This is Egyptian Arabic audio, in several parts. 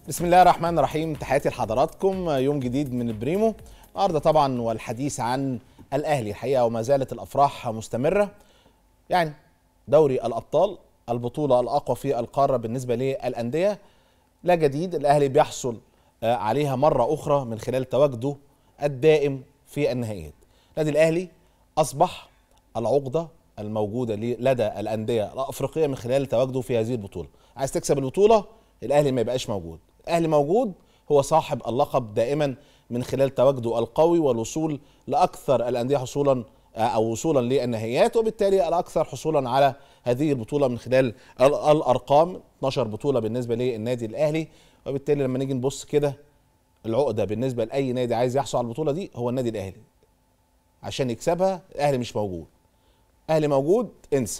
بسم الله الرحمن الرحيم تحياتي لحضراتكم يوم جديد من البريمو النهارده طبعا والحديث عن الاهلي الحقيقه وما زالت الافراح مستمره يعني دوري الابطال البطوله الاقوى في القاره بالنسبه للانديه لا جديد الاهلي بيحصل آه، عليها مره اخرى من خلال تواجده الدائم في النهائيات نادي الاهلي اصبح العقده الموجوده لي- لدى الانديه الافريقيه من خلال تواجده في هذه البطوله عايز تكسب البطوله الاهلي ما يبقاش موجود الاهلي موجود هو صاحب اللقب دائما من خلال تواجده القوي والوصول لاكثر الانديه حصولا آه، او وصولا للنهائيات وبالتالي الاكثر حصولا على هذه البطوله من خلال ال- الارقام 12 بطوله بالنسبه للنادي الاهلي وبالتالي لما نيجي نبص كده العقده بالنسبه لاي نادي عايز يحصل على البطوله دي هو النادي الاهلي عشان يكسبها الاهلي مش موجود اهلي موجود انسى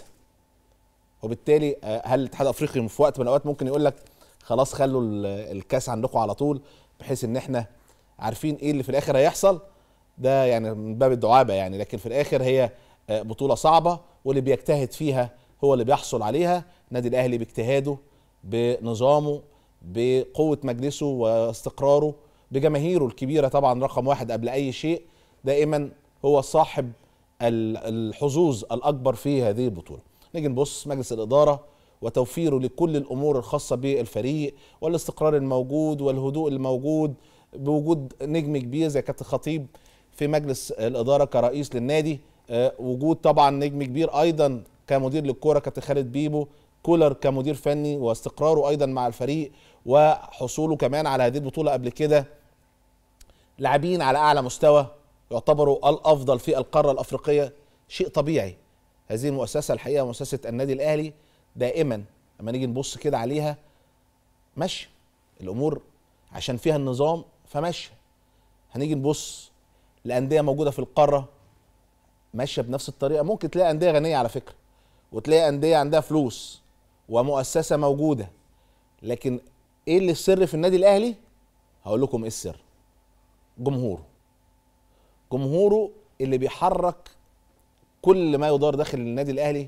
وبالتالي آه، هل الاتحاد الافريقي في وقت من الاوقات ممكن يقول لك خلاص خلوا ال- الكاس عندكم على طول بحيث ان احنا عارفين ايه اللي في الاخر هيحصل ده يعني من باب الدعابه يعني لكن في الاخر هي آه، بطوله صعبه واللي بيجتهد فيها هو اللي بيحصل عليها النادي الاهلي باجتهاده بنظامه بقوه مجلسه واستقراره بجماهيره الكبيره طبعا رقم واحد قبل اي شيء دائما هو صاحب ال- الحظوظ الاكبر في هذه البطوله نيجي نبص مجلس الاداره وتوفيره لكل الامور الخاصه بالفريق والاستقرار الموجود والهدوء الموجود بوجود نجم كبير زي كابتن خطيب في مجلس الاداره كرئيس للنادي آه، وجود طبعا نجم كبير ايضا كمدير للكوره كابتن خالد بيبو كولر كمدير فني واستقراره ايضا مع الفريق وحصوله كمان على هذه البطوله قبل كده لاعبين على اعلى مستوى يعتبروا الافضل في القاره الافريقيه شيء طبيعي هذه المؤسسه الحقيقه مؤسسه النادي الاهلي دائما لما نيجي نبص كده عليها ماشيه الامور عشان فيها النظام فماشيه هنيجي نبص لانديه موجوده في القاره ماشيه بنفس الطريقه ممكن تلاقي انديه غنيه على فكره وتلاقي انديه عندها فلوس ومؤسسه موجوده لكن ايه اللي السر في النادي الاهلي هقول لكم ايه السر جمهوره جمهوره اللي بيحرك كل ما يدار داخل النادي الاهلي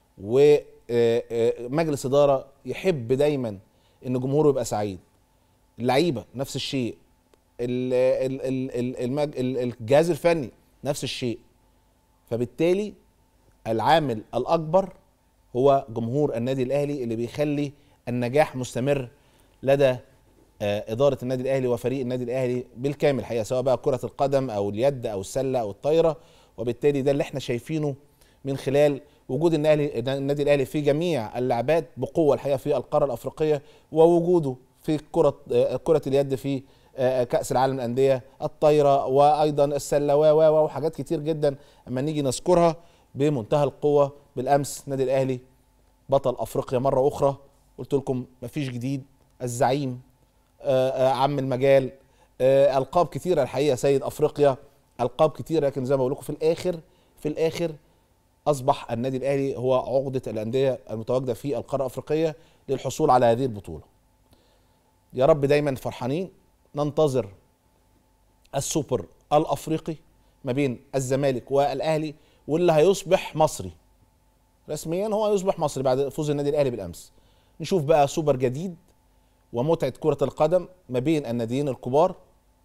ومجلس اداره يحب دايما ان جمهوره يبقى سعيد اللعيبه نفس الشيء ال- ال- ال- ال- المج- ال- الجهاز الفني نفس الشيء فبالتالي العامل الاكبر هو جمهور النادي الاهلي اللي بيخلي النجاح مستمر لدى آه، اداره النادي الاهلي وفريق النادي الاهلي بالكامل الحقيقه سواء بقى كره القدم او اليد او السله او الطايره وبالتالي ده اللي احنا شايفينه من خلال وجود النادي النادي الاهلي في جميع اللعبات بقوه الحقيقه في القاره الافريقيه ووجوده في كره آه، كره اليد في آه، كاس العالم للانديه الطايره وايضا السله و و و وحاجات كتير جدا اما نيجي نذكرها بمنتهى القوه بالامس النادي الاهلي بطل افريقيا مره اخرى قلت لكم مفيش جديد الزعيم آه، آه، عم المجال آه، القاب كتيره الحقيقه سيد افريقيا القاب كتيره لكن زي ما بقول لكم في الاخر في الاخر اصبح النادي الاهلي هو عقده الانديه المتواجده في القاره الافريقيه للحصول على هذه البطوله يا رب دايما فرحانين ننتظر السوبر الافريقي ما بين الزمالك والاهلي واللي هيصبح مصري رسميا هو يصبح مصري بعد فوز النادي الاهلي بالامس نشوف بقى سوبر جديد ومتعه كره القدم ما بين الناديين الكبار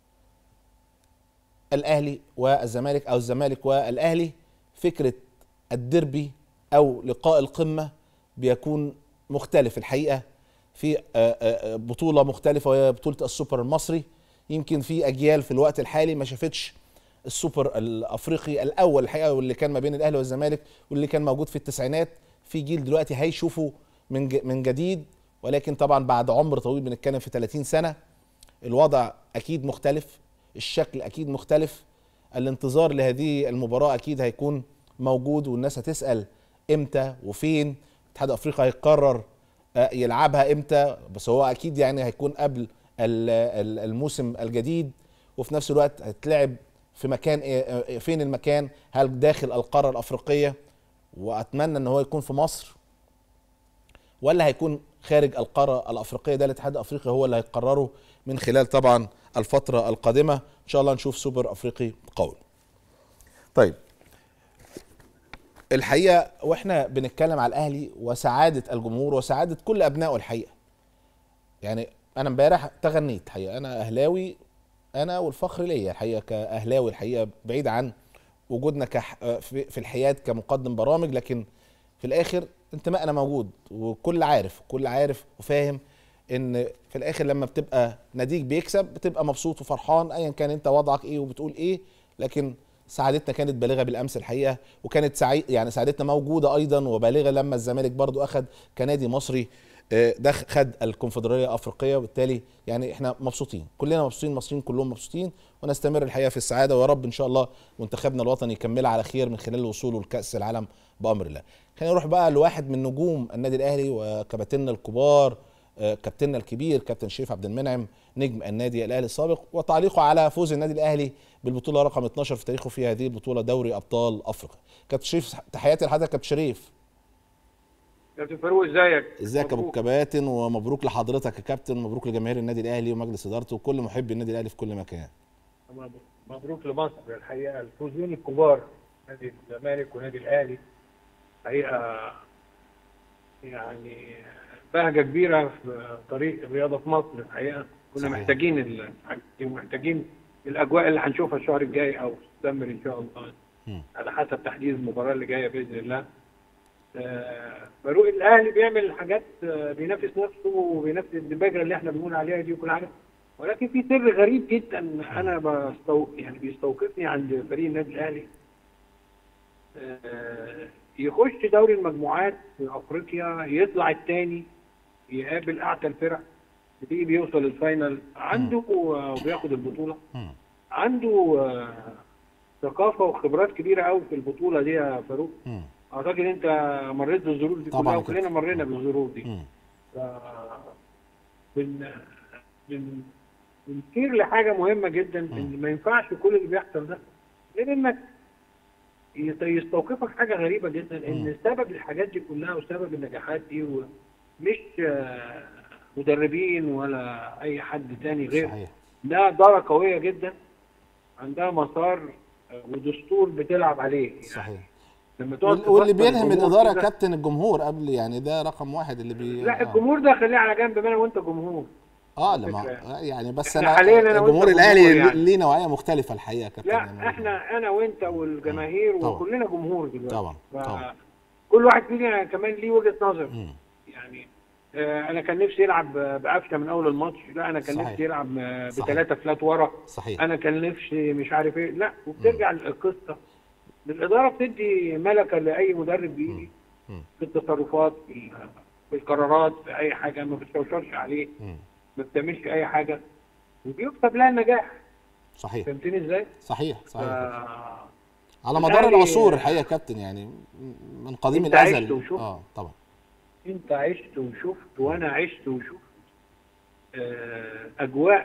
الاهلي والزمالك او الزمالك والاهلي فكره الديربي او لقاء القمه بيكون مختلف الحقيقه في آه، آه، آه، بطوله مختلفه وهي بطوله السوبر المصري يمكن في اجيال في الوقت الحالي ما شافتش السوبر الافريقي الاول الحقيقه واللي كان ما بين الاهلي والزمالك واللي كان موجود في التسعينات في جيل دلوقتي هيشوفه من ج- من جديد ولكن طبعا بعد عمر طويل بنتكلم في 30 سنه الوضع اكيد مختلف الشكل اكيد مختلف الانتظار لهذه المباراه اكيد هيكون موجود والناس هتسال امتى وفين الاتحاد الافريقي هيقرر آه، يلعبها امتى بس هو اكيد يعني هيكون قبل ال- ال- الموسم الجديد وفي نفس الوقت هتلعب في مكان إيه- آه، فين المكان هل داخل القاره الافريقيه واتمنى ان هو يكون في مصر ولا هيكون خارج القاره الافريقيه ده الاتحاد الافريقي هو اللي هيقرره من خلال طبعا الفتره القادمه ان شاء الله نشوف سوبر افريقي قوي طيب الحقيقه واحنا بنتكلم على الاهلي وسعاده الجمهور وسعاده كل ابنائه الحقيقه يعني انا امبارح تغنيت حقيقه انا اهلاوي انا والفخر ليا الحقيقه كاهلاوي الحقيقه بعيد عن وجودنا كح في في الحياد كمقدم برامج لكن في الاخر انتمائنا موجود وكل عارف كل عارف وفاهم ان في الاخر لما بتبقى ناديك بيكسب بتبقى مبسوط وفرحان ايا كان انت وضعك ايه وبتقول ايه لكن سعادتنا كانت بالغه بالامس الحقيقه وكانت سعيد يعني سعادتنا موجوده ايضا وبالغه لما الزمالك برضو اخذ كنادي مصري آه، ده خد الكونفدراليه الافريقيه وبالتالي يعني احنا مبسوطين كلنا مبسوطين المصريين كلهم مبسوطين ونستمر الحقيقه في السعاده ويا رب ان شاء الله منتخبنا الوطني يكملها على خير من خلال وصوله لكاس العالم بامر الله خلينا نروح بقى لواحد من نجوم النادي الاهلي وكباتننا الكبار آه، كابتننا الكبير كابتن شريف عبد المنعم نجم النادي الاهلي السابق وتعليقه على فوز النادي الاهلي بالبطوله رقم 12 في تاريخه في هذه البطوله دوري ابطال افريقيا كابتن شريف تحياتي لحضرتك كابتن شريف كابتن فاروق ازيك؟ ازيك يا ابو الكباتن ومبروك لحضرتك يا كابتن ومبروك لجماهير النادي الاهلي ومجلس ادارته وكل محبي النادي الاهلي في كل مكان مبروك لمصر الحقيقه الفوزين الكبار نادي الزمالك ونادي الاهلي الحقيقه يعني بهجه كبيره في طريق الرياضه في مصر الحقيقه كنا صحيح. محتاجين ال- محتاجين الاجواء اللي هنشوفها الشهر الجاي او سبتمبر ان شاء الله مم. على حسب تحديد المباراه اللي جايه باذن الله آه، فاروق الاهلي بيعمل حاجات آه، بينافس نفسه وبينافس الدباجه اللي احنا بنقول عليها دي وكل حاجه ولكن في سر غريب جدا انا بستو... يعني بيستوقفني عند فريق النادي الاهلي آه، يخش دوري المجموعات في افريقيا يطلع الثاني يقابل اعتى الفرق بتيجي بيوصل الفاينل عنده آه، وبياخد البطوله مم. عنده آه، ثقافه وخبرات كبيره قوي في البطوله دي يا فاروق مم. اعتقد انت مريت بالظروف دي طبعاً كلها يا وكلنا كابتن. مرينا بالظروف دي مم. ف بن بن بنشير لحاجه مهمه جدا ان ما ينفعش كل اللي بيحصل ده غير انك يت- يستوقفك حاجه غريبه جدا ان سبب الحاجات دي كلها وسبب النجاحات دي و- مش آه، مدربين ولا اي حد تاني غير صحيح ده إدارة قوية جدا عندها مسار آه، ودستور بتلعب عليه يعني صحيح لما تقعد وال- واللي تفكر بيلهم الجمهور الاداره يا كده- كابتن الجمهور قبل يعني ده رقم واحد اللي بي لا آه. الجمهور ده خليه على جنب ما انا وانت جمهور اه على لما فكرة. آه، يعني بس إحنا انا حالياً أنا الجمهور وأنت الاهلي جمهور يعني. ليه نوعيه مختلفه الحقيقه يا كابتن يعني لا احنا انا وانت والجماهير طبعا. وكلنا جمهور دلوقتي طبعا، ف- طبعا. كل واحد فينا كمان ليه وجهة نظر مم. يعني آه، انا كان نفسي يلعب بقفشه من اول الماتش لا انا كان صحيح. نفسي يلعب آه، صحيح. بثلاثه فلات ورا صحيح انا كان نفسي مش عارف ايه لا وبترجع القصه الاداره بتدي ملكه لاي مدرب بيجي مم. في التصرفات في ال- في القرارات في اي حاجه ما بتستوشرش عليه مم. ما بتعملش اي حاجه وبيكسب لها النجاح صحيح فهمتني ازاي؟ صحيح ف... صحيح على مدار الأهلي- العصور الحقيقه يا كابتن يعني من قديم أنت عشت الازل وشفت. اه طبعا انت عشت وشفت وانا عشت وشفت آه، اجواء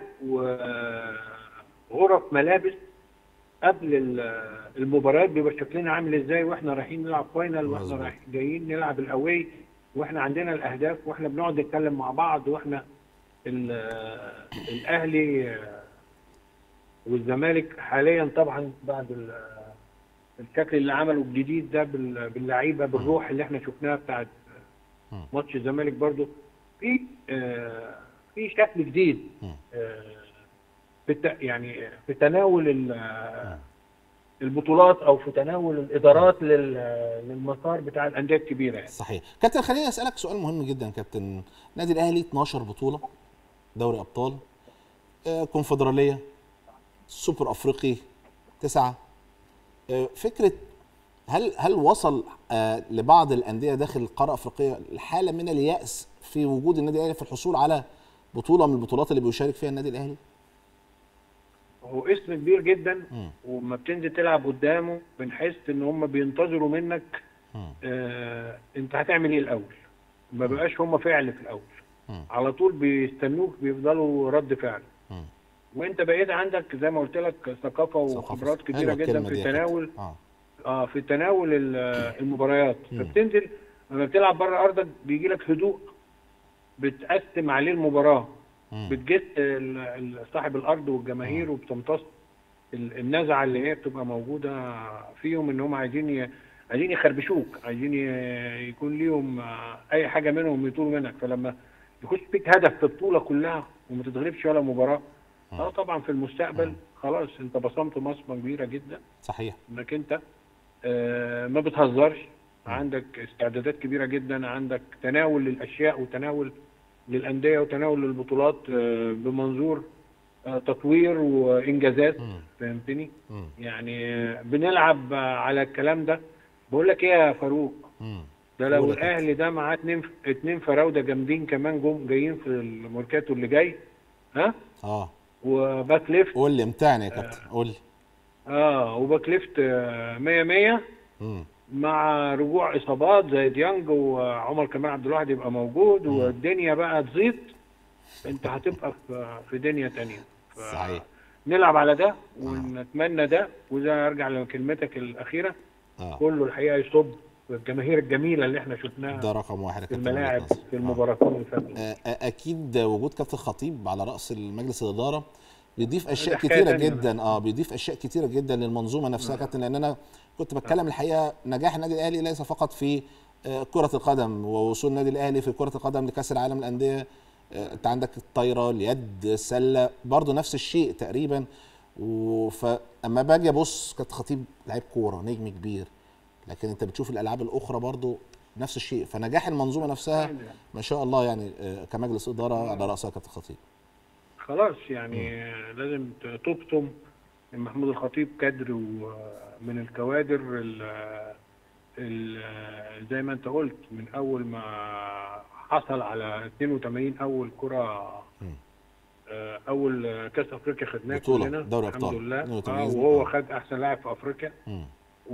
وغرف ملابس قبل ال- المباريات بيبقى شكلنا عامل ازاي واحنا رايحين نلعب فاينل واحنا مظبوط. رايحين جايين نلعب الاواي واحنا عندنا الاهداف واحنا بنقعد نتكلم مع بعض واحنا ال- الاهلي آه، والزمالك حاليا طبعا بعد ال- الشكل اللي عمله الجديد ده بال- باللعيبه بالروح اللي احنا شفناها بتاعت مم. ماتش الزمالك برضو في آه، في شكل جديد مم. آه، في الت- يعني في تناول ال- البطولات او في تناول الادارات لل- للمسار بتاع الانديه الكبيره يعني صحيح كابتن خليني اسالك سؤال مهم جدا يا كابتن نادي الاهلي 12 بطوله دوري ابطال آه، كونفدراليه سوبر افريقي تسعه آه، فكره هل هل وصل آه، لبعض الانديه داخل القاره الافريقيه الحاله من الياس في وجود النادي الاهلي في الحصول على بطوله من البطولات اللي بيشارك فيها النادي الاهلي؟ هو اسم كبير جدا مم. وما بتنزل تلعب قدامه بنحس ان هم بينتظروا منك مم. آه انت هتعمل ايه الاول ما بقاش هم فعل في الاول مم. على طول بيستنوك بيفضلوا رد فعل مم. وانت بقيت عندك زي ما قلت لك ثقافه وخبرات ثقافة. كبيره حلوة جدا الكلمة في دي يا كابتن. تناول اه اه في تناول ال- المباريات مم. فبتنزل لما بتلعب بره ارضك بيجي لك هدوء بتقسم عليه المباراه مم. بتجس ال- ال- صاحب الارض والجماهير وبتمتص ال- النزعه اللي هي بتبقى موجوده فيهم ان هم عايزين ي... عايزين يخربشوك عايزين ي... يكون ليهم آه، اي حاجه منهم يطول منك فلما يخش فيك هدف في البطوله كلها وما تتغلبش ولا مباراه اه طبعا في المستقبل خلاص انت بصمت بصمه كبيره جدا صحيح انك انت آه ما بتهزرش عندك استعدادات كبيره جدا عندك تناول للاشياء وتناول للانديه وتناول للبطولات آه بمنظور آه تطوير وانجازات فهمتني مم. يعني آه، بنلعب آه، على الكلام ده بقول لك ايه يا فاروق مم. ده لو قول يا كابتن. الاهلي ده معاه اتنين اتنين فراوده جامدين كمان جم جايين في الميركاتو اللي جاي ها اه وباك ليفت قول لي امتعني يا كابتن قول لي اه وباك ليفت آه، 100 100 مم. مع رجوع اصابات زي ديانج وعمر كمال عبد الواحد يبقى موجود والدنيا بقى تزيد انت هتبقى في في دنيا تانية ف- صحيح نلعب على ده ونتمنى ده وده ارجع لكلمتك الاخيره اه كله الحقيقه يصب في الجماهير الجميله اللي احنا شفناها ده رقم واحد يا في كابتن من وجهة الملاعب نظري. في آه. المباراتين اللي فاتوا آه، آه، اكيد وجود كابتن خطيب على راس المجلس الاداره بيضيف اشياء حكاية كتيره تانية جدا اه بيضيف اشياء كتيره جدا للمنظومه نفسها يا كابتن لان انا كنت بتكلم الحقيقه نجاح النادي الاهلي ليس فقط في آه، كره القدم ووصول النادي الاهلي في كره القدم لكاس العالم للانديه آه، انت عندك الطايره اليد السله برضه نفس الشيء تقريبا فاما باجي ابص كابتن خطيب لعيب كوره نجم كبير لكن انت بتشوف الالعاب الاخرى برضه نفس الشيء فنجاح المنظومه نفسها ما شاء الله يعني آه، كمجلس اداره على راسها كابتن خطيب خلاص يعني لازم ت- تبطم إن محمود الخطيب كادر ومن الكوادر ال- ال- زي ما انت قلت من اول ما حصل على 82 اول كره مم. آه، اول كاس افريقيا خدناه بطولة، كلنا دوري الحمد أبطال، لله 82 آه وهو آه. خد احسن لاعب في افريقيا مم.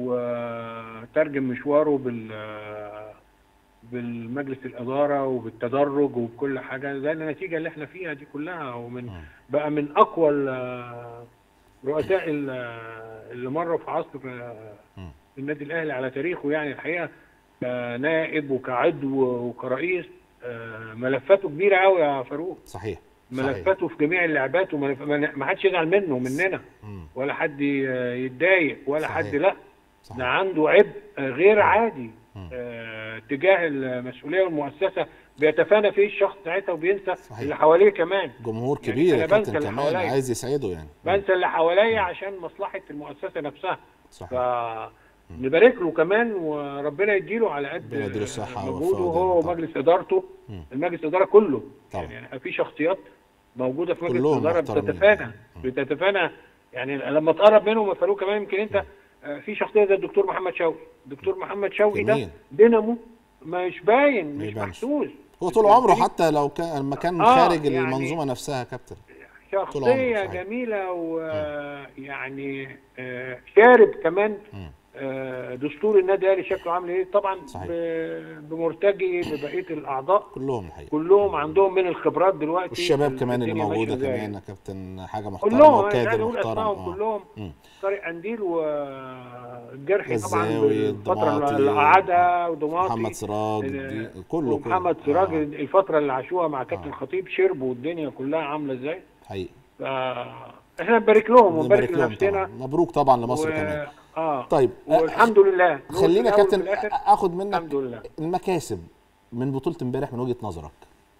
وترجم مشواره بال بالمجلس الاداره وبالتدرج وبكل حاجه زي النتيجه اللي احنا فيها دي كلها ومن مم. بقى من اقوى ال- رؤساء ال- اللي مروا في عصر مم. النادي الاهلي على تاريخه يعني الحقيقه كنائب وكعضو وكرئيس آه، ملفاته كبيره قوي يا فاروق صحيح صحيح ملفاته في جميع اللعبات وملف... ما ما حدش يزعل منه مننا مم. ولا حد ي- يتضايق ولا صحيح. حد لا ده صحيح عنده عبء غير عادي مم. آه، تجاه المسؤوليه والمؤسسه بيتفانى فيه الشخص ساعتها وبينسى صحيح. اللي حواليه كمان جمهور يعني كبير أنا يا بنسى كابتن اللي كمان حواليا. عايز يسعده يعني مم. بنسى اللي حواليا عشان مصلحه المؤسسه نفسها صحيح فنبارك له كمان وربنا يديله على قد ربنا يديله الصحة مجهوده والوفاء هو والدعم طبعا. ومجلس ادارته مم. المجلس الاداره كله طبعا. يعني في شخصيات موجوده في مجلس كلهم الاداره محترمين. بتتفانى مم. بتتفانى يعني لما تقرب منهم يا فاروق كمان يمكن انت آه، في شخصيه زي الدكتور محمد شوقي الدكتور محمد شوقي ده جميل. دينامو مش باين ما مش يبانش. محسوس هو طول عمره حتى لو كان لما كان آه، خارج يعني- المنظومه نفسها يا كابتن طول عمره، شخصيه صحيح. جميله ويعني شارب كمان مم. آه، دستور النادي الاهلي شكله عامل ايه طبعا صحيح. ب- بمرتجي ببقيه الاعضاء كلهم الحقيقه كلهم عندهم من الخبرات دلوقتي والشباب كمان اللي الدنيا ماشية موجوده إزاي. كمان يا كابتن حاجه محترمه كلهم انا مش وكادر عايز اقول محترم اسمائهم آه. كلهم مم. طارق قنديل والجرحي طبعا الزاوي، بالفتره الضماطي، اللي قعدها ودماطي محمد سراج ال- دي- كله ومحمد كله. سراج آه. الفتره اللي عاشوها مع كابتن آه. خطيب شربوا والدنيا كلها عامله ازاي حقيقي احنا نبارك لهم نبارك ونبارك لهم لنفسنا طبعا مبروك طبعا لمصر و... كمان اه طيب والحمد لله نقول في خلينا يا الأول كابتن وفي الآخر اخد منك الحمد لله المكاسب من بطوله امبارح من وجهه نظرك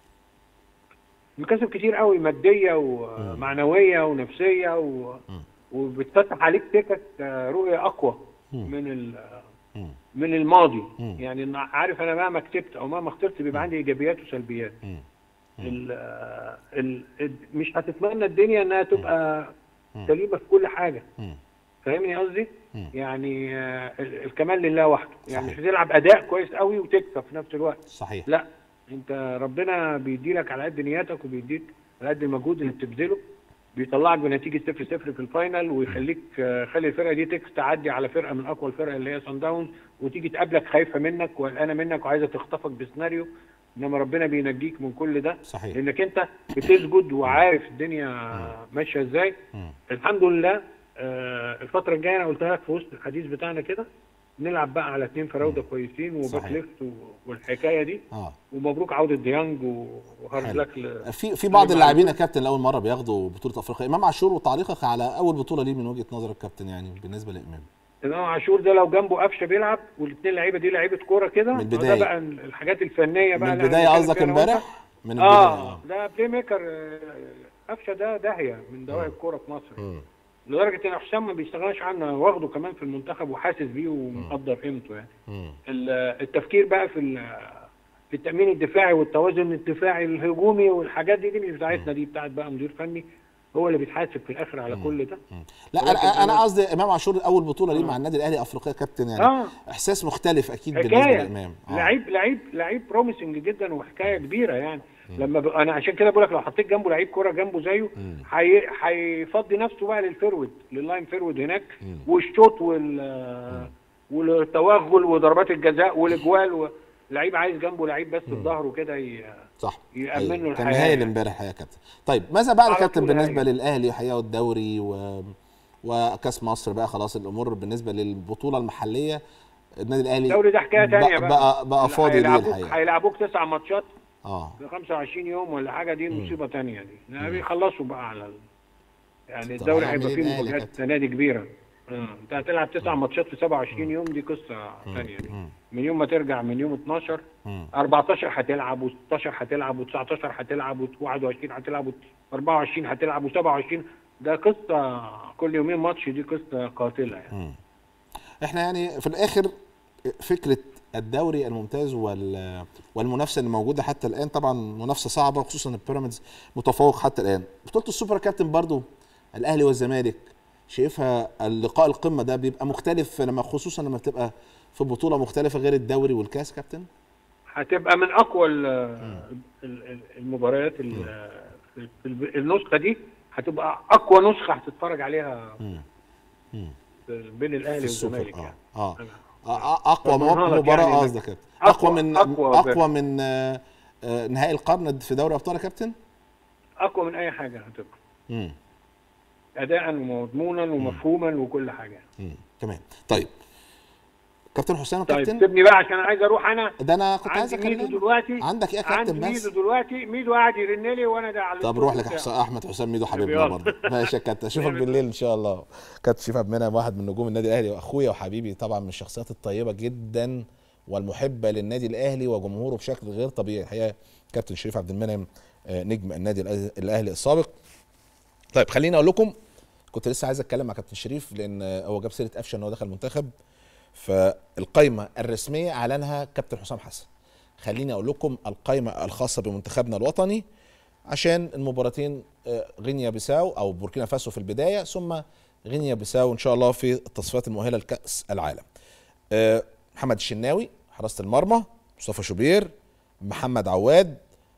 مكاسب كتير قوي ماديه ومعنويه ونفسيه و... مم. وبتفتح عليك سكك آه، رؤيه اقوى مم. من ال... مم. من الماضي مم. يعني إن عارف انا مهما كتبت او مهما اخترت بيبقى عندي ايجابيات وسلبيات مم. ال... ال... ال... مش هتتمنى الدنيا انها تبقى مم. سليمه في كل حاجه مم. فاهمني قصدي؟ مم. يعني آه، ال- الكمال لله وحده يعني صحيح. مش هتلعب اداء كويس قوي وتكسب في نفس الوقت صحيح لا انت ربنا بيديلك على قد نياتك وبيديك على قد المجهود اللي بتبذله بيطلعك بنتيجه 0 0 في الفاينل ويخليك آه، خلي الفرقه دي تكس تعدي على فرقه من اقوى الفرق اللي هي سان داون وتيجي تقابلك خايفه منك وقلقانه منك وعايزه تخطفك بسيناريو انما ربنا بينجيك من كل ده صحيح لانك انت بتسجد وعارف الدنيا ماشيه ازاي مم. الحمد لله آه، الفتره الجايه انا قلتها لك في وسط الحديث بتاعنا كده نلعب بقى على اثنين فراوده كويسين وباك صحيح. ليفت و- والحكايه دي اه ومبروك عوده ديانج و- وهارد حلو. لك ل- في في بعض اللي اللاعبين يا معلول. كابتن لاول مره بياخدوا بطوله افريقيا امام عاشور وتعليقك على اول بطوله ليه من وجهه نظرك كابتن يعني بالنسبه لامام امام عاشور ده لو جنبه قفشه بيلعب والاثنين لعيبه دي لعيبه كوره كده من هو البداية. ده بقى الحاجات الفنيه من بقى اللي البدايه هنتكلم قصدك فيها أنا وأنت. امبارح من البدايه اه ده بلاي ميكر آه، قفشه ده داهيه من دواهي الكوره في مصر مم. لدرجه ان حسام ما بيستغناش عنه واخده كمان في المنتخب وحاسس بيه ومقدر قيمته يعني مم. ال- التفكير بقى في ال- في التامين الدفاعي والتوازن الدفاعي الهجومي والحاجات دي دي مش بتاعتنا دي بتاعت بقى مدير فني هو اللي بيتحاسب في الاخر على كل ده لا ولكن انا انا أنا- قصدي امام عاشور اول بطوله ليه مع النادي الاهلي افريقيا كابتن يعني آه. احساس مختلف اكيد بالنسبه حكايه للامام آه. لعيب لعيب لعيب بروميسنج جدا وحكايه كبيره يعني لما ب... انا عشان كده بقول لك لو حطيت جنبه لعيب كوره جنبه زيه هي... هيفضي نفسه بقى للفيرود لللاين فيرود هناك والشوط وال والتوغل وضربات الجزاء والاجوال و... لعيب عايز جنبه لعيب بس في ظهره كده ي... صح يأمن له أيوة. كان الحياة هايل يعني. امبارح يا كابتن طيب ماذا بعد على كابتن طول بالنسبه هايل. للاهلي حقيقه والدوري و... وكاس مصر بقى خلاص الامور بالنسبه للبطوله المحليه النادي الاهلي الدوري ده حكايه ثانيه بقى بقى بقى, بقى فاضي ليه هيلعبوك الحقيقه هيلعبوك تسع ماتشات اه في 25 يوم ولا حاجه دي مصيبه ثانيه دي يعني بيخلصوا بقى على ال... يعني طب الدوري هيعمل هيبقى إيه فيه الأهلي مفاجآت كابتن؟ السنه دي كبيره آه. انت هتلعب تسع ماتشات في 27 يوم دي قصه ثانيه دي من يوم ما ترجع من يوم 12 مم. 14 هتلعب و16 هتلعب و19 هتلعب و21 هتلعب و24 هتلعب و27 ده قصه كل يومين ماتش دي قصه قاتله يعني احنا يعني في الاخر فكره الدوري الممتاز وال والمنافسه اللي موجوده حتى الان طبعا منافسه صعبه خصوصا البيراميدز متفوق حتى الان بطوله السوبر كابتن برضو الاهلي والزمالك شايفها اللقاء القمه ده بيبقى مختلف لما خصوصا لما بتبقى في بطوله مختلفه غير الدوري والكاس كابتن هتبقى من اقوى ال- ال- ال- المباريات ال- في ال- النسخه دي هتبقى اقوى نسخه هتتفرج عليها بين الاهلي في السوبر والزمالك اه يعني اه آه، اقوى بضمنها لك مباراه يعني قصدك كابتن اقوى أقوى- من أقوى اقوى من آه، آه، نهائي القرن في دوري ابطال يا كابتن اقوى من اي حاجه هتبقى امم اداء ومضمونا ومفهوما وكل حاجه مم. تمام طيب كابتن حسام طيب كابتن سيبني بقى عشان عايز اروح انا ده انا كنت عايز عندي ميدو اكلمك دلوقتي عندك ايه يا عندي كابتن بس ميدو دلوقتي ميدو قاعد يرن لي وانا ده على طب روح لك يا حسام احمد حسام ميدو حبيبنا يلا. برضه ماشي يا كابتن اشوفك بالليل ان شاء الله كابتن شريف عبد المنعم واحد من نجوم النادي الاهلي واخويا وحبيبي طبعا من الشخصيات الطيبه جدا والمحبه للنادي الاهلي وجمهوره بشكل غير طبيعي الحقيقه كابتن شريف عبد المنعم آه، نجم النادي الأه- الاهلي السابق طيب خليني اقول لكم كنت لسه عايز اتكلم مع كابتن شريف لان آه، هو جاب سيره قفشه ان هو دخل المنتخب فالقائمه الرسميه اعلنها كابتن حسام حسن خليني اقول لكم القائمه الخاصه بمنتخبنا الوطني عشان المباراتين آه، غينيا بيساو او بوركينا فاسو في البدايه ثم غينيا بيساو ان شاء الله في التصفيات المؤهله لكاس العالم آه، محمد الشناوي حراسه المرمى مصطفى شوبير محمد عواد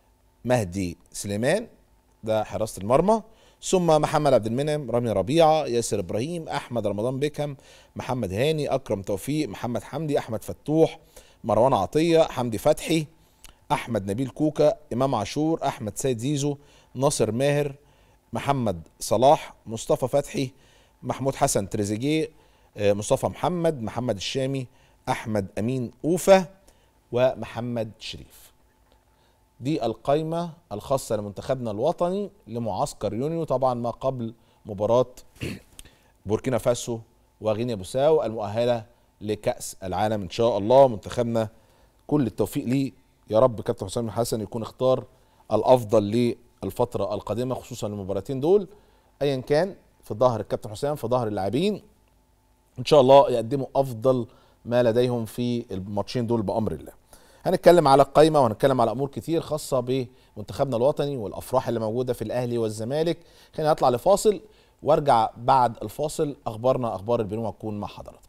مهدي سليمان ده حراسه المرمى ثم محمد عبد المنعم رامي ربيعه ياسر ابراهيم احمد رمضان بيكهام محمد هاني اكرم توفيق محمد حمدي احمد فتوح مروان عطيه حمدي فتحي احمد نبيل كوكا امام عاشور احمد سيد زيزو ناصر ماهر محمد صلاح مصطفى فتحي محمود حسن تريزيجيه آه، مصطفى محمد محمد الشامي احمد امين اوفه ومحمد شريف دي القائمة الخاصة لمنتخبنا الوطني لمعسكر يونيو طبعا ما قبل مباراة بوركينا فاسو وغينيا بوساو المؤهلة لكأس العالم إن شاء الله منتخبنا كل التوفيق ليه يا رب كابتن حسام حسن يكون اختار الأفضل للفترة القادمة خصوصا المباراتين دول أيا كان في ظهر الكابتن حسام في ظهر اللاعبين ان شاء الله يقدموا افضل ما لديهم في الماتشين دول بامر الله هنتكلم على القايمه وهنتكلم على امور كتير خاصه بمنتخبنا الوطني والافراح اللي موجوده في الاهلي والزمالك خلينا نطلع لفاصل وارجع بعد الفاصل اخبارنا اخبار البنوه هتكون مع حضراتكم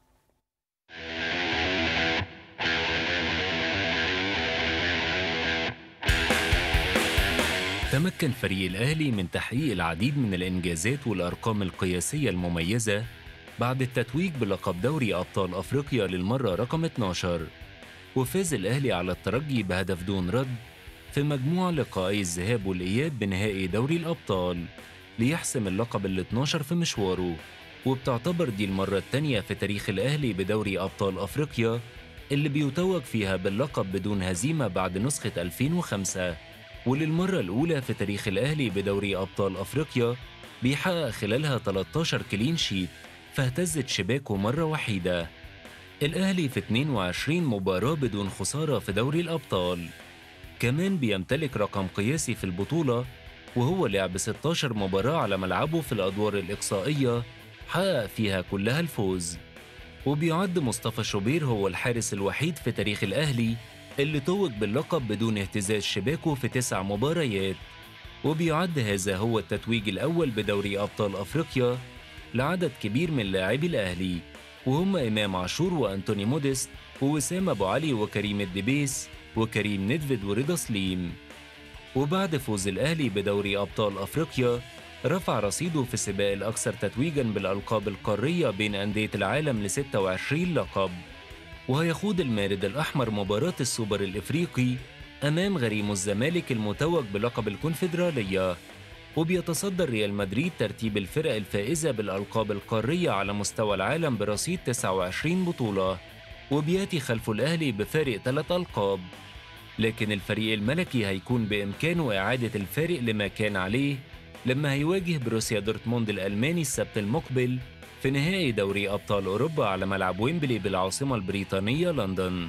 تمكن فريق الأهلي من تحقيق العديد من الإنجازات والأرقام القياسية المميزة بعد التتويج بلقب دوري أبطال أفريقيا للمرة رقم 12 وفاز الأهلي على الترجي بهدف دون رد في مجموع لقائي الذهاب والإياب بنهائي دوري الأبطال ليحسم اللقب ال 12 في مشواره وبتعتبر دي المرة التانية في تاريخ الأهلي بدوري أبطال أفريقيا اللي بيتوج فيها باللقب بدون هزيمة بعد نسخة 2005 وللمرة الأولى في تاريخ الأهلي بدوري أبطال أفريقيا بيحقق خلالها 13 كلين شيت فاهتزت شباكه مرة وحيدة الأهلي في 22 مباراة بدون خسارة في دوري الأبطال كمان بيمتلك رقم قياسي في البطولة وهو لعب 16 مباراة على ملعبه في الأدوار الإقصائية حقق فيها كلها الفوز وبيعد مصطفى شوبير هو الحارس الوحيد في تاريخ الأهلي اللي توج باللقب بدون اهتزاز شباكه في تسع مباريات وبيعد هذا هو التتويج الأول بدوري أبطال أفريقيا لعدد كبير من لاعبي الأهلي وهم إمام عاشور وأنتوني موديست ووسام أبو علي وكريم الدبيس وكريم ندفد ورضا سليم وبعد فوز الأهلي بدوري أبطال أفريقيا رفع رصيده في السباق الأكثر تتويجا بالألقاب القارية بين أندية العالم ل 26 لقب وهيخوض المارد الأحمر مباراة السوبر الإفريقي أمام غريم الزمالك المتوج بلقب الكونفدرالية وبيتصدر ريال مدريد ترتيب الفرق الفائزة بالألقاب القارية على مستوى العالم برصيد 29 بطولة وبياتي خلف الأهلي بفارق ثلاث ألقاب لكن الفريق الملكي هيكون بإمكانه إعادة الفارق لما كان عليه لما هيواجه بروسيا دورتموند الألماني السبت المقبل في نهائي دوري أبطال أوروبا على ملعب ويمبلي بالعاصمة البريطانية لندن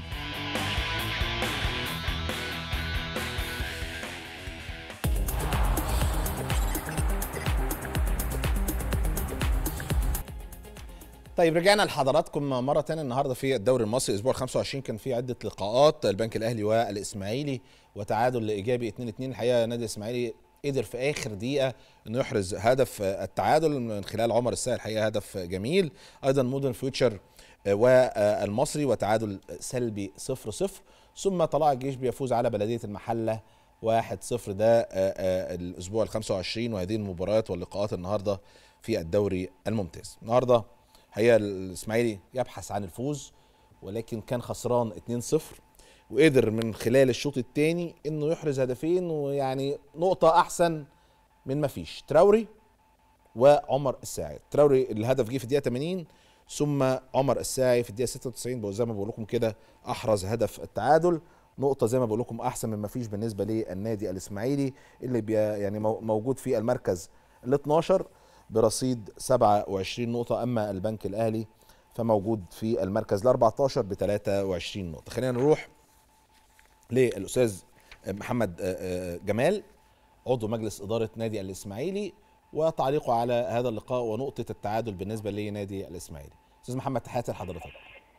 طيب رجعنا لحضراتكم مرة تانية النهاردة في الدوري المصري أسبوع 25 كان في عدة لقاءات البنك الأهلي والإسماعيلي وتعادل إيجابي 2-2 الحقيقة نادي الإسماعيلي قدر في آخر دقيقة إنه يحرز هدف التعادل من خلال عمر الساعي الحقيقة هدف جميل أيضا مودرن فيوتشر والمصري وتعادل سلبي 0-0 ثم طلائع الجيش بيفوز على بلدية المحلة 1-0 ده الأسبوع ال 25 وهذه المباريات واللقاءات النهاردة في الدوري الممتاز النهارده هي الاسماعيلي يبحث عن الفوز ولكن كان خسران 2-0 وقدر من خلال الشوط الثاني انه يحرز هدفين ويعني نقطه احسن من ما فيش تراوري وعمر الساعي تراوري الهدف جه في الدقيقه 80 ثم عمر الساعي في الدقيقه 96 زي ما بقول لكم كده احرز هدف التعادل نقطه زي ما بقول لكم احسن من ما فيش بالنسبه للنادي الاسماعيلي اللي بي يعني موجود في المركز ال 12 برصيد 27 نقطة أما البنك الأهلي فموجود في المركز ال 14 ب 23 نقطة خلينا نروح للأستاذ محمد جمال عضو مجلس إدارة نادي الإسماعيلي وتعليقه على هذا اللقاء ونقطة التعادل بالنسبة لنادي الإسماعيلي أستاذ محمد تحياتي لحضرتك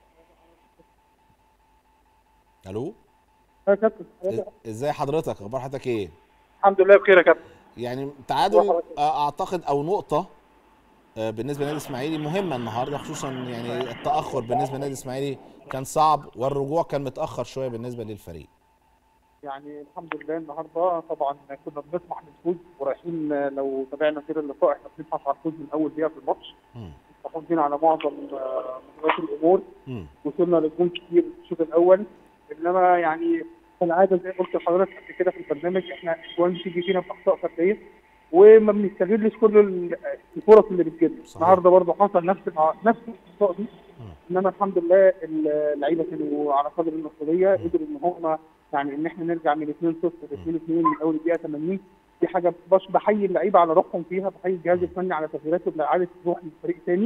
ألو يا كابتن ازاي حضرتك اخبار حضرتك ايه الحمد لله بخير يا كابتن يعني تعادل اعتقد او نقطه بالنسبه للنادي الاسماعيلي مهمه النهارده خصوصا يعني التاخر بالنسبه للنادي الاسماعيلي كان صعب والرجوع كان متاخر شويه بالنسبه للفريق يعني الحمد لله النهارده طبعا كنا بنطمح للفوز ورايحين لو تابعنا كده اللقاء احنا بنبحث على الفوز من اول دقيقه في الماتش محافظين على معظم مجريات الامور وصلنا لجون كتير في الشوط الاول انما يعني كالعاده زي ما قلت لحضرتك قبل كده في البرنامج احنا جوان بتيجي فينا باخطاء فرديه وما بنستغلش كل الفرص اللي بتجيلنا النهارده برضه حصل نفس نفس الاخطاء دي انما الحمد لله اللعيبه كانوا على قدر المسؤوليه قدروا ان هم يعني ان احنا نرجع من 2 0 ل 2 2 من اول الدقيقه 80 دي حاجه بش بحيي اللعيبه على روحهم فيها بحيي الجهاز الفني على تغييراته لاعاده روح للفريق تاني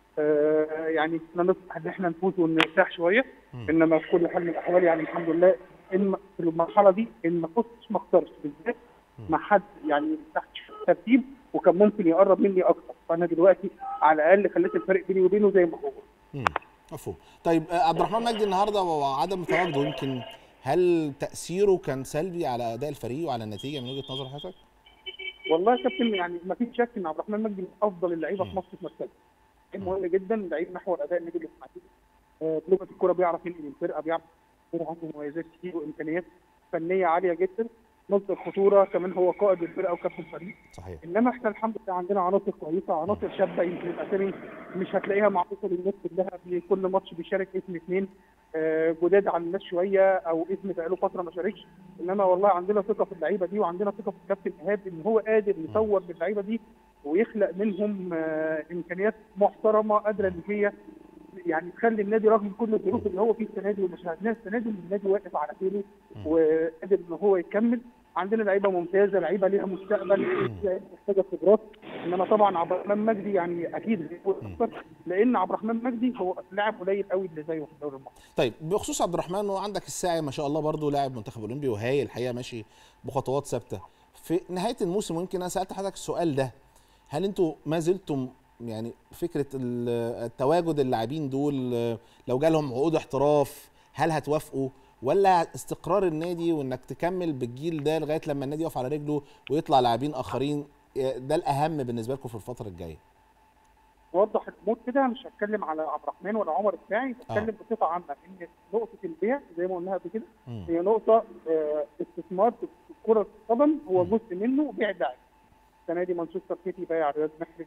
آه يعني كنا نطمح ان احنا نفوز ونرتاح شويه انما في كل حال من الاحوال يعني الحمد لله ان في المرحله دي ان ما كنتش ما اختارش بالذات مع حد يعني تحت ترتيب وكان ممكن يقرب مني اكتر فانا دلوقتي على الاقل خليت الفرق بيني وبينه زي ما هو مفهوم طيب عبد الرحمن مجدي النهارده وعدم تواجده يمكن هل تاثيره كان سلبي على اداء الفريق وعلى النتيجه من وجهه نظر حضرتك؟ والله يا كابتن يعني ما فيش شك ان عبد الرحمن مجدي من افضل اللعيبه في مصر في مركزه مهم جدا لعيب محور اداء النادي الاسماعيلي آه بلغه الكوره بيعرف ينقل الفرقه بيعرف عنده مميزات كتير وامكانيات فنيه عاليه جدا نقطه الخطوره كمان هو قائد الفرقه وكابتن الفريق صحيح انما احنا الحمد لله عندنا عناصر كويسه عناصر شابه يمكن الاسامي مش هتلاقيها معروفه للناس كلها في كل ماتش بيشارك اسم اثنين آه جداد عن الناس شويه او اسم بقاله فتره ما شاركش انما والله عندنا ثقه في اللعيبه دي وعندنا ثقه في الكابتن ايهاب ان هو قادر يطور باللعيبه دي ويخلق منهم آه امكانيات محترمه قادره ان هي يعني تخلي النادي رغم كل الظروف اللي هو فيه السنه دي ومشاهدناها السنه دي النادي واقف على حيله وقادر ان هو يكمل عندنا لعيبه ممتازه لعيبه ليها مستقبل لعيبة محتاجه خبرات انما طبعا عبد الرحمن مجدي يعني اكيد هيكون اكتر لان عبد الرحمن مجدي هو لاعب قليل قوي اللي زيه في الدوري المصري طيب بخصوص عبد الرحمن وعندك الساعي ما شاء الله برضو لاعب منتخب اولمبي وهايل الحقيقه ماشي بخطوات ثابته في نهايه الموسم ويمكن انا سالت حضرتك السؤال ده هل انتوا ما زلتم يعني فكره ال- التواجد اللاعبين دول آه، لو جالهم عقود احتراف هل هتوافقوا ولا استقرار النادي وانك تكمل بالجيل ده لغايه لما النادي يقف على رجله ويطلع لاعبين اخرين آه، ده الاهم بالنسبه لكم في الفتره الجايه نوضح الامور كده مش هتكلم على عبد الرحمن ولا عمر الساعي بتكلم بصفه عامه ان نقطه البيع زي ما قلنا قبل كده مم. هي نقطه آه، استثمار في كره القدم هو جزء منه بيع لاعب السنه دي مانشستر سيتي بايع رياض محرز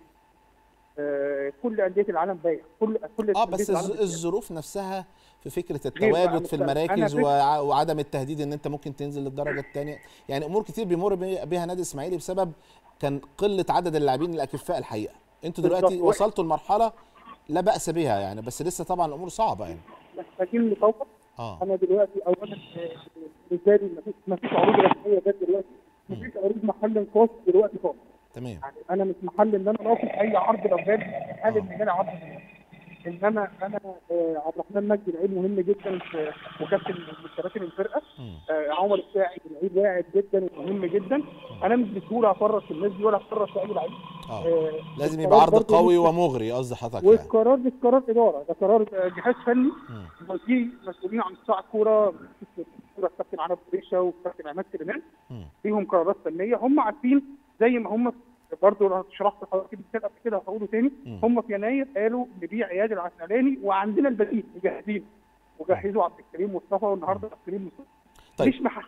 آه، كل انديه العالم بايع كل كل اه أندية بس العالم الظ- بتبيع. الظروف نفسها في فكره غير بقى التواجد في مختلف. أنا المراكز فكرة- وع- وعدم التهديد ان انت ممكن تنزل للدرجه الثانيه يعني امور كتير بيمر بي- بيها نادي اسماعيلي بسبب كان قله عدد اللاعبين الاكفاء الحقيقه انتوا دلوقتي بالظبط. وصلتوا لمرحله لا باس بها يعني بس لسه طبعا الامور صعبه يعني محتاجين نطور اه انا دلوقتي اولا آه، بالنسبه لي مفيش مفيش عروض رسميه جت دلوقتي مفيش عروض محل خاص دلوقتي خالص تمام يعني انا مش محل ان انا رافض اي عرض لو جالي حابب ان انا عرض دلوقتي. انما انا آه، عبد الرحمن مجدي لعيب مهم جدا في وكابتن من كباتن الفرقه مم. آه، عمر الساعي لعيب واعد جدا ومهم جدا انا مش بسهوله هفرط الناس دي ولا هفرط في اي لعيب اه آه، لازم القرار يبقى عرض برضه قوي مش- ومغري قصدي حضرتك يعني والقرار مش قرار اداره ده قرار آه، جهاز فني مم. في مسؤولين عن قطاع الكوره الكابتن عرب بريشه والكابتن عماد سليمان مم. ليهم قرارات فنيه هم عارفين زي ما هم برضه انا شرحت لحضرتك مثال قبل كده وهقوله تاني مم. هم في يناير قالوا نبيع اياد العسلاني وعندنا البديل مجهزين وجهزوا عبد الكريم مصطفى والنهارده عبد الكريم مصطفى طيب. مش محل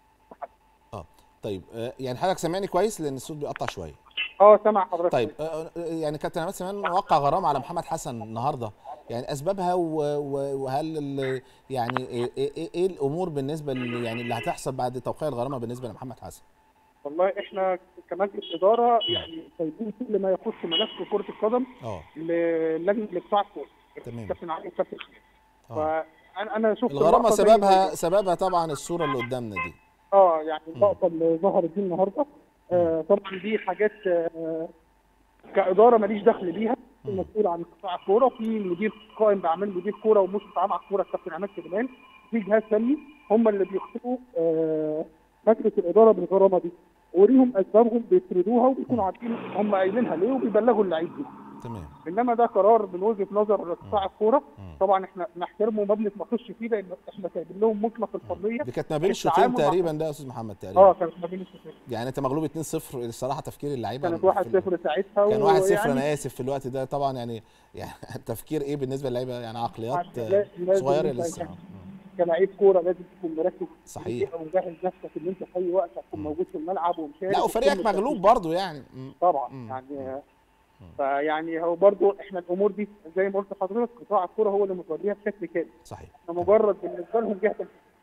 اه طيب آه يعني حضرتك سامعني كويس لان الصوت بيقطع شويه اه سامع حضرتك طيب آه، آه، يعني كابتن عماد سليمان وقع غرامه على محمد حسن النهارده يعني اسبابها و- و- وهل ال- يعني ايه, إيه, إيه الامور بالنسبه ل- يعني اللي هتحصل بعد توقيع الغرامه بالنسبه لمحمد حسن والله احنا كمجلس اداره يعني سايبين كل ما يخص ملف كره القدم اه للجنه لقطاع الكوره تمام. كابتن علي وكابتن خالد. اه فانا انا شفت الغرامه اللقطة زي سببها ما- سببها طبعا الصوره اللي قدامنا دي اه يعني اللقطه اللي ظهرت دي النهارده آه طبعا دي حاجات آه كاداره ماليش دخل بيها المسؤول عن قطاع الكوره في مدير قائم باعمال مدير كوره ومشرف عام على الكوره الكابتن عماد سليمان في جهاز فني هم اللي بيخطئوا آه مجلس الاداره بالغرامه دي وليهم اسبابهم بيفردوها وبيكونوا عارفين هم قايلينها ليه وبيبلغوا اللعيب دي تمام انما ده قرار من وجهه نظر قطاع الكوره مم. طبعا احنا نحترمه وما بنتناقش فيه لان احنا سايبين لهم مطلق الحريه دي كانت ما بين التعامل الشوطين مع- تقريبا ده يا استاذ محمد اه تقريبا كانت ما بين الشوطين يعني انت مغلوب 2-0 الصراحه تفكير اللعيبه كانت في 1 ال- 0 ساعتها كان 1 0 ويعني انا اسف في الوقت ده طبعا يعني يعني تفكير ايه بالنسبه للعيبه يعني عقليات عشان لا- لازم صغيره انت لسه يعني آه. كلاعب كوره لازم تكون مركز صحيح. ومجهز نفسك ان انت في اي وقت هتكون موجود في الملعب ومشارك لا وفريقك وكل مغلوب التركيز. برضه يعني مم. طبعا مم. يعني فيعني هو برضو احنا الامور دي زي ما قلت لحضرتك قطاع الكوره هو اللي متوليها بشكل كامل صحيح احنا مجرد بالنسبه لهم جهه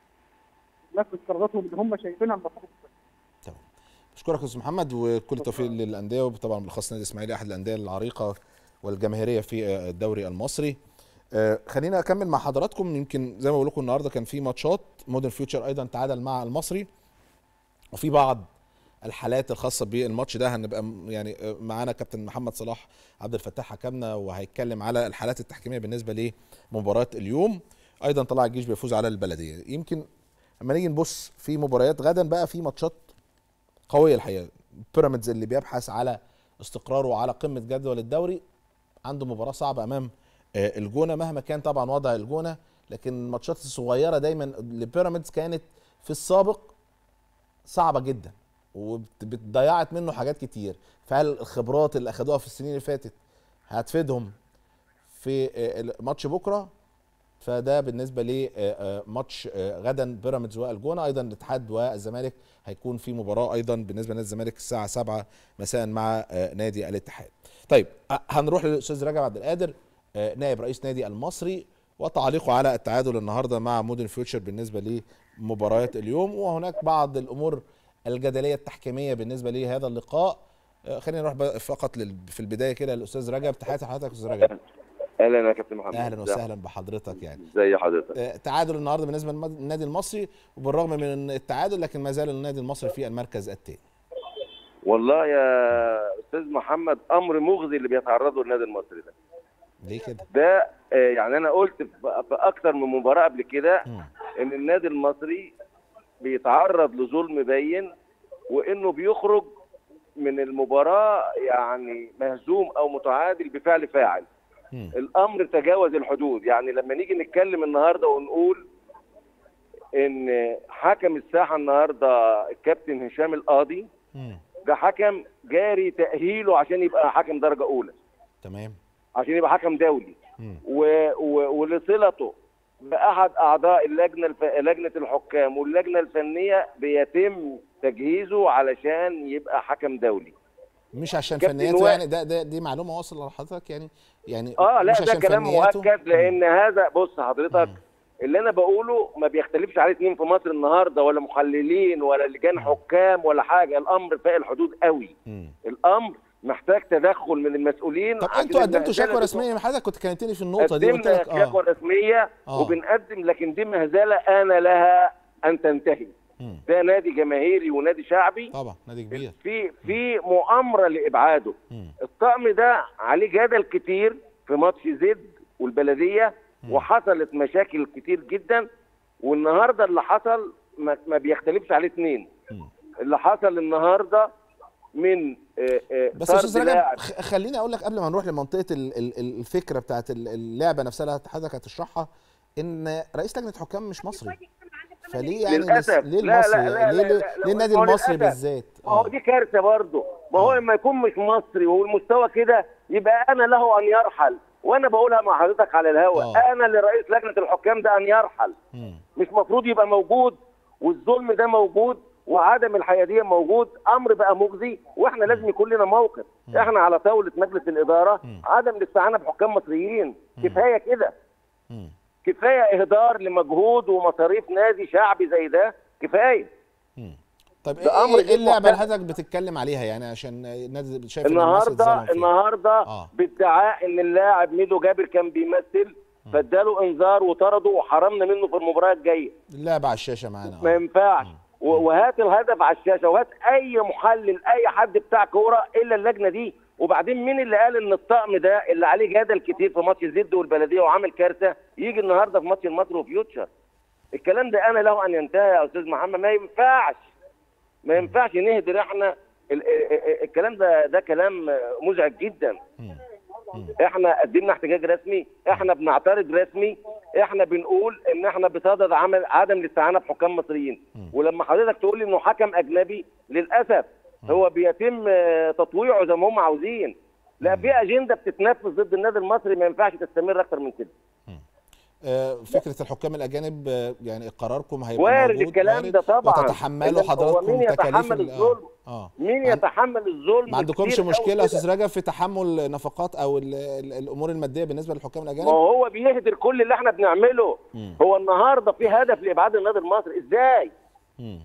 نفذ قراراتهم اللي هم شايفينها المفروض تمام بشكرك يا استاذ محمد وكل التوفيق للانديه وطبعا بالاخص نادي الاسماعيلي احد الانديه العريقه والجماهيريه في آه، الدوري المصري آه، خلينا اكمل مع حضراتكم يمكن زي ما بقول لكم النهارده كان في ماتشات مودرن فيوتشر ايضا تعادل مع المصري وفي بعض الحالات الخاصه بالماتش ده هنبقى م- يعني آه، معانا كابتن محمد صلاح عبد الفتاح حكمنا وهيتكلم على الحالات التحكيميه بالنسبه لمباراه اليوم ايضا طلع الجيش بيفوز على البلديه يمكن اما نيجي نبص في مباريات غدا بقى في ماتشات قويه الحقيقه بيراميدز اللي بيبحث على استقراره على قمه جدول الدوري عنده مباراه صعبه امام آه، الجونه مهما كان طبعا وضع الجونه لكن الماتشات الصغيره دايما لبيراميدز كانت في السابق صعبه جدا وضيعت منه حاجات كتير فهل الخبرات اللي اخدوها في السنين اللي فاتت هتفيدهم في آه، ماتش بكره فده بالنسبه لماتش غدا بيراميدز والجونه ايضا الاتحاد والزمالك هيكون في مباراه ايضا بالنسبه لنادي الزمالك الساعه 7 مساء مع آه، نادي الاتحاد. طيب آه، هنروح للاستاذ رجب عبد القادر آه، نائب رئيس نادي المصري وتعليقه على التعادل النهارده مع مودرن فيوتشر بالنسبه لمباريات اليوم وهناك بعض الامور الجدليه التحكيميه بالنسبه لهذا اللقاء آه، خلينا نروح بقى فقط لل- في البدايه كده للاستاذ رجب تحياتي لحضرتك يا استاذ رجب اهلا يا كابتن محمد اهلا وسهلا بحضرتك يعني ازي حضرتك آه، تعادل النهارده بالنسبه للنادي المصري وبالرغم من التعادل لكن ما زال النادي المصري في المركز الثاني والله يا استاذ محمد امر مغزي اللي بيتعرضه النادي المصري ده ليه كده؟ ده آه، يعني انا قلت في في اكتر من مباراه قبل كده مم. ان النادي المصري بيتعرض لظلم باين وانه بيخرج من المباراه يعني مهزوم او متعادل بفعل فاعل مم. الامر تجاوز الحدود يعني لما نيجي نتكلم النهارده ونقول ان حكم الساحه النهارده الكابتن هشام القاضي مم. ده حكم جاري تاهيله عشان يبقى حكم درجه اولى تمام عشان يبقى حكم دولي مم. و... و... ولصلته باحد اعضاء اللجنه الف... لجنه الحكام واللجنه الفنيه بيتم تجهيزه علشان يبقى حكم دولي مش عشان كابتن فنياته وائل. يعني ده ده دي معلومه واصله لحضرتك يعني يعني اه لا مش ده عشان كلام فنياته؟ مؤكد لان هذا بص حضرتك مم. اللي انا بقوله ما بيختلفش عليه اتنين في مصر النهارده ولا محللين ولا لجان حكام ولا حاجه الامر فاق الحدود قوي مم. الامر محتاج تدخل من المسؤولين طب عشان انتوا قدمتوا المهزلة شكوى دي رسميه حضرتك كنت كلمتني في النقطه دي قلت قدمنا لك اه شكوى رسميه آه. وبنقدم لكن دي مهزله انا لها ان تنتهي مم. ده نادي جماهيري ونادي شعبي طبعا نادي كبير في في مؤامره لابعاده مم. الطقم ده عليه جدل كتير في ماتش زد والبلديه وحصلت مشاكل كتير جدا والنهارده اللي حصل ما, ما بيختلفش عليه اتنين مم. اللي حصل النهارده من آه، آه، بس يا طرد استاذ رجب لاعب. خ- خليني اقول لك قبل ما نروح لمنطقه ال- ال- ال- الفكره بتاعت ال- اللعبه نفسها اللي حضرتك هتشرحها ان رئيس لجنه حكام مش مصري فليه يعني للأسف. لس- ليه لا- لا- المصري لا- ليه لا- ليه, لا- ليه النادي ما هو المصري للأسف. بالذات ما هو آه. دي كارثه برضه ما هو لما يكون مش مصري والمستوى كده يبقى انا له ان يرحل وانا بقولها مع حضرتك على الهواء آه. انا لرئيس لجنه الحكام ده ان يرحل مم. مش مفروض يبقى موجود والظلم ده موجود وعدم الحياديه موجود امر بقى مجزي واحنا لازم يكون لنا موقف احنا على طاوله مجلس الاداره عدم الاستعانه بحكام مصريين كفايه كده مم. كفايه اهدار لمجهود ومصاريف نادي شعبي زي ده كفايه مم. طب ايه, ده أمر إيه, إيه غير اللعبه اللي محتمل. حضرتك بتتكلم عليها يعني عشان النادي شايف ان المصري اتظلم النهارده فيها. النهارده آه. بادعاء ان اللاعب ميدو جابر كان بيمثل فاداله انذار وطرده وحرمنا منه في المباراه الجايه اللعبه على الشاشه معانا ما آه. ينفعش و- وهات الهدف على الشاشه وهات اي محلل اي حد بتاع كوره الا اللجنه دي وبعدين مين اللي قال ان الطقم ده اللي عليه جدل كتير في ماتش زد والبلديه وعامل كارثه يجي النهارده في ماتش المصري وفيوتشر الكلام ده انا له ان ينتهي يا استاذ محمد ما ينفعش ما ينفعش نهدر احنا ال- ال- ال- الكلام ده ده كلام مزعج جدا مم. احنا قدمنا احتجاج رسمي احنا بنعترض رسمي احنا بنقول ان احنا بصدد عمل عدم الاستعانه بحكام مصريين ولما حضرتك تقول لي انه حكم اجنبي للاسف هو بيتم آه، تطويعه زي ما هم عاوزين لا في اجنده بتتنفذ ضد النادي المصري ما ينفعش تستمر اكتر من كده آه، فكره الحكام الاجانب آه، يعني قراركم هيبقى وارد موجود الكلام وارد ده طبعا وتتحملوا إنما هو حضراتكم مين تكاليف يتحمل ال- الظلم اه مين ما- يتحمل الظلم ما عندكمش كتير أوي مشكله يا كده. استاذ رجب في تحمل نفقات او ال- ال- الامور الماديه بالنسبه للحكام ما الاجانب هو بيهدر كل اللي احنا بنعمله مم. هو النهارده في هدف لابعاد النادي المصري ازاي مم.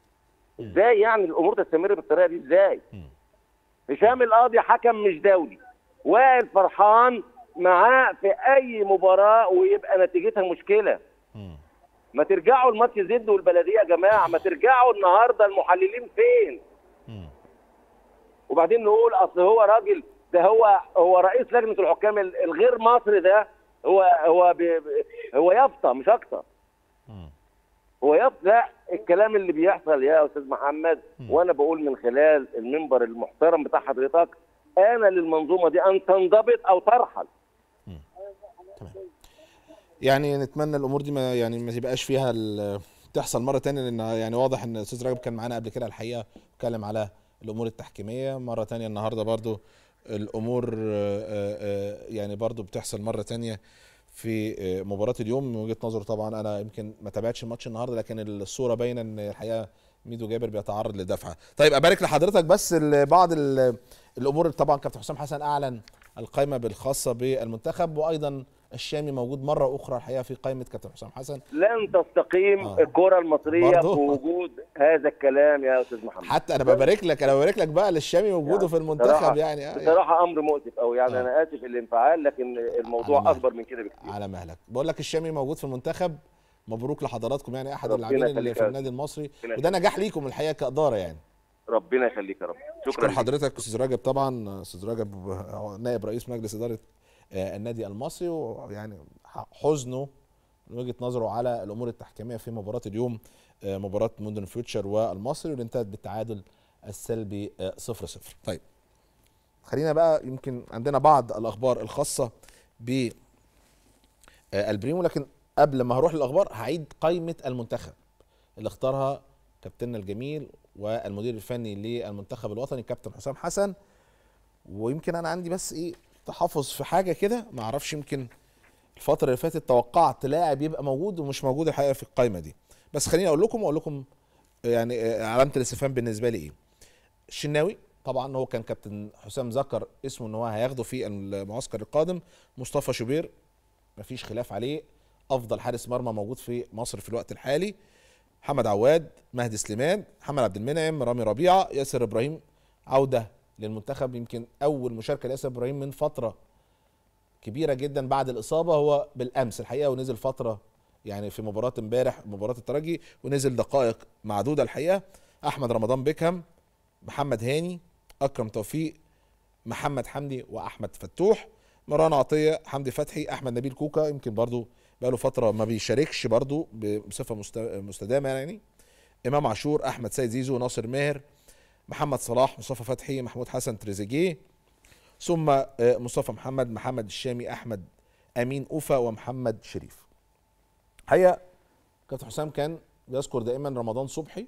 ازاي يعني الامور تستمر بالطريقه دي ازاي مم. هشام القاضي حكم مش دولي وائل فرحان معاه في اي مباراه ويبقى نتيجتها مشكله مم. ما ترجعوا الماتش زد والبلديه يا جماعه ما ترجعوا النهارده المحللين فين مم. وبعدين نقول اصل هو راجل ده هو هو رئيس لجنه الحكام ال- الغير مصري ده هو هو بي بي- هو يافطه مش اكتر مم. هو يافطه لا الكلام اللي بيحصل يا استاذ محمد وانا بقول من خلال المنبر المحترم بتاع حضرتك انا للمنظومه دي ان تنضبط او ترحل تمام يعني نتمنى الامور دي ما يعني ما تبقاش فيها ال- تحصل مره تانية لان يعني واضح ان الاستاذ رجب كان معانا قبل كده الحقيقه اتكلم على الامور التحكيميه مره تانية النهارده برضو الامور آه، آه، آه، يعني برضو بتحصل مره تانية في آه، مباراه اليوم من وجهه نظره طبعا انا يمكن ما تابعتش الماتش النهارده لكن الصوره باينه ان الحقيقه ميدو جابر بيتعرض لدفعه طيب ابارك لحضرتك بس ال- بعض ال- الامور طبعا كابتن حسام حسن اعلن القائمه بالخاصه بالمنتخب وايضا الشامي موجود مره اخرى الحقيقه في قائمه كابتن حسام حسن لن تستقيم آه. الكره المصريه برضو. بوجود هذا الكلام يا استاذ محمد حتى انا ببارك لك انا ببارك لك بقى للشامي وجوده في المنتخب بصراحة- يعني, آه يعني بصراحه امر مؤسف قوي يعني آه. انا اسف الانفعال لكن الموضوع على اكبر من كده بكتير على مهلك بقول لك الشامي موجود في المنتخب مبروك لحضراتكم يعني احد ربنا اللاعبين اللي يخليك في يا النادي المصري ربنا وده نجاح ليكم الحقيقه كاداره يعني ربنا يخليك يا رب شكرا شكرا لك. حضرتك استاذ رجب طبعا استاذ رجب هو نائب رئيس مجلس اداره آه، النادي المصري ويعني ح- حزنه من وجهه نظره على الامور التحكيميه في مباراه اليوم آه، مباراه مودرن فيوتشر والمصري واللي انتهت بالتعادل السلبي 0 0 طيب خلينا بقى يمكن عندنا بعض الاخبار الخاصه ب آه، البريمو لكن قبل ما هروح للاخبار هعيد قائمه المنتخب اللي اختارها كابتننا الجميل والمدير الفني للمنتخب الوطني كابتن حسام حسن ويمكن انا عندي بس ايه تحفظ في حاجه كده ما اعرفش يمكن الفتره اللي فاتت توقعت لاعب يبقى موجود ومش موجود الحقيقه في القائمه دي بس خليني اقول لكم واقول لكم يعني آه، علامه الاستفهام بالنسبه لي ايه الشناوي طبعا هو كان كابتن حسام ذكر اسمه ان هو هياخده في المعسكر القادم مصطفى شوبير مفيش خلاف عليه افضل حارس مرمى موجود في مصر في الوقت الحالي محمد عواد مهدي سليمان محمد عبد المنعم رامي ربيعه ياسر ابراهيم عوده للمنتخب يمكن اول مشاركه لياسر ابراهيم من فتره كبيره جدا بعد الاصابه هو بالامس الحقيقه ونزل فتره يعني في مباراه امبارح مباراه الترجي ونزل دقائق معدوده الحقيقه احمد رمضان بيكهام محمد هاني اكرم توفيق محمد حمدي واحمد فتوح مروان عطيه حمدي فتحي احمد نبيل كوكا يمكن برضو بقاله فتره ما بيشاركش برضو بصفه مست- مستدامه يعني امام عاشور احمد سيد زيزو ناصر ماهر محمد صلاح مصطفى فتحي محمود حسن تريزيجيه ثم آه، مصطفى محمد محمد الشامي احمد امين اوفا ومحمد شريف هيا كابتن حسام كان بيذكر دائما رمضان صبحي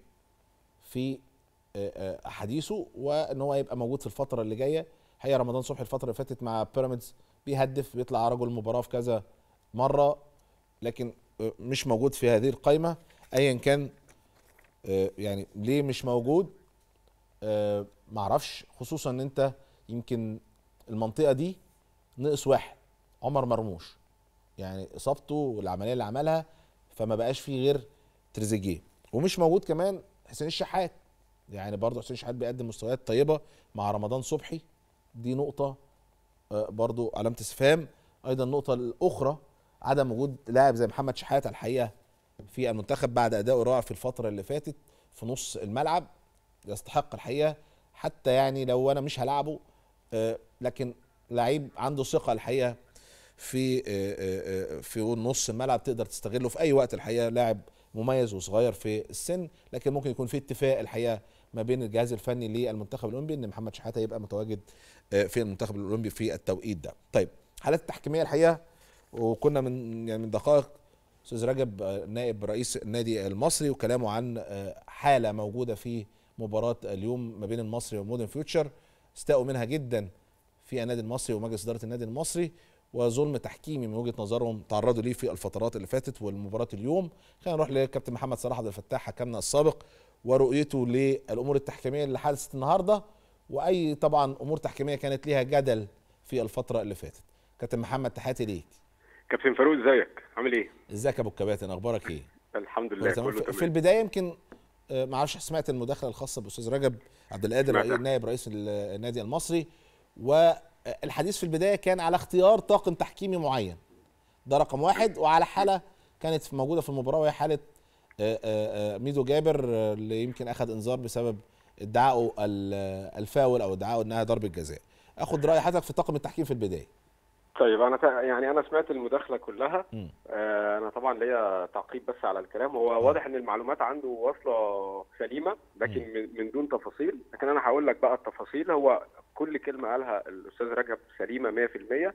في آه، آه، احاديثه وان هو هيبقى موجود في الفتره اللي جايه هي رمضان صبحي الفتره اللي فاتت مع بيراميدز بيهدف بيطلع رجل المباراه في كذا مره لكن آه، مش موجود في هذه القائمه ايا كان آه، يعني ليه مش موجود آه، معرفش خصوصا ان انت يمكن المنطقه دي نقص واحد عمر مرموش يعني اصابته والعمليه اللي عملها فما بقاش فيه غير تريزيجيه ومش موجود كمان حسين الشحات يعني برضه حسين الشحات بيقدم مستويات طيبه مع رمضان صبحي دي نقطه آه، برضه علامه استفهام ايضا النقطه الاخرى عدم وجود لاعب زي محمد شحات الحقيقه في المنتخب بعد اداؤه الرائع في الفتره اللي فاتت في نص الملعب يستحق الحقيقه حتى يعني لو انا مش هلعبه آه، لكن لعيب عنده ثقه الحقيقه في آه، آه، آه، في نص الملعب تقدر تستغله في اي وقت الحقيقه لاعب مميز وصغير في السن لكن ممكن يكون في اتفاق الحقيقه ما بين الجهاز الفني للمنتخب الاولمبي ان محمد شحاته يبقى متواجد آه، في المنتخب الاولمبي في التوقيت ده طيب حالات التحكيميه الحقيقه وكنا من يعني من دقائق استاذ رجب آه، نائب رئيس النادي المصري وكلامه عن آه، حاله موجوده في مباراه اليوم ما بين المصري ومودرن فيوتشر استاءوا منها جدا في النادي المصري ومجلس اداره النادي المصري وظلم تحكيمي من وجهه نظرهم تعرضوا ليه في الفترات اللي فاتت والمباراه اليوم خلينا نروح لكابتن محمد صلاح عبد الفتاح حكمنا السابق ورؤيته للامور التحكيميه اللي حدثت النهارده واي طبعا امور تحكيميه كانت ليها جدل في الفتره اللي فاتت كابتن محمد تحياتي ليك كابتن فاروق ازيك عامل ايه ازيك يا ابو الكباتن اخبارك ايه الحمد كله لله تمام؟ كله في- في تمام البدايه يمكن آه، ما اعرفش سمعت المداخله الخاصه باستاذ رجب عبد القادر سمعتها. رئيس- نائب رئيس ال- النادي المصري والحديث في البدايه كان على اختيار طاقم تحكيمي معين ده رقم واحد وعلى حاله كانت موجوده في المباراه وهي حاله آه، آه، آه، ميدو جابر آه، اللي يمكن اخذ انذار بسبب ادعائه ال- الفاول او ادعائه انها ضربه جزاء اخد راي حضرتك في طاقم التحكيم في البدايه طيب انا تا- يعني انا سمعت المداخله كلها مم. آه انا طبعا ليا تعقيب بس على الكلام هو واضح ان المعلومات عنده واصله سليمه لكن من- من دون تفاصيل لكن انا هقول لك بقى التفاصيل هو كل كلمه قالها الاستاذ رجب سليمه 100%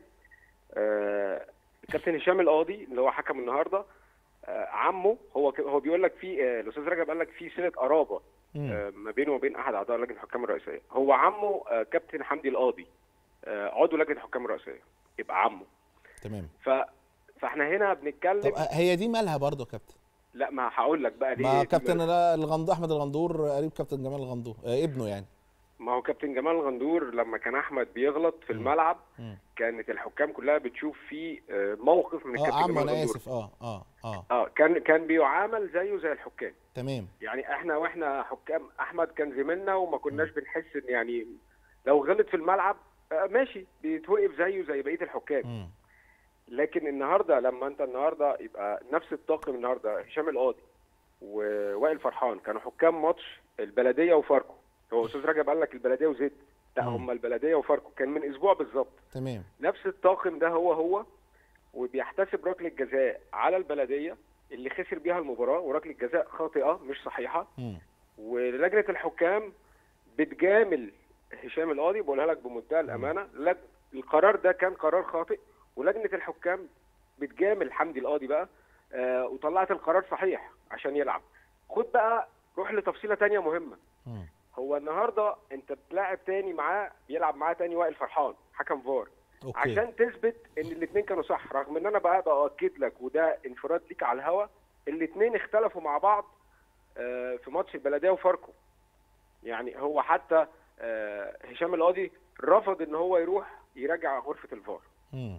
آه الكابتن هشام القاضي اللي هو حكم النهارده آه عمه هو ك- هو بيقول لك في آه الاستاذ رجب قال لك في صله قرابه آه، ما بينه وبين احد اعضاء لجنه الحكام الرئيسيه هو عمه آه، كابتن حمدي القاضي آه، عضو لجنه الحكام الرئيسيه يبقى عمه تمام ف فاحنا هنا بنتكلم طب آه، هي دي مالها برضه يا كابتن لا ما هقول لك بقى ليه ما دي كابتن مال- لا- الغندور احمد الغندور قريب كابتن جمال الغندور آه ابنه يعني ما هو كابتن جمال غندور لما كان احمد بيغلط في الملعب مم. كانت الحكام كلها بتشوف فيه آه، موقف من اه الكابتن عم جمال انا غندور اسف اه اه اه اه كان كان بيعامل زيه زي الحكام تمام يعني احنا واحنا حكام احمد كان زميلنا وما كناش بنحس ان يعني لو غلط في الملعب آه، ماشي بيتوقف زيه زي بقيه الحكام مم. لكن النهارده لما انت النهارده يبقى نفس الطاقم النهارده هشام القاضي ووائل فرحان كانوا حكام ماتش البلديه وفاركو هو استاذ رجب قال لك البلديه وزد لا مم. هم البلديه وفاركو كان من اسبوع بالظبط تمام نفس الطاقم ده هو هو وبيحتسب ركله جزاء على البلديه اللي خسر بيها المباراه وركله جزاء خاطئه مش صحيحه مم. ولجنه الحكام بتجامل هشام القاضي بقولها لك بمنتهى الامانه لج... القرار ده كان قرار خاطئ ولجنه الحكام بتجامل حمدي القاضي بقى آه وطلعت القرار صحيح عشان يلعب خد بقى روح لتفصيله تانية مهمه مم. هو النهارده انت بتلاعب تاني معاه بيلعب معاه تاني وائل فرحان حكم فار اوكي عشان تثبت ان الاثنين كانوا صح رغم ان انا بقى باكد لك وده انفراد ليك على الهوا الاثنين اختلفوا مع بعض آه، في ماتش البلديه وفاركو يعني هو حتى آه، هشام القاضي رفض ان هو يروح يراجع غرفه الفار مم.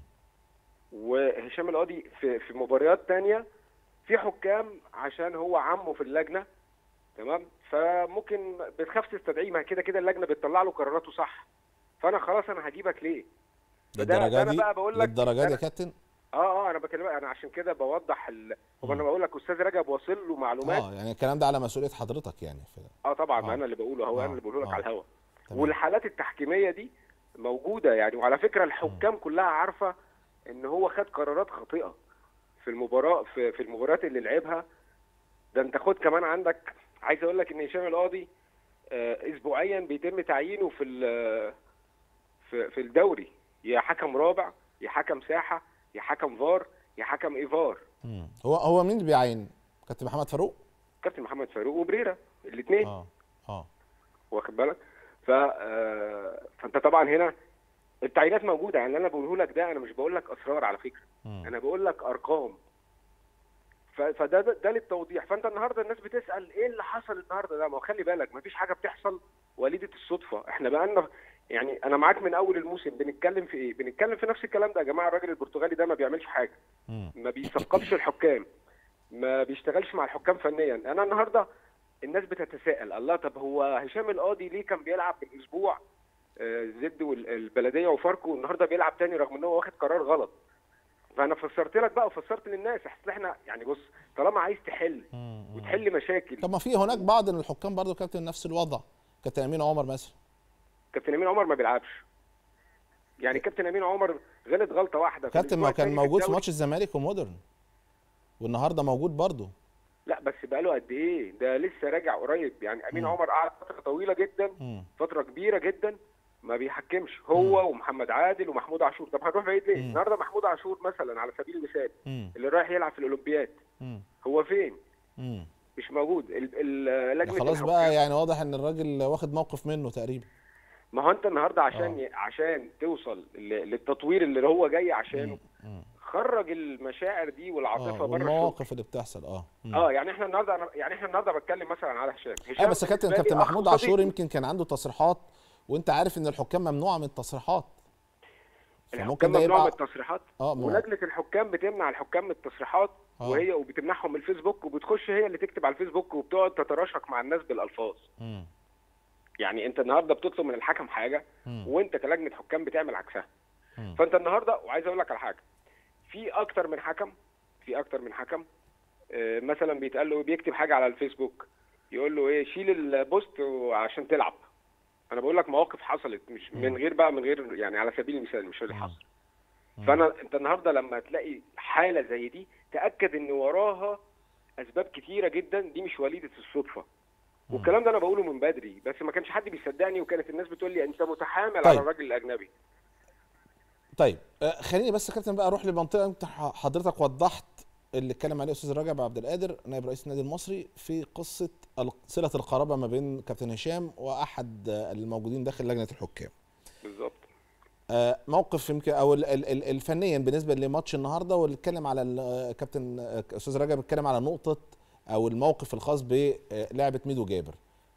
وهشام القاضي في في مباريات تانية في حكام عشان هو عمه في اللجنه تمام فممكن بتخاف تستدعيه ما كده كده اللجنه بتطلع له قراراته صح فانا خلاص انا هجيبك ليه فده- ده للدرجه أنا دي بقى بقول لك- للدرجه دي أنا- يا كابتن اه اه انا بكلمك انا عشان كده بوضح ال... هو انا بقول لك استاذ رجب واصل له معلومات اه يعني الكلام ده على مسؤوليه حضرتك يعني في اه طبعا ما آه. انا اللي بقوله هو آه، انا اللي بقوله لك آه. على الهوا تمام. والحالات التحكيميه دي موجوده يعني وعلى فكره الحكام كلها عارفه ان هو خد قرارات خاطئه في المباراه في, في المباريات اللي لعبها ده انت خد كمان عندك عايز اقول لك ان هشام القاضي آه، اسبوعيا بيتم تعيينه في ال- في في الدوري يا حكم رابع يا حكم ساحه يا حكم فار يا حكم ايفار مم. هو هو مين اللي بيعين كابتن محمد فاروق كابتن محمد فاروق وبريرا الاثنين اه اه واخد بالك ف آه، فانت طبعا هنا التعيينات موجوده يعني اللي انا بقوله لك ده انا مش بقول لك اسرار على فكره مم. انا بقول لك ارقام ف- فده ده, ده للتوضيح فانت النهارده الناس بتسال ايه اللي حصل النهارده ده ما هو خلي بالك ما فيش حاجه بتحصل وليده الصدفه احنا بقالنا يعني انا معاك من اول الموسم بنتكلم في ايه بنتكلم في نفس الكلام ده يا جماعه الراجل البرتغالي ده ما بيعملش حاجه مم. ما بيثقفش الحكام ما بيشتغلش مع الحكام فنيا انا النهارده الناس بتتساءل الله طب هو هشام القاضي ليه كان بيلعب من اسبوع آه، زد والبلديه وفاركو النهارده بيلعب تاني رغم ان هو واخد قرار غلط فانا فسرت لك بقى وفسرت للناس اصل احنا يعني بص طالما عايز تحل مم. وتحل مشاكل طب ما في هناك بعض من الحكام برضو كابتن نفس الوضع كابتن امين عمر مثلا كابتن امين عمر ما بيلعبش يعني كابتن امين عمر غلط غلطه واحده في كابتن ما الأسبوع كان التاني في موجود في الدوري. ماتش الزمالك ومودرن والنهارده موجود برضو لا بس بقاله قد ايه ده لسه راجع قريب يعني امين مم. عمر قعد فتره طويله جدا مم. فتره كبيره جدا ما بيحكمش هو ومحمد عادل ومحمود عاشور طب هنروح بعيد ليه مم. النهارده محمود عاشور مثلا على سبيل المثال مم. اللي رايح يلعب في الاولمبياد مم. هو فين مم. مش موجود ال- ال- ده لجنه خلاص الحكام- بقى يعني واضح ان الراجل واخد موقف منه تقريبا ما هو انت النهارده عشان آه. ي... عشان توصل ل- للتطوير اللي هو جاي عشانه مم. خرج المشاعر دي اه والعاطفه بره الشغل والمواقف اللي بتحصل اه مم. اه يعني احنا النهارده أنا- يعني احنا النهارده بتكلم مثلا على هشام ايوه هشام بس يا كابتن بالنسبة لي كابتن أخ محمود صديق. عاشور يمكن كان عنده تصريحات وانت عارف ان الحكام ممنوعه من التصريحات فممكن الحكام ده ممنوع من يبقى التصريحات اه ما هو- ولجنه الحكام بتمنع الحكام من التصريحات آه. وهي وبتمنعهم من الفيسبوك وبتخش هي اللي تكتب على الفيسبوك وبتقعد تتراشق مع الناس بالالفاظ مم. يعني انت النهارده بتطلب من الحكم حاجه مم. وانت كلجنه حكام بتعمل عكسها مم. فانت النهارده وعايز اقول لك على حاجه في اكتر من حكم في اكتر من حكم آه، مثلا بيتقال له بيكتب حاجه على الفيسبوك يقول له ايه شيل البوست عشان تلعب انا بقول لك مواقف حصلت مش من غير بقى من غير يعني على سبيل المثال مش اللي حصل فانا انت النهارده لما تلاقي حاله زي دي تاكد ان وراها اسباب كتيره جدا دي مش وليده الصدفه والكلام ده انا بقوله من بدري بس ما كانش حد بيصدقني وكانت الناس بتقول لي انت متحامل طيب. على الراجل الاجنبي طيب آه، خليني بس يا كابتن بقى اروح لمنطقه انت ح- حضرتك وضحت اللي اتكلم عليه استاذ رجب عبد القادر نائب رئيس النادي المصري في قصه ال- صله القرابه ما بين كابتن هشام واحد آه، الموجودين داخل لجنه الحكام بالظبط آه، موقف يمكن او ال- ال- ال- الفنيا بالنسبه لماتش النهارده واللي اتكلم على ال- آه، كابتن آه، استاذ رجب اتكلم على نقطه او الموقف الخاص بلعبه ميدو جابر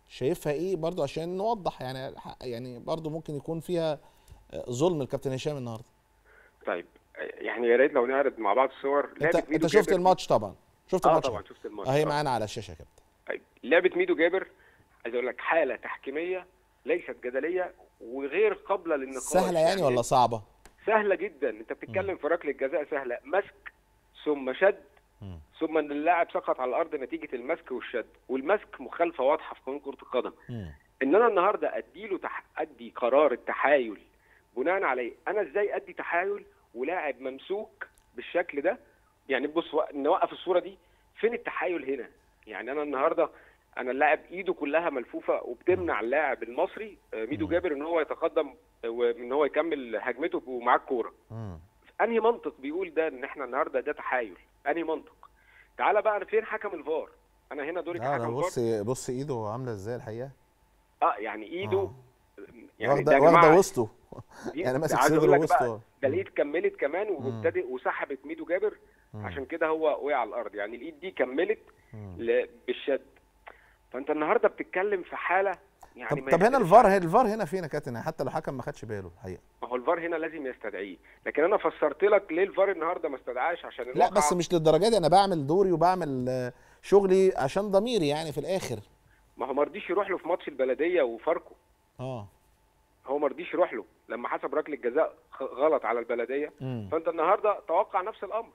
شايفها ايه برضو عشان نوضح يعني يعني برضو ممكن يكون فيها آه، ظلم الكابتن هشام النهارده طيب يعني يا ريت لو نعرض مع بعض الصور انت لعبة انت ميدو شفت جابر- الماتش طبعا شفت اه الماتش طبعا شفت الماتش اهي آه. معانا على الشاشه يا كابتن طيب لعبه ميدو جابر عايز اقول لك حاله تحكيميه ليست جدليه وغير قابله للنقاش سهله يعني ولا صعبه سهله جدا انت بتتكلم في ركله جزاء سهله مسك ثم شد مم. ثم ان اللاعب سقط على الارض نتيجه المسك والشد والمسك مخالفه واضحه في قانون كره القدم مم. ان انا النهارده اديله تح... ادي قرار التحايل بناء عليه انا ازاي ادي تحايل ولاعب ممسوك بالشكل ده يعني بص و... نوقف الصوره دي فين التحايل هنا يعني انا النهارده انا اللاعب ايده كلها ملفوفه وبتمنع اللاعب المصري آه، ميدو جابر ان هو يتقدم آه، وان هو يكمل هجمته ومعاه الكوره مم. انهي منطق بيقول ده ان احنا النهارده ده تحايل انهي منطق تعالى بقى فين حكم الفار انا هنا دوري اه ده كحكم بص فار بص ايده عامله ازاي الحقيقه اه يعني ايده آه. يعني واخده ده يا واخده جماعة وسطه دي- يعني ماسك عايز أقول صدره لك بقى وسطه ده الايد كملت كمان وابتدى وسحبت ميدو جابر مم. عشان كده هو وقع على الارض يعني الايد دي كملت مم. ل- بالشد فانت النهارده بتتكلم في حاله يعني طب ما طب هنا يختلفش الفار هي الفار هنا فين يا كابتن حتى لو حكم ما خدش باله الحقيقه ما هو الفار هنا لازم يستدعيه لكن انا فسرت لك ليه الفار النهارده ما استدعاش عشان لا الواقعة بس مش للدرجه دي انا بعمل دوري وبعمل آه، شغلي عشان ضميري يعني في الاخر ما هو ما رضيش يروح له في ماتش البلديه وفاركو اه هو ما رضيش يروح له لما حسب ركله جزاء خ- غلط على البلديه مم. فانت النهارده توقع نفس الامر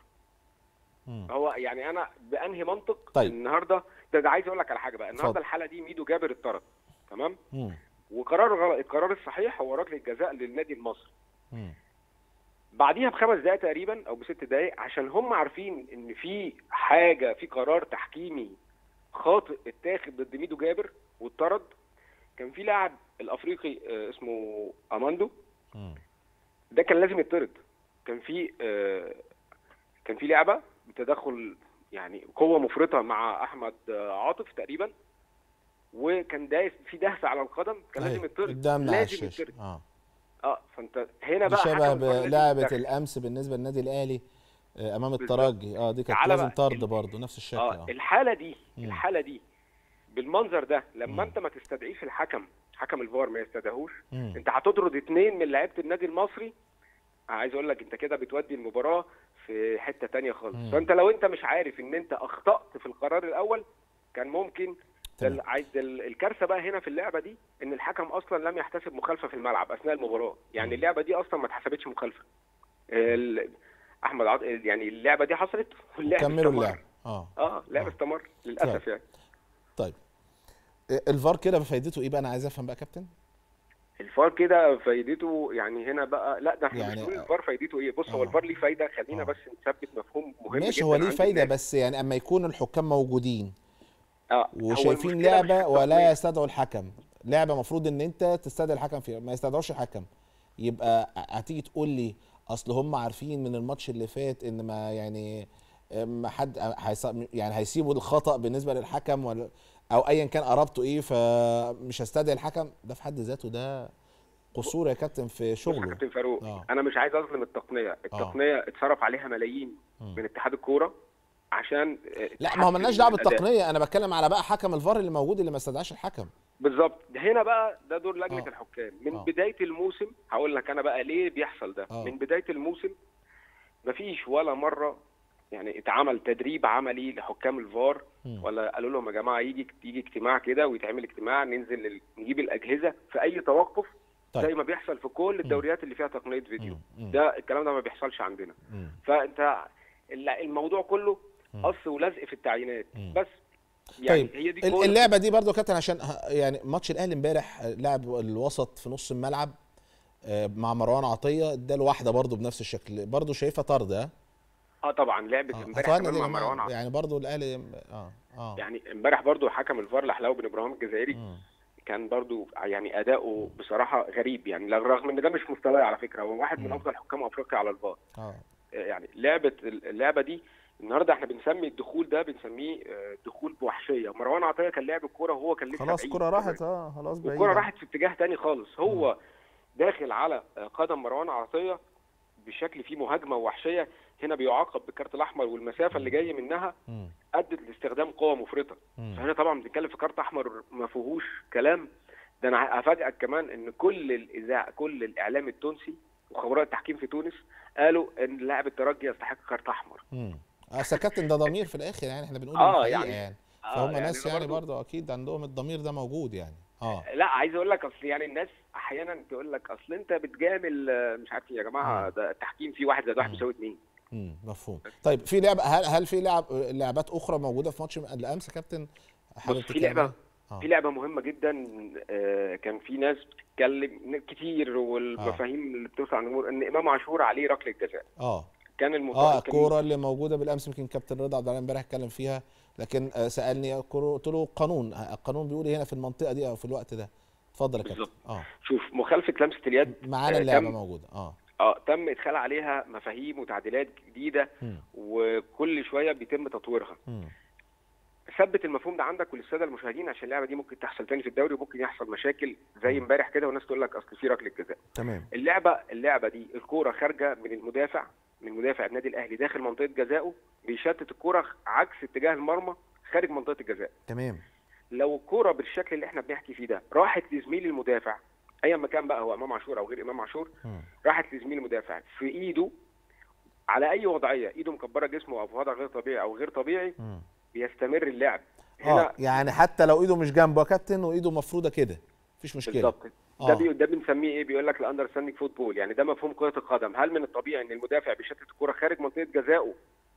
مم. هو يعني انا بانهي منطق طيب. النهارده ده, ده عايز اقول لك على حاجه بقى النهارده اتفضل. الحاله دي ميدو جابر اتطرد تمام مم. وقرار غلط القرار الصحيح هو ركله جزاء للنادي المصري مم. بعديها بخمس دقائق تقريبا او بست دقائق عشان هم عارفين ان في حاجه في قرار تحكيمي خاطئ اتاخد ضد ميدو جابر واتطرد كان في لاعب الافريقي آه، اسمه اماندو مم. ده كان لازم يطرد كان في آه، كان في لعبه بتدخل يعني قوه مفرطه مع احمد آه، عاطف تقريبا وكان دايس في دهس على القدم كان لازم أيوة، يطرد قدامنا على لازم الشاشه يطرد اه اه فانت هنا دي بقى شبه حكم الفار لازم بلعبه يتدخل. الامس بالنسبه للنادي الاهلي آه، امام بالظبط. الترجي اه دي كانت تعالى لازم بقى. طرد ال- برضه نفس الشكل اه اه الحاله دي مم. الحاله دي بالمنظر ده لما مم. انت ما تستدعيش الحكم حكم الفار ما يستدعوش مم. انت هتطرد اثنين من لعيبه النادي المصري عايز اقول لك انت كده بتودي المباراه في حته تانية خالص مم. فانت لو انت مش عارف ان انت اخطات في القرار الاول كان ممكن ده تمام. ال- عايز ده ال- الكارثه بقى هنا في اللعبه دي ان الحكم اصلا لم يحتسب مخالفه في الملعب اثناء المباراه يعني اللعبه دي اصلا ما اتحسبتش مخالفه ال- احمد عط... يعني اللعبه دي حصلت واللعب كملوا استمر. اللعب اه اه لعب آه. استمر للاسف يعني طيب آه، الفار كده فايدته ايه بقى انا عايز افهم بقى يا كابتن الفار كده فايدته يعني هنا بقى لا ده احنا يعني- مش بنقول الفار فايدته ايه بص هو آه. الفار ليه فايده خلينا آه. بس نثبت مفهوم مهم ماشي جدا هو ليه عند فايده الناس. بس يعني اما يكون الحكام موجودين اه هو وشايفين المشكلة مش في لعبه ولا التقنية. يستدعوا الحكم لعبه مفروض ان انت تستدعي الحكم فيها ما يستدعوش الحكم يبقى هتيجي تقول لي اصل هم عارفين من الماتش اللي فات ان ما يعني ما حد هيص... يعني هيسيبوا الخطا بالنسبه للحكم ولا او ايا كان قرابته ايه فمش هستدعي الحكم ده في حد ذاته ده قصور يا كابتن في بص يا شغله كابتن فاروق آه. انا مش عايز اظلم التقنيه التقنيه اتصرف عليها ملايين مم. من اتحاد الكوره عشان آه، لا ما هو تحسن ملناش دعوه الأداء. بالتقنيه انا بتكلم على بقى حكم الفار اللي موجود اللي ما استدعاش الحكم بالظبط هنا بقى ده دور لجنه آه. الحكام من آه. بدايه الموسم هقول لك انا بقى ليه بيحصل ده آه. من بدايه الموسم مفيش ولا مره يعني اتعمل تدريب عملي لحكام الفار مم. ولا قالوا لهم يا جماعه يجي يجي اجتماع كده ويتعمل اجتماع ننزل ال- نجيب الاجهزه في اي توقف طيب. زي ما بيحصل في كل الدوريات اللي فيها تقنيه فيديو مم. مم. ده الكلام ده ما بيحصلش عندنا مم. فانت ال- الموضوع كله مم. قص ولزق في التعيينات مم. بس يعني طيب هي دي ال- كل- اللعبه دي برضو يا كابتن عشان ه- يعني ماتش الاهلي امبارح آه، لعب الوسط في نص الملعب آه، مع مروان عطيه ده الواحده برضو بنفس الشكل برضو شايفها طرد ها اه طبعا لعبه آه، امبارح أتوقع كمان دي يا مع مروان جماعة عطية. يعني برضو الاهلي اه اه يعني امبارح برضو حكم الفار لحلاوه بن ابراهيم الجزائري مم. كان برضو يعني اداؤه بصراحه غريب يعني رغم ان ده مش مستواه على فكره هو واحد من مم. افضل حكام افريقيا على الفار اه يعني لعبه اللعبه دي النهارده احنا بنسمي الدخول ده بنسميه آه، دخول بوحشيه مروان عطيه كان لاعب الكوره وهو كان لسه خلاص بعيد. الكره راحت اه خلاص بعيد الكوره راحت في اتجاه تاني خالص هو داخل على آه، قدم مروان عطيه بشكل فيه مهاجمه ووحشيه هنا بيعاقب بالكارت الاحمر والمسافه اللي جاي منها مم. ادت لاستخدام قوه مفرطه مم. فهنا طبعا بنتكلم في كارت احمر ما فيهوش كلام ده انا افاجئك كمان ان كل الاذاعه كل الاعلام التونسي وخبراء التحكيم في تونس قالوا ان لاعب الترجي يستحق كارت احمر مم. اصل كابتن ده ضمير في الاخر يعني احنا بنقول آه، الحقيقه يعني- يعني آه، فهم يعني ناس أنا يعني برضو- برضه اكيد عندهم الضمير ده موجود يعني اه لا عايز اقول لك اصل يعني الناس احيانا تقول لك اصل انت بتجامل آه، مش عارف إيه يا جماعه ده التحكيم فيه واحد زائد واحد مم. بيساوي اثنين مم. مفهوم طيب في لعبه هل هل في لعب لعبات اخرى موجوده في ماتش الامس يا كابتن حابب بص، في تتكلم لعبة- عنها؟ آه. في لعبه مهمه جدا آه، كان في ناس بتتكلم كتير والمفاهيم اللي بتوصل عن الجمهور ان امام عاشور عليه ركله جزاء اه كان المط... اه كان- الكوره اللي موجوده بالامس يمكن كابتن رضا عبد العال امبارح اتكلم فيها لكن آه سالني الكرة- قلت له قانون آه، القانون بيقول إيه هنا في المنطقه دي او في الوقت ده اتفضل يا كابتن بالظبط. اه شوف مخالفه لمسه اليد معانا آه، اللعبه تم- موجوده اه اه تم ادخال عليها مفاهيم وتعديلات جديده مم. وكل شويه بيتم تطويرها مم. ثبت المفهوم ده عندك وللساده المشاهدين عشان اللعبه دي ممكن تحصل تاني في الدوري وممكن يحصل مشاكل زي امبارح كده والناس تقول لك اصل في ركله جزاء تمام اللعبه اللعبه دي الكوره خارجه من المدافع من مدافع النادي الاهلي داخل منطقه جزائه بيشتت الكوره عكس اتجاه المرمى خارج منطقه الجزاء تمام لو الكوره بالشكل اللي احنا بنحكي فيه ده راحت لزميل المدافع ايا ما كان بقى هو امام عاشور او غير امام عاشور مم. راحت لزميل المدافع في ايده على اي وضعيه ايده مكبره جسمه او في وضع غير طبيعي او غير طبيعي مم. بيستمر اللعب اه يعني حتى لو ايده مش جنبه يا كابتن وايده مفروده كده مفيش مشكله بالظبط آه. ده بي... ده بنسميه ايه بيقول لك الاندرستاندينج فوتبول يعني ده مفهوم كره القدم هل من الطبيعي ان المدافع بيشتت الكره خارج منطقه جزائه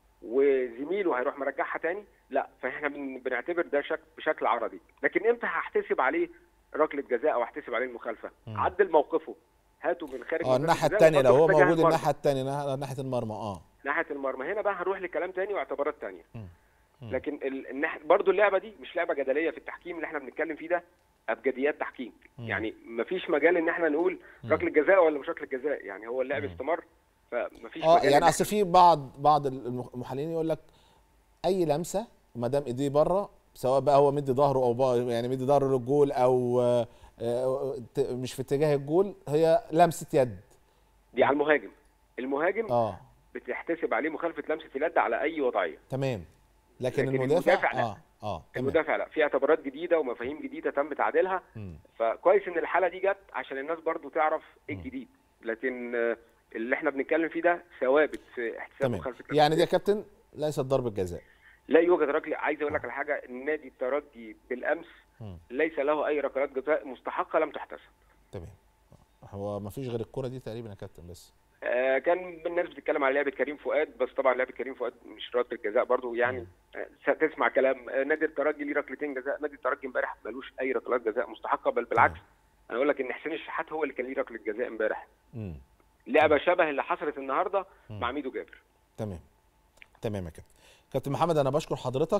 وزميله هيروح مرجعها تاني لا فاحنا بن... بنعتبر ده شك... بشكل عرضي لكن امتى هحتسب عليه ركله جزاء او هحتسب عليه المخالفه مم. عدل موقفه هاته من خارج اه منطقة الناحيه الجزاء الثانيه لو وحطه هو في اتجاه موجود المرمى. الناحيه الثانيه ناحيه المرمى اه ناحيه المرمى هنا بقى هنروح لكلام تاني واعتبارات تانية مم. مم. لكن ال... النح... برضو اللعبه دي مش لعبه جدليه في التحكيم اللي احنا بنتكلم فيه ده ابجديات تحكيم مم. يعني مفيش مجال ان احنا نقول مم. ركله جزاء ولا مش ركله جزاء يعني هو اللعب مم. استمر فمفيش اه مجال يعني إن اصل في بعض بعض المحللين يقول لك اي لمسه ما دام ايديه بره سواء بقى هو مدي ظهره او بقى يعني مدي ظهره للجول او آه، آه، ت- مش في اتجاه الجول هي لمسه يد دي على المهاجم المهاجم اه بتحتسب عليه مخالفه لمسه اليد على اي وضعيه تمام لكن, لكن المدافع, المدافع لا. اه اه تمام المدافع لا في اعتبارات جديده ومفاهيم جديده تم تعديلها مم. فكويس ان الحاله دي جت عشان الناس برضو تعرف ايه مم. الجديد لكن آه، اللي احنا بنتكلم فيه ده ثوابت في احتساب تمام مخالفه لمسة يعني دي يا اليد. كابتن ليست ضربه جزاء لا يوجد ركله عايز اقول لك على حاجه النادي الترجي بالامس مم. ليس له اي ركلات جزاء مستحقه لم تحتسب تمام هو ما فيش غير الكره دي تقريبا يا كابتن بس آه، كان الناس بتتكلم على لعبه كريم فؤاد بس طبعا لعبه كريم فؤاد مش ركله جزاء برضو يعني آه، تسمع كلام آه، نادي الترجي ليه ركلتين جزاء نادي الترجي امبارح ملوش اي ركلات جزاء مستحقه بل بالعكس انا اقول لك ان حسين الشحات هو اللي كان ليه ركله جزاء امبارح مم. لعبه شبه اللي حصلت النهارده مم. مع ميدو جابر تمام تمام يا كابتن كابتن محمد انا بشكر حضرتك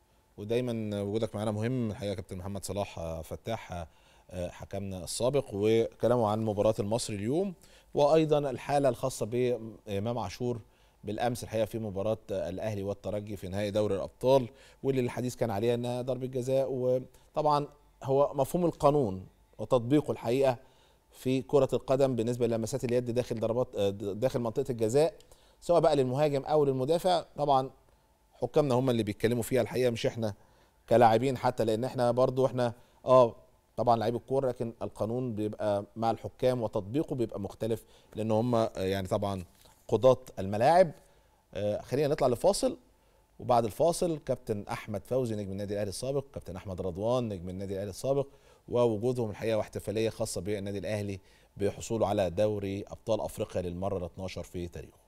ودايما وجودك معانا مهم الحقيقه كابتن محمد صلاح آه، فتاح آه، آه، حكمنا السابق وكلامه عن مباراه المصري اليوم وايضا الحاله الخاصه بامام عاشور بالامس الحقيقه في مباراه آه، الاهلي والترجي في نهائي دوري الابطال واللي الحديث كان عليها انها ضربه جزاء وطبعا هو مفهوم القانون وتطبيقه الحقيقه في كره القدم بالنسبه للمسات اليد داخل ضربات آه، داخل منطقه الجزاء سواء بقى للمهاجم او للمدافع طبعا حكامنا هم اللي بيتكلموا فيها الحقيقه مش احنا كلاعبين حتى لان احنا برضو احنا اه طبعا لعيب الكوره لكن القانون بيبقى مع الحكام وتطبيقه بيبقى مختلف لان هم آه، يعني طبعا قضاة الملاعب آه، خلينا نطلع لفاصل وبعد الفاصل كابتن احمد فوزي نجم النادي الاهلي السابق كابتن احمد رضوان نجم النادي الاهلي السابق ووجودهم الحقيقه واحتفاليه خاصه بالنادي الاهلي بحصوله على دوري ابطال افريقيا للمره ال 12 في تاريخه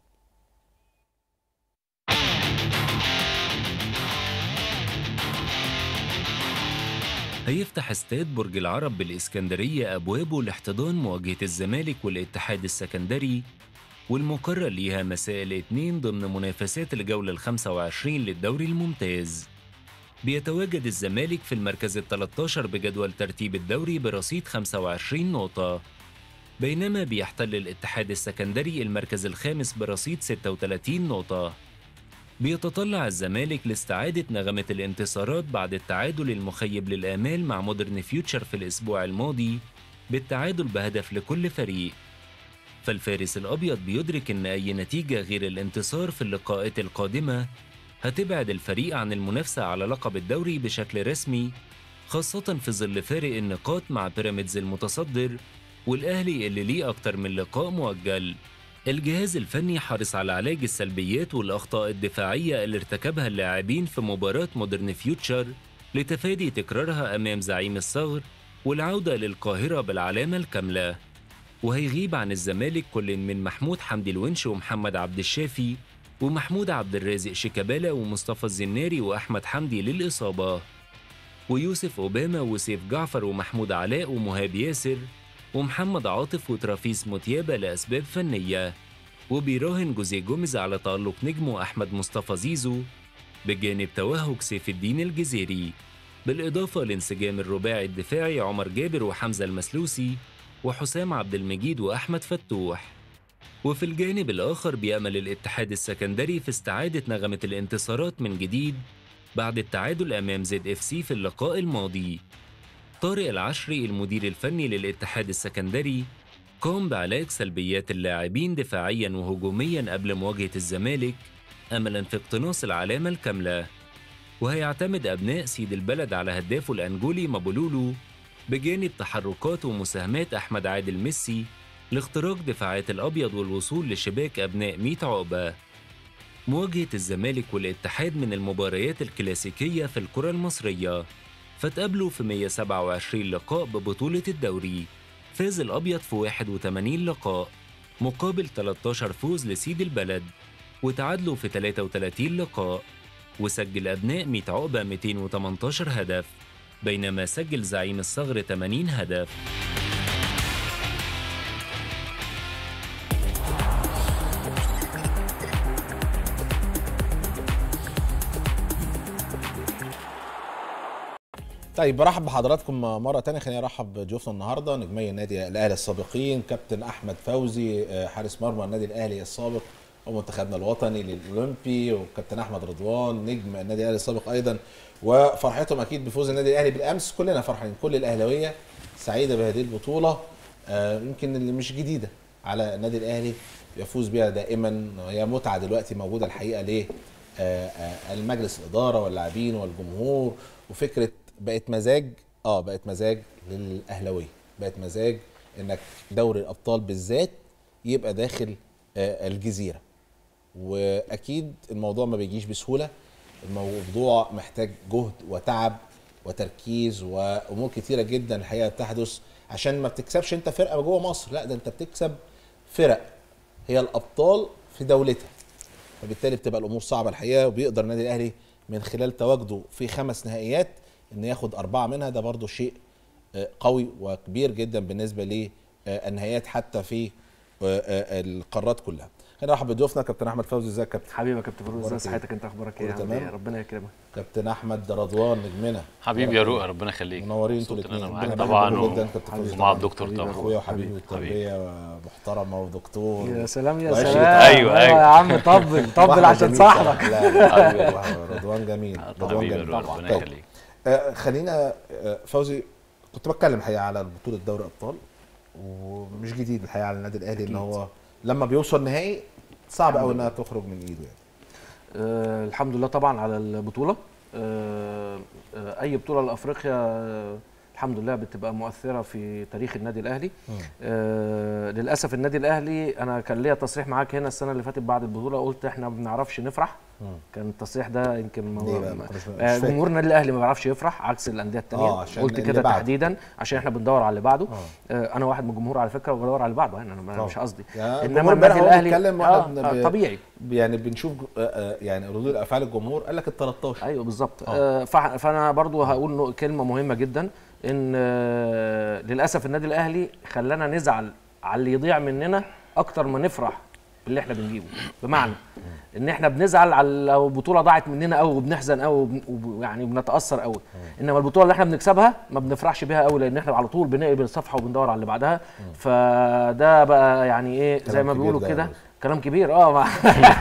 هيفتح استاد برج العرب بالإسكندرية أبوابه لاحتضان مواجهة الزمالك والاتحاد السكندري والمقرر ليها مساء الاثنين ضمن منافسات الجولة ال 25 للدوري الممتاز بيتواجد الزمالك في المركز ال 13 بجدول ترتيب الدوري برصيد 25 نقطة بينما بيحتل الاتحاد السكندري المركز الخامس برصيد 36 نقطة بيتطلع الزمالك لاستعادة نغمة الانتصارات بعد التعادل المخيب للآمال مع مودرن فيوتشر في الأسبوع الماضي بالتعادل بهدف لكل فريق فالفارس الأبيض بيدرك إن أي نتيجة غير الانتصار في اللقاءات القادمة هتبعد الفريق عن المنافسة على لقب الدوري بشكل رسمي خاصة في ظل فارق النقاط مع بيراميدز المتصدر والأهلي اللي ليه أكتر من لقاء مؤجل الجهاز الفني حرص على علاج السلبيات والأخطاء الدفاعية اللي ارتكبها اللاعبين في مباراة مودرن فيوتشر لتفادي تكرارها أمام زعيم الصغر والعودة للقاهرة بالعلامة الكاملة وهيغيب عن الزمالك كل من محمود حمدي الونش ومحمد عبد الشافي ومحمود عبد الرازق شيكابالا ومصطفى الزناري وأحمد حمدي للإصابة ويوسف أوباما وسيف جعفر ومحمود علاء ومهاب ياسر ومحمد عاطف وترافيس متيابة لأسباب فنية وبيراهن جوزيه جوميز على تألق نجمه أحمد مصطفى زيزو بجانب توهج سيف الدين الجزيري بالإضافة لانسجام الرباعي الدفاعي عمر جابر وحمزة المسلوسي وحسام عبد المجيد وأحمد فتوح وفي الجانب الآخر بيأمل الاتحاد السكندري في استعادة نغمة الانتصارات من جديد بعد التعادل أمام زد اف سي في اللقاء الماضي طارق العشري المدير الفني للاتحاد السكندري قام بعلاج سلبيات اللاعبين دفاعيا وهجوميا قبل مواجهة الزمالك أملا في اقتناص العلامة الكاملة وهيعتمد أبناء سيد البلد على هدافه الأنجولي مابولولو بجانب تحركات ومساهمات أحمد عادل ميسي لاختراق دفاعات الأبيض والوصول لشباك أبناء ميت عقبة مواجهة الزمالك والاتحاد من المباريات الكلاسيكية في الكرة المصرية فتقابلوا في 127 لقاء ببطولة الدوري فاز الأبيض في 81 لقاء مقابل 13 فوز لسيد البلد وتعادلوا في 33 لقاء وسجل أبناء ميت عقبة 218 هدف بينما سجل زعيم الصغر 80 هدف طيب برحب بحضراتكم مرة تانية خليني ارحب بضيوفنا النهاردة نجمي النادي الاهلي السابقين كابتن احمد فوزي آه، حارس مرمى النادي الاهلي السابق ومنتخبنا الوطني للاولمبي وكابتن احمد رضوان نجم النادي الاهلي السابق ايضا وفرحتهم اكيد بفوز النادي الاهلي بالامس كلنا فرحانين كل الاهلاويه سعيده بهذه البطوله آه، يمكن اللي مش جديده على النادي الاهلي يفوز بها دائما هي متعه دلوقتي موجوده الحقيقه ليه آه، آه، المجلس الاداره واللاعبين والجمهور وفكره بقت مزاج اه بقت مزاج للاهلاويه بقت مزاج انك دوري الابطال بالذات يبقى داخل آه، الجزيره واكيد الموضوع ما بيجيش بسهوله الموضوع محتاج جهد وتعب وتركيز وامور كتيره جدا الحقيقه بتحدث عشان ما بتكسبش انت فرقه جوه مصر لا ده انت بتكسب فرق هي الابطال في دولتها فبالتالي بتبقى الامور صعبه الحقيقه وبيقدر النادي الاهلي من خلال تواجده في خمس نهائيات ان ياخد اربعه منها ده برضو شيء آه، قوي وكبير جدا بالنسبه للنهائيات حتى في آه، آه، القارات كلها خلينا نرحب بضيوفنا كابتن احمد فوزي ازيك يا كابتن حبيبي يا كابتن فيروز أخبارك ازي إيه؟ صحتك انت اخبارك ايه كله عامل ايه تمام؟ ربنا يكرمك كابتن احمد رضوان نجمنا حبيبي يا رؤى ربنا يخليك منورين انتوا مبسوط إن الاثنين انا معاك طبعا و- جدا كابتن فوزي ومع طبعاً. الدكتور حبيبي يا طبعا اخويا وحبيبي حبيبي. التربيه محترمه ودكتور يا سلام يا وعشرة سلام أيوة، أيوة. يا عم طبل طبل واحد عشان جميل صاحبك طبعاً. لا لا حبيبي رضوان جميل رضوان حبيبي يا جميل رؤى ربنا طيب. يخليك آه، خلينا آه، فوزي كنت بتكلم الحقيقه على بطوله دوري ابطال ومش جديد الحقيقه على النادي الاهلي ان هو لما بيوصل نهائي صعب قوي انها تخرج من ايده يعني آه الحمد لله طبعا على البطوله آه آه اي بطوله لافريقيا آه الحمد لله بتبقى مؤثره في تاريخ النادي الاهلي آه للاسف النادي الاهلي انا كان ليا تصريح معاك هنا السنه اللي فاتت بعد البطوله قلت احنا ما بنعرفش نفرح كان التصريح ده يمكن ليه بقى؟ ما كناش- مش آه، فاكر. جمهور النادي الاهلي ما بيعرفش يفرح عكس الانديه الثانيه آه، عشان قلت اللي كده بعده. تحديدا عشان احنا بندور على اللي بعده آه انا واحد من الجمهور على فكره وبدور على اللي بعده يعني انا أنا طبعا. مش قصدي يا انما الجمهور النادي امبارح وهو الاهلي بيتكلم واحنا آه بن- آه ب- طبيعي يعني بنشوف آه، آه، يعني ردود افعال الجمهور قال لك ال 13 ايوه بالظبط آه. آه فع- فانا برضو هقول نق- كلمه مهمه جدا ان آه للاسف النادي الاهلي خلانا نزعل على اللي يضيع مننا اكتر ما نفرح باللي احنا بنجيبه بمعنى ان احنا بنزعل على لو البطوله ضاعت مننا قوي وبنحزن قوي يعني وبنتاثر قوي انما البطوله اللي احنا بنكسبها ما بنفرحش بيها قوي لان احنا على طول بنقلب الصفحه وبندور على اللي بعدها فده بقى يعني ايه زي كلام ما كبير بيقولوا ده يا كده أستاذ. كلام كبير اه ما-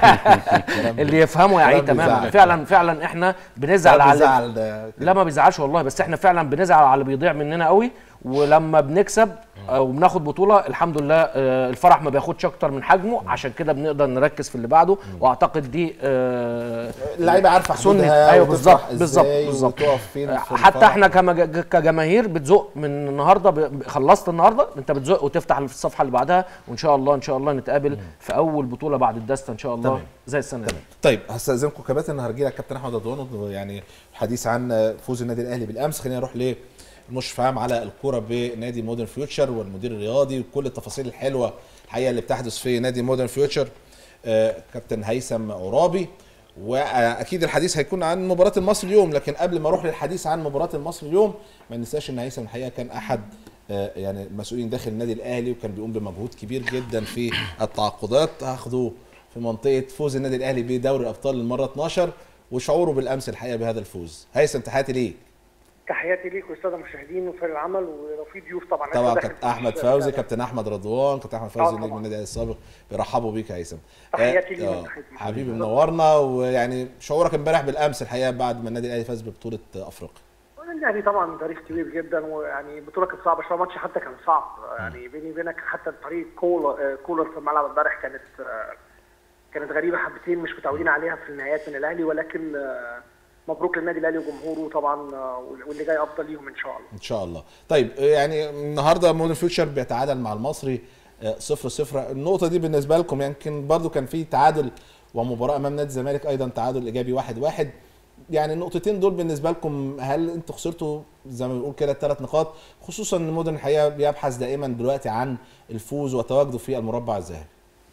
اللي يفهمه كلام يعيد تماما بيزعل. فعلا فعلا احنا بنزعل على زعل ده لا ما بيزعلش والله بس احنا فعلا بنزعل على اللي بيضيع مننا قوي ولما بنكسب او بناخد بطوله الحمد لله آه، الفرح ما بياخدش اكتر من حجمه عشان كده بنقدر نركز في اللي بعده واعتقد دي آه، اللعيبه عارفه سنة. حدودها أيوة وتفرح بالظبط، بالظبط، إزاي بالظبط. وتقف فين في حتى الفرح. احنا كمج- كجماهير بتزق من النهارده ب- خلصت النهارده انت بتزق وتفتح الصفحه اللي بعدها وان شاء الله ان شاء الله نتقابل في اول بطوله بعد الدسته ان شاء الله تمام. زي السنه دي طيب هستاذنكم كباتن هرجع لك كابتن احمد رضوان يعني الحديث عن فوز النادي الاهلي بالامس خلينا نروح للمشرف عام على الكوره بنادي مودرن فيوتشر والمدير الرياضي وكل التفاصيل الحلوه الحقيقه اللي بتحدث في نادي مودرن فيوتشر آه، كابتن هيثم عرابي واكيد الحديث هيكون عن مباراه المصري اليوم لكن قبل ما اروح للحديث عن مباراه المصري اليوم ما ننساش ان هيثم الحقيقه كان احد آه، يعني المسؤولين داخل النادي الاهلي وكان بيقوم بمجهود كبير جدا في التعاقدات هاخده في منطقه فوز النادي الاهلي بدوري الابطال للمره 12 وشعوره بالامس الحقيقه بهذا الفوز هيثم تحياتي ليك تحياتي ليك والساده المشاهدين وفريق العمل ولو في ضيوف طبعا طبعا داخل كابتن احمد في- فوزي كابتن احمد رضوان كابتن احمد فوزي آه نجم طبعاً. النادي الأهلي السابق بيرحبوا بيك يا هيثم تحياتي ليك آه، وتحياتي ليك. حبيبي منورنا ويعني شعورك امبارح بالامس الحقيقه بعد ما النادي الاهلي فاز ببطوله افريقيا يعني طبعا تاريخ كبير جدا ويعني البطوله كانت صعبه شويه الماتش حتى كان صعب يعني بيني وبينك حتى طريقه كولر كولر في الملعب امبارح كانت آه، كانت غريبه حبتين مش متعودين عليها في النهايات من الاهلي ولكن آه، مبروك للنادي الاهلي وجمهوره طبعا آه، واللي جاي افضل ليهم ان شاء الله ان شاء الله طيب يعني النهارده مودرن فيوتشر بيتعادل مع المصري آه، صفر صفر النقطه دي بالنسبه لكم يمكن برضو كان في تعادل ومباراه امام نادي الزمالك ايضا تعادل ايجابي واحد واحد يعني النقطتين دول بالنسبه لكم هل انتوا خسرتوا زي ما بنقول كده الثلاث نقاط خصوصا ان مودرن الحقيقه بيبحث دائما دلوقتي عن الفوز وتواجده في المربع الذهبي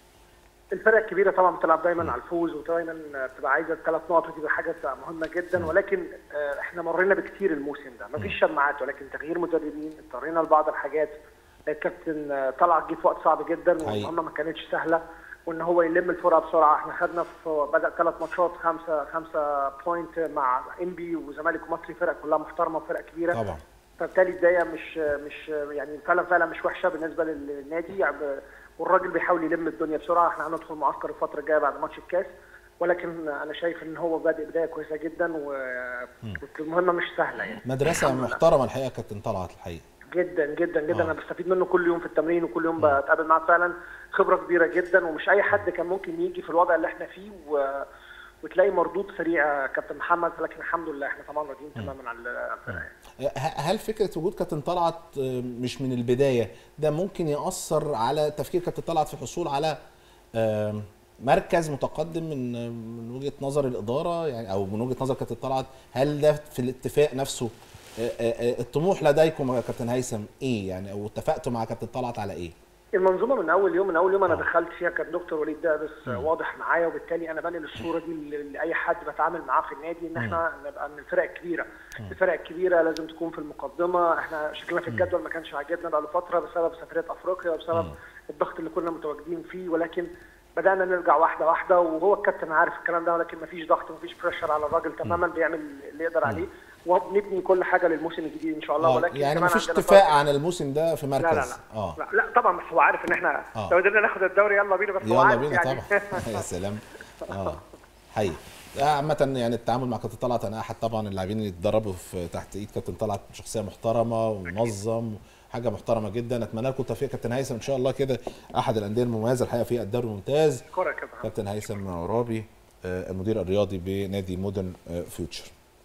الفرق الكبيره طبعا بتلعب دايما على الفوز ودايما بتبقى عايزه الثلاث نقط ودي حاجه مهمه جدا ولكن آه، احنا مرينا بكتير الموسم ده مفيش شماعات ولكن تغيير مدربين اضطرينا لبعض الحاجات الكابتن آه، طلع جه في وقت صعب جدا حقيقي. والمهمه ما كانتش سهله وان هو يلم الفرقه بسرعه احنا خدنا في بدا ثلاث ماتشات خمسه خمسه بوينت مع انبي وزمالك ومصري فرق كلها محترمه وفرق كبيره طبعا فبالتالي البدايه مش مش يعني فعلا فعلا مش وحشه بالنسبه للنادي يعني والراجل بيحاول يلم الدنيا بسرعه احنا هندخل معسكر الفتره الجايه بعد ماتش الكاس ولكن انا شايف ان هو بادئ بدايه كويسه جدا و- والمهمه مش سهله يعني مدرسه محترمه الحقيقه كابتن طلعت الحقيقه جدا جدا جدا آه. انا بستفيد منه كل يوم في التمرين وكل يوم بتقابل معاه فعلا خبره كبيره جدا ومش اي حد كان ممكن يجي في الوضع اللي احنا فيه و... وتلاقي مردود سريع كابتن محمد لكن الحمد لله احنا طبعا راضيين تماما على الفرقه يعني. ه- هل فكره وجود كابتن طلعت آه، مش من البدايه ده ممكن ياثر على تفكير كابتن طلعت في الحصول على آه، مركز متقدم من آه، من وجهه نظر الاداره يعني او من وجهه نظر كابتن طلعت هل ده في الاتفاق نفسه آه، آه، آه، الطموح لديكم يا كابتن هيثم ايه يعني او اتفقتوا مع كابتن طلعت على ايه؟ المنظومه من اول يوم من اول يوم انا آه. دخلت فيها كان دكتور وليد دابس واضح معايا وبالتالي انا بنقل الصوره دي ل- لاي حد بتعامل معاه في النادي ان احنا نبقى من الفرق الكبيره الفرق الكبيره لازم تكون في المقدمه احنا شكلنا في الجدول ما كانش عاجبنا بقى فتره بسبب سفريه افريقيا وبسبب الضغط اللي كنا متواجدين فيه ولكن بدانا نرجع واحده واحده وهو الكابتن عارف الكلام ده ولكن مفيش ضغط مفيش بريشر على الراجل تماما بيعمل اللي يقدر عليه وبنبني كل حاجه للموسم الجديد ان شاء الله آه، ولكن يعني كمان مفيش عندنا اتفاق فرق. عن الموسم ده في مركز لا لا لا. اه لا, لا طبعا بس هو عارف ان احنا آه. لو قدرنا ناخد الدوري يلا بينا بس هو يلا عارف بينا يعني طبعا يا سلام اه حقيقي آه، عامة يعني التعامل مع كابتن طلعت انا احد طبعا اللاعبين اللي اتدربوا في تحت ايد كابتن طلعت شخصية محترمة ومنظم حاجة محترمة جدا اتمنى لكم التوفيق يا كابتن هيثم ان شاء الله كده احد الاندية المميزة الحقيقة في الدوري الممتاز كرة كده كابتن هيثم عرابي آه، المدير الرياضي بنادي مودرن آه، فيوتشر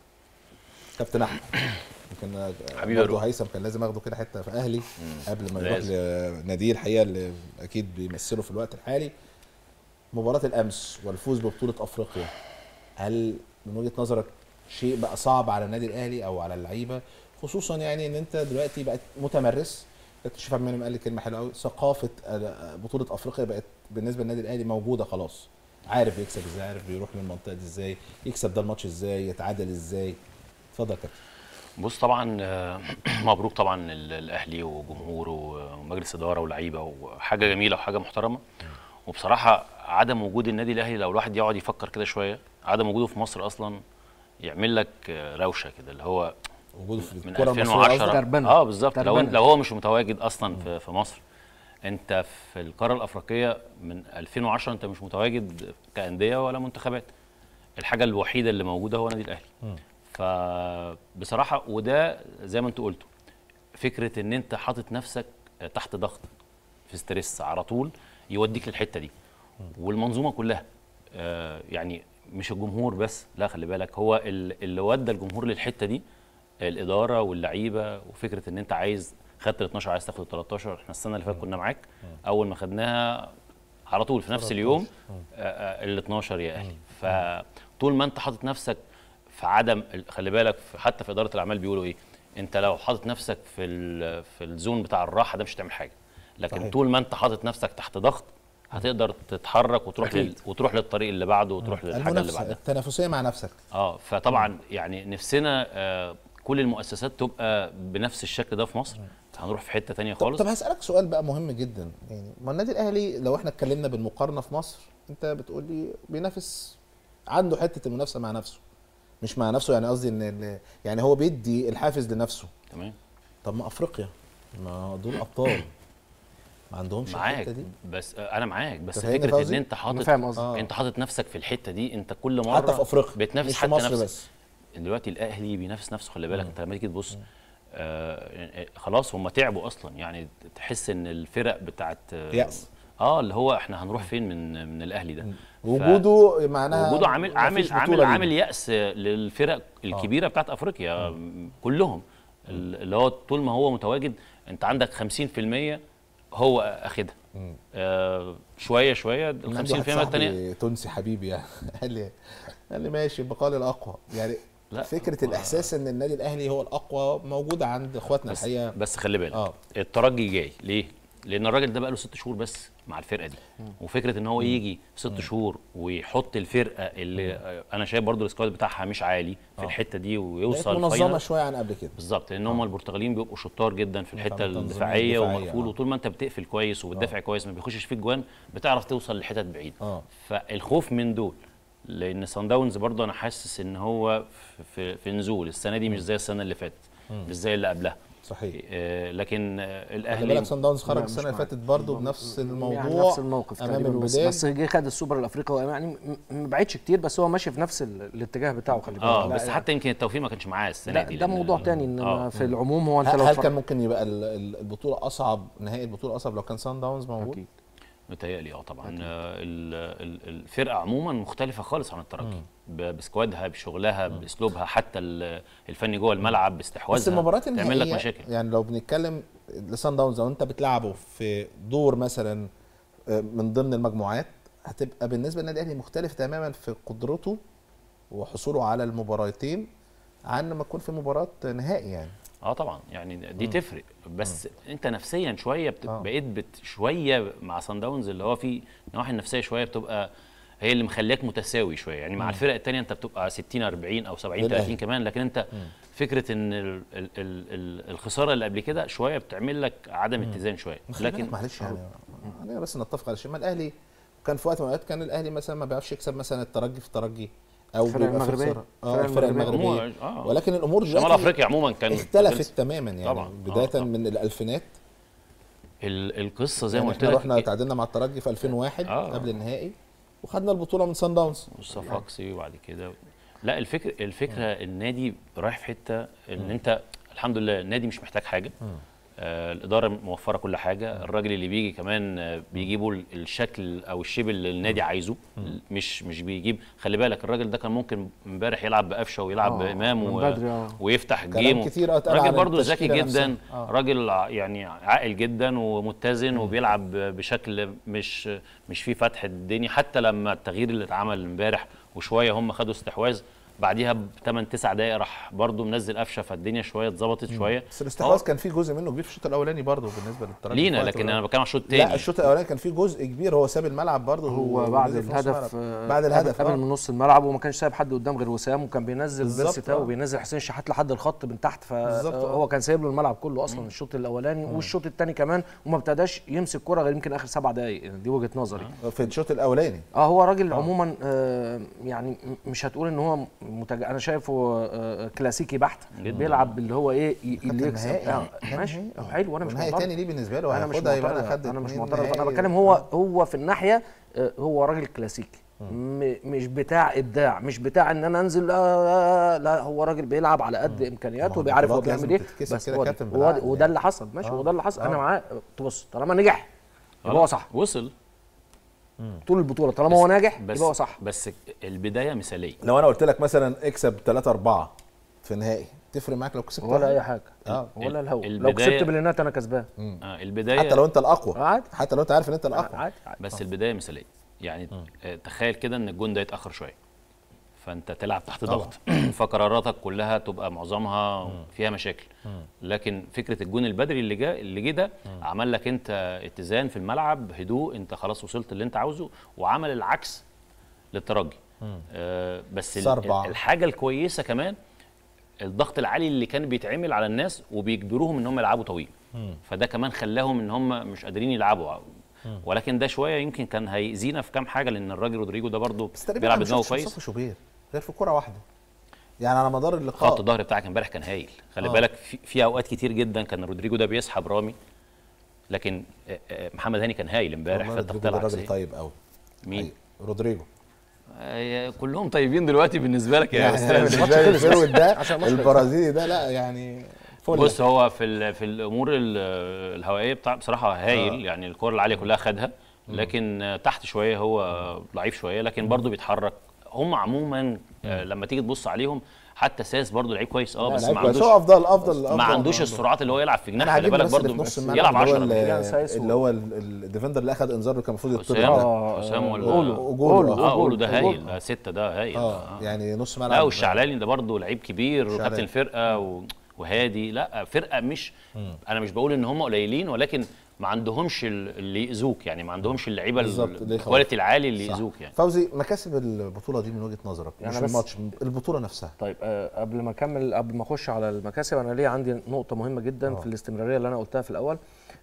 كابتن احمد يمكن آه، حبيبي يا برضه روح. هيثم كان لازم اخده كده حته في اهلي قبل ما يروح لازم. لناديه الحقيقه اللي اكيد بيمثله في الوقت الحالي مباراه الامس والفوز ببطوله افريقيا هل من وجهه نظرك شيء بقى صعب على النادي الاهلي او على اللعيبه خصوصا يعني ان انت دلوقتي بقت متمرس كابتن شريف عبد المنعم قال لي كلمه حلوه قوي ثقافه آه، بطوله افريقيا بقت بالنسبه للنادي الاهلي موجوده خلاص عارف يكسب ازاي عارف بيروح للمنطقه دي ازاي يكسب ده الماتش ازاي يتعادل ازاي اتفضل يا كابتن بص طبعا آه، مبروك طبعا ال- الاهلي وجمهوره ومجلس اداره ولاعيبه وحاجه جميله وحاجه محترمه وبصراحه عدم وجود النادي الاهلي لو الواحد يقعد يفكر كده شويه عدم وجوده في مصر اصلا يعمل لك آه، روشه كده اللي هو وجوده في من الكره المصريه 2010 قصدك؟ تربنة. اه بالظبط لو تربنة. لو هو مش متواجد اصلا في, في مصر انت في القاره الافريقيه من 2010 انت مش متواجد كانديه ولا منتخبات الحاجه الوحيده اللي موجوده هو نادي الاهلي فبصراحه وده زي ما انتوا قلتوا فكره ان انت حاطط نفسك تحت ضغط في ستريس على طول يوديك للحته دي والمنظومه كلها آه، يعني مش الجمهور بس لا خلي بالك هو ال- اللي ودى الجمهور للحته دي الاداره واللعيبه وفكره ان انت عايز خدت ال 12 عايز تاخد ال 13 احنا السنه اللي فاتت كنا معاك اول ما خدناها على طول في نفس اليوم ال 12 يا اهلي فطول ما انت حاطط نفسك في عدم ال- خلي بالك في- حتى في اداره الاعمال بيقولوا ايه انت لو حاطط نفسك في ال- في الزون بتاع الراحه ده مش هتعمل حاجه لكن صحيح. طول ما انت حاطط نفسك تحت ضغط هتقدر تتحرك وتروح أكيد. لل... وتروح للطريق اللي بعده وتروح للحاجه اللي المنافسه بعدها التنافسيه مع نفسك اه فطبعا يعني نفسنا آه كل المؤسسات تبقى بنفس الشكل ده في مصر هنروح في حته تانية طب, خالص طب هسألك سؤال بقى مهم جدا يعني ما النادي الاهلي لو احنا اتكلمنا بالمقارنه في مصر انت بتقول لي بينافس عنده حته المنافسه مع نفسه مش مع نفسه يعني قصدي ان ال- يعني هو بيدي الحافز لنفسه تمام طب ما افريقيا ما دول ابطال ما عندهمش معاك الحته دي بس آه انا معاك بس أنت فاهمني فكره ان فوزي؟ انت انا حاطط فاهم قصدك آه. انت حاطط نفسك في الحته دي انت كل مره حتى في افريقيا بتنافس مش في حتى مصر نفسك بس دلوقتي الاهلي بينافس نفسه خلي بالك انت لما تيجي تبص آه خلاص هم تعبوا اصلا يعني تحس ان الفرق بتاعت آه، يأس. اه اللي هو احنا هنروح فين من من الاهلي ده ف- وجوده معناها وجوده عامل مفيش عامل بطولة عامل ليه. عامل يأس للفرق الكبيره بتاعت افريقيا م- كلهم ال- اللي هو طول ما هو متواجد انت عندك 50% هو اخدها آه شويه شويه ال أنا عندي 50% واحد الثانيه صاحبي تونسي حبيبي يعني قال لي قال لي ماشي البقال الاقوى يعني لا، فكره هو- الاحساس ان النادي الاهلي هو الاقوى موجوده عند اخواتنا بس, الحقيقه بس خلي بالك آه. الترجي جاي ليه؟ لان الراجل ده بقى له ست شهور بس مع الفرقه دي وفكره ان هو يجي ست شهور ويحط الفرقه اللي آه، انا شايف برضو السكواد بتاعها مش عالي في الحته دي بقت ويوصل منظمه فاينل شويه عن قبل كده بالظبط لان هم البرتغاليين بيبقوا شطار جدا في الحته تنظيمية الدفاعيه دفاعية، ومقفول آه. وطول ما انت بتقفل كويس وبتدافع كويس ما بيخشش فيك جوان بتعرف توصل لحتت بعيده اه فالخوف من دول لان سان داونز برضه انا حاسس ان هو في, في, في نزول السنه دي مش زي السنه اللي فاتت مش زي اللي قبلها صحيح آه لكن آه خلي الاهلي بالك سان داونز خرج لا، مش السنه اللي معاك. فاتت برضه بنفس الموضوع يعني نفس الموقف امام تقريبا بس, الوداد بس جه خد السوبر الافريقي هو يعني م- ما بعدش كتير بس هو ماشي في نفس ال- الاتجاه بتاعه خلي بالك اه لا، بس لا، حتى يمكن التوفيق ما كانش معاه السنه لا دي ده لأن- موضوع تاني انما آه. في العموم هو انت هل, لو هل اتفرج- كان ممكن يبقى ال- ال- البطوله اصعب نهائي البطوله اصعب لو كان سان داونز موجود اكيد متهيألي اه طبعا آه، ال- ال- الفرقه عموما مختلفه خالص عن الترجي ب- بسكوادها بشغلها باسلوبها حتى ال- الفني جوه الملعب باستحواذها بس المباريات تعمل لك النهائيه مشاكل يعني لو بنتكلم لسان داونز لو انت بتلعبه في دور مثلا آه، من ضمن المجموعات هتبقى بالنسبه للنادي الاهلي مختلف تماما في قدرته وحصوله على المباراتين عن لما تكون في مباراه نهائي يعني اه طبعا يعني دي تفرق بس انت نفسيا شويه بت... آه. بقيت بت... شويه مع سان داونز اللي هو في النواحي النفسيه شويه بتبقى هي اللي مخليك متساوي شويه يعني مع الفرق الثانيه انت بتبقى 60 40 او 70 للأهلي. 30 كمان لكن انت فكره ان ال... ال... ال... ال... الخساره اللي قبل كده شويه بتعمل لك عدم اتزان شويه خلي بالك لكن معلش يعني خلينا بس نتفق على شيء ما الاهلي كان في وقت من الاوقات كان الاهلي مثلا ما بيعرفش يكسب مثلا الترجي في الترجي او الفرق بيبقى في المغربية. خسارة. اه الفرق الفرق المغربية. المغربيه آه. ولكن الامور شمال دلوقتي افريقيا عموما كان اختلفت تماما يعني طبعاً. بدايه آه، طبعاً. من الالفينات ال... القصه زي يعني ما قلت احنا لك رحنا تعادلنا مع الترجي في 2001 آه. قبل النهائي وخدنا البطوله من سان داونز والصفاقسي وبعد كده لا الفكره الفكره النادي رايح في حته ان انت الحمد لله النادي مش محتاج حاجه آه الاداره موفره كل حاجه الراجل اللي بيجي كمان آه بيجيبوا ال- الشكل او الشيب اللي النادي عايزه مش مش بيجيب خلي بالك الراجل ده كان ممكن امبارح يلعب بقفشه ويلعب آه، بامام من و... بدري، آه. ويفتح كلام جيم كتير أوي اتقال راجل عن برضه ذكي التشكيلة جدا نفسها. آه. راجل ع- يعني عاقل جدا ومتزن وبيلعب بشكل مش مش فيه فتح الدنيا حتى لما التغيير اللي اتعمل امبارح وشويه هم خدوا استحواذ بعديها ب 8 9 دقائق راح برضه منزل قفشه فالدنيا شويه اتظبطت شويه بس الاستحواذ كان فيه جزء منه كبير في الشوط الاولاني برضه بالنسبه للترجي لينا في وقت لكن من انا الأوقات. بتكلم على الشوط الثاني لا الشوط الاولاني كان فيه جزء كبير هو ساب الملعب برضه هو بعد ونزل في نص الهدف الملعب. آه، بعد قبل- الهدف قبل آه. من نص الملعب وما كانش سايب حد قدام غير وسام وكان بينزل بالظبط، بيرسي تاو آه. وبينزل حسين شحات لحد الخط من تحت بالظبط، آه. فهو كان سايب له الملعب كله اصلا الشوط الاولاني والشوط الثاني كمان وما ابتداش يمسك كرة غير يمكن اخر سبع دقائق يعني دي وجهه نظري في الشوط الاولاني اه هو راجل عموما آه يعني م- مش هتقول ان هو متج... انا شايفه آه كلاسيكي بحت بيلعب اللي هو ايه ي- اللي يكسب نهائي. آه كان ماشي نهائي. آه، حلو وانا مش ونهائي معترض تاني ليه بالنسبه له انا مش هياخدها يبقى معترض انا خدت انا مش اتنين معترض انا نهائي. بتكلم هو هو في الناحيه آه، هو راجل كلاسيكي م- مش بتاع ابداع مش بتاع ان انا انزل لا, لا هو راجل بيلعب على قد امكانياته هو وبيعرف هو البطولات بيعمل لازم ايه تتكسب بس كده هو ده- كابتن هو بالعقل ده- وده يعني. اللي حصل ماشي آه. هو ده اللي حصل انا آه. معاه تبص طالما نجح يبقى هو صح وصل طول البطوله طالما هو ناجح بس يبقى هو صح بس البدايه مثاليه لو انا قلت لك مثلا اكسب 3 4 في نهائي تفرق معاك لو كسبت ولا واحد؟ اي حاجه اه ولا الهوا لو البداية- كسبت بلينات انا كسبان آه البدايه حتى لو انت الاقوى عادي حتى لو انت عارف ان انت الاقوى عادي عادي بس البدايه مثاليه يعني آه، تخيل كده ان الجون ده يتاخر شويه فانت تلعب تحت طبعا. ضغط فقراراتك كلها تبقى معظمها فيها مشاكل لكن فكره الجون البدري اللي جا اللي جه ده عمل لك انت اتزان في الملعب هدوء انت خلاص وصلت اللي انت عاوزه وعمل العكس للترجي آه بس ال- سربع. الحاجه الكويسه كمان الضغط العالي اللي كان بيتعمل على الناس وبيجبروهم ان هم يلعبوا طويل فده كمان خلاهم ان هم مش قادرين يلعبوا ولكن ده شويه يمكن كان هيأذينا في كام حاجه لان الراجل رودريجو ده برضه بس تقريبا بيلعب أنا ما بدماغه شفتش كويس مصطفى شوبير غير في كوره واحده يعني على مدار خط اللقاء الظهر بتاعك امبارح كان هايل خلي آه. بالك في, في اوقات كتير جدا كان رودريجو ده بيسحب رامي لكن آه، آه، محمد هاني كان هايل امبارح والله في رودريجو ده التغطيه راجل العكسيه طيب قوي مين؟ أيوة، رودريجو آه، كلهم طيبين دلوقتي بالنسبه لك يا يعني استاذ بالنسبه لي الفيرود ده عشان الماتش البرازيلي ده لا يعني فل بص هو في ال- في الامور ال- الهوائيه بتاع بصراحه هايل آه. يعني الكره العاليه كلها خدها لكن آه، تحت شويه هو ضعيف شويه لكن برضه بيتحرك هم عموما آه، لما تيجي تبص عليهم حتى ساس برضه لعيب كويس اه لا، بس لعيب ما كويس. عندوش هو افضل افضل ما أفضل- عندوش أفضل. السرعات اللي هو يلعب في جناح انا خلي عاجبني بالك بس اللي في برضه نص الملعب يلعب اللي هو 10 ال- رجع سايس اللي هو ال- ال- الديفندر اللي اخذ انذار اللي كان المفروض يطرد اسامه ده. آه، اسامه ولا أولو. أوجولو. أولو. اه قولوا ده أوجولو. هايل ده ستة ده هايل اه آه. يعني نص ملعب لا والشعلاني ده برضه لعيب كبير شعلاني. وكابتن فرقه و... وهادي لا فرقه مش انا مش بقول ان هم قليلين ولكن ما عندهمش ال- اللي يأذوك يعني ما عندهمش اللعيبه بالظبط، ال- اللي يخوف. الكواليتي العالي اللي صح. يأذوك يعني فوزي مكاسب البطوله دي من وجهه نظرك يعني مش بس- الماتش البطوله نفسها طيب آه، قبل ما اكمل قبل ما اخش على المكاسب انا ليه عندي نقطه مهمه جدا آه. في الاستمراريه اللي انا قلتها في الاول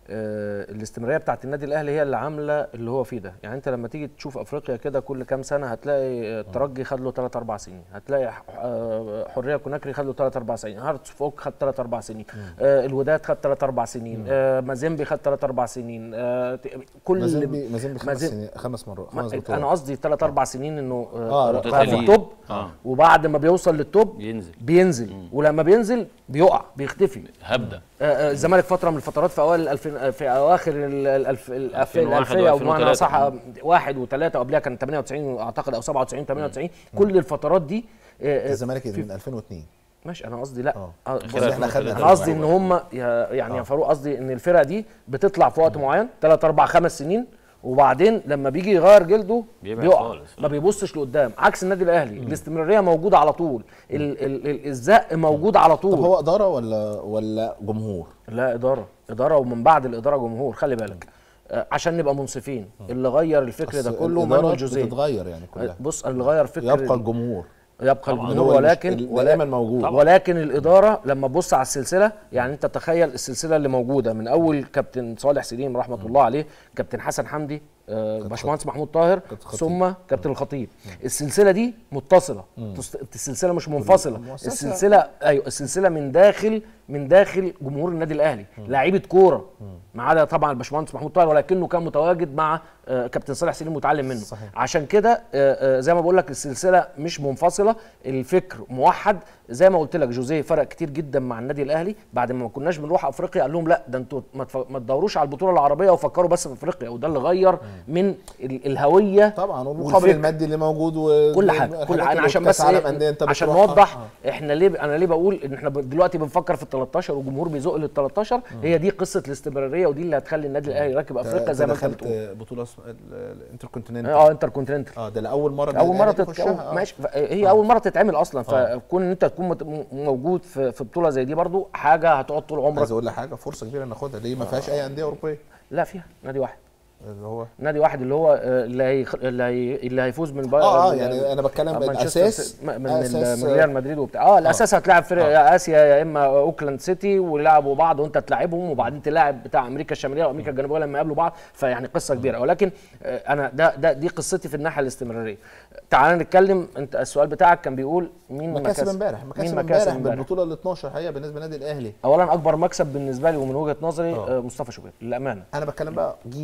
آه، الاستمراريه بتاعت النادي الاهلي هي اللي عامله اللي هو فيه ده يعني انت لما تيجي تشوف افريقيا كده كل كام سنه هتلاقي آه، الترجي خد له 3 4 سنين هتلاقي ح- آه، حريه كوناكري خد له 3 4 سنين هارتس فوق خد 3 4 سنين آه، الوداد خد 3 4 سنين آه، مازيمبي خد 3 4 سنين آه، ت- كل مازيمبي مازيمبي خمس مازيم- سنين خمس مرات ما خمس انا بطولات قصدي 3 4 سنين انه آه، آه لا، بقى في طبعاً. التوب آه. وبعد ما بيوصل للتوب ينزل بينزل ولما بينزل بيقع بيختفي هبدا آه، آه، الزمالك فتره من الفترات في اوائل الألفين في اواخر ال- الألف الألف 2001 الالفيه او بمعنى و2003. صح واحد وثلاثه قبلها كان 98 اعتقد او 97 98 كل الفترات دي آه، آه، الزمالك في- من 2002 ماشي انا قصدي لا آه. آه، بص، آخرها احنا خدنا انا قصدي ان هم يا- يعني يا فاروق قصدي ان الفرقه دي بتطلع في وقت معين 3 4 5 سنين وبعدين لما بيجي يغير جلده بيبعد بيقع خالص. ما بيبصش لقدام عكس النادي الاهلي الاستمراريه موجوده على طول ال- ال- ال- الزق موجود على طب طول هو اداره ولا ولا جمهور لا اداره اداره ومن بعد الاداره جمهور خلي بالك آه، عشان نبقى منصفين اللي غير الفكر ده أصل كله الإدارة مانويل جوزيه بتتغير يعني كلها بص اللي غير فكر يبقى الجمهور يبقى اللي الجمهور هو المش- ولكن اللي ولا- دايما موجود طبعاً. ولكن الاداره لما تبص على السلسله يعني انت تخيل السلسله اللي موجوده من اول كابتن صالح سليم رحمه الله عليه كابتن حسن حمدي آه، باشمهندس محمود طاهر خطيب. ثم كابتن الخطيب السلسله دي متصله تست- السلسله مش منفصله مؤسسة. السلسله ايوه السلسله من داخل من داخل جمهور النادي الاهلي لعيبه كوره ما عدا طبعا الباشمهندس محمود طاهر ولكنه كان متواجد مع آه، كابتن صالح سليم متعلم منه صحيح. عشان كده آه، آه، زي ما بقول لك السلسله مش منفصله الفكر موحد زي ما قلت لك جوزيه فرق كتير جدا مع النادي الاهلي بعد ما كناش بنروح افريقيا قال لهم لا ده انتوا ما تف- ما تدوروش على البطوله العربيه وفكروا بس في افريقيا وده اللي غير من ال- الهويه طبعا والمقابل والفكر. المادي اللي موجود و كل حاجه كل حاجه انا عشان بس عالم إيه انديه انت عشان بتروحها. نوضح آه. احنا ليه انا ليه بقول ان احنا ب- دلوقتي بنفكر في ال 13 والجمهور بيزق لل 13 هي دي قصه الاستمراريه ودي اللي هتخلي النادي الاهلي راكب افريقيا زي ما انت دخلت بتقول بطوله اسمها الانتر كونتيننتال اه انتر كونتيننتال اه ده لاول مره اول مره الأهلي تت... يخشها. آه. ماشي ف- هي اول مره تتعمل اصلا فكون ان انت تكون مت- م- موجود في في بطوله زي دي برضو حاجه هتقعد طول عمرك عايز اقول لك حاجه فرصه كبيره ناخدها ليه ما فيهاش اي انديه اوروبيه لا فيها نادي واحد اللي هو نادي واحد اللي هو آه، اللي هيخ... اللي, هي... اللي هيفوز من بايرن اه اه يعني انا بتكلم مانشستر الاساس سي- من, أساس، من ريال مدريد وبتاع اه الاساس هتلاعب فرق يا اسيا يا اما اوكلاند سيتي ويلعبوا بعض وانت تلاعبهم وبعدين تلاعب بتاع امريكا الشماليه وامريكا الجنوبيه لما يقابلوا بعض فيعني قصه كبيره ولكن آه، انا ده ده دي قصتي في الناحيه الاستمراريه تعال نتكلم انت السؤال بتاعك كان بيقول مين مكاسب امبارح مين مكاسب امبارح بالبطوله ال 12 حقيقه بالنسبه للنادي الاهلي اولا اكبر مكسب بالنسبه لي ومن وجهه نظري آه. آه، مصطفى شوبير للامانه انا بتكلم بقى جيل جديد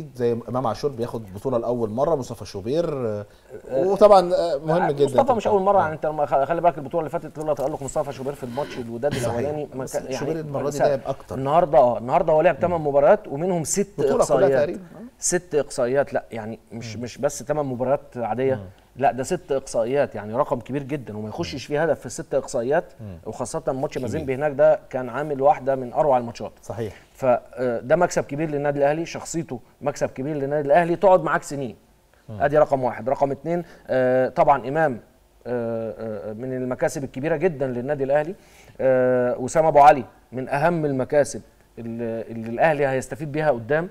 جديد زي امام عاشور بياخد بطوله لاول مره مصطفى شوبير آه، وطبعا آه، مهم جدا مصطفى مش اول مره يعني انت لما خ- خلي بالك البطوله اللي فاتت لولا تالق مصطفى شوبير في الماتش الوداد صحيح. الاولاني ما بس كان- شوبير المرة دي سا- لعب أكتر. النهارده اه النهارده هو لعب 8 مباريات ومنهم ست بطولة كلها اقصائيات تقريبا، آه. ست اقصائيات لا يعني مش مش بس 8 مباريات عاديه لا ده ست اقصائيات يعني رقم كبير جدا وما يخشش فيه هدف في الست اقصائيات وخاصه ماتش مازيمبي هناك ده كان عامل واحده من اروع الماتشات صحيح فده مكسب كبير للنادي الاهلي شخصيته مكسب كبير للنادي الاهلي تقعد معاك سنين ادي رقم واحد رقم اتنين آه طبعا امام آه آه من المكاسب الكبيره جدا للنادي الاهلي آه وسام ابو علي من اهم المكاسب اللي, اللي الاهلي هيستفيد بيها قدام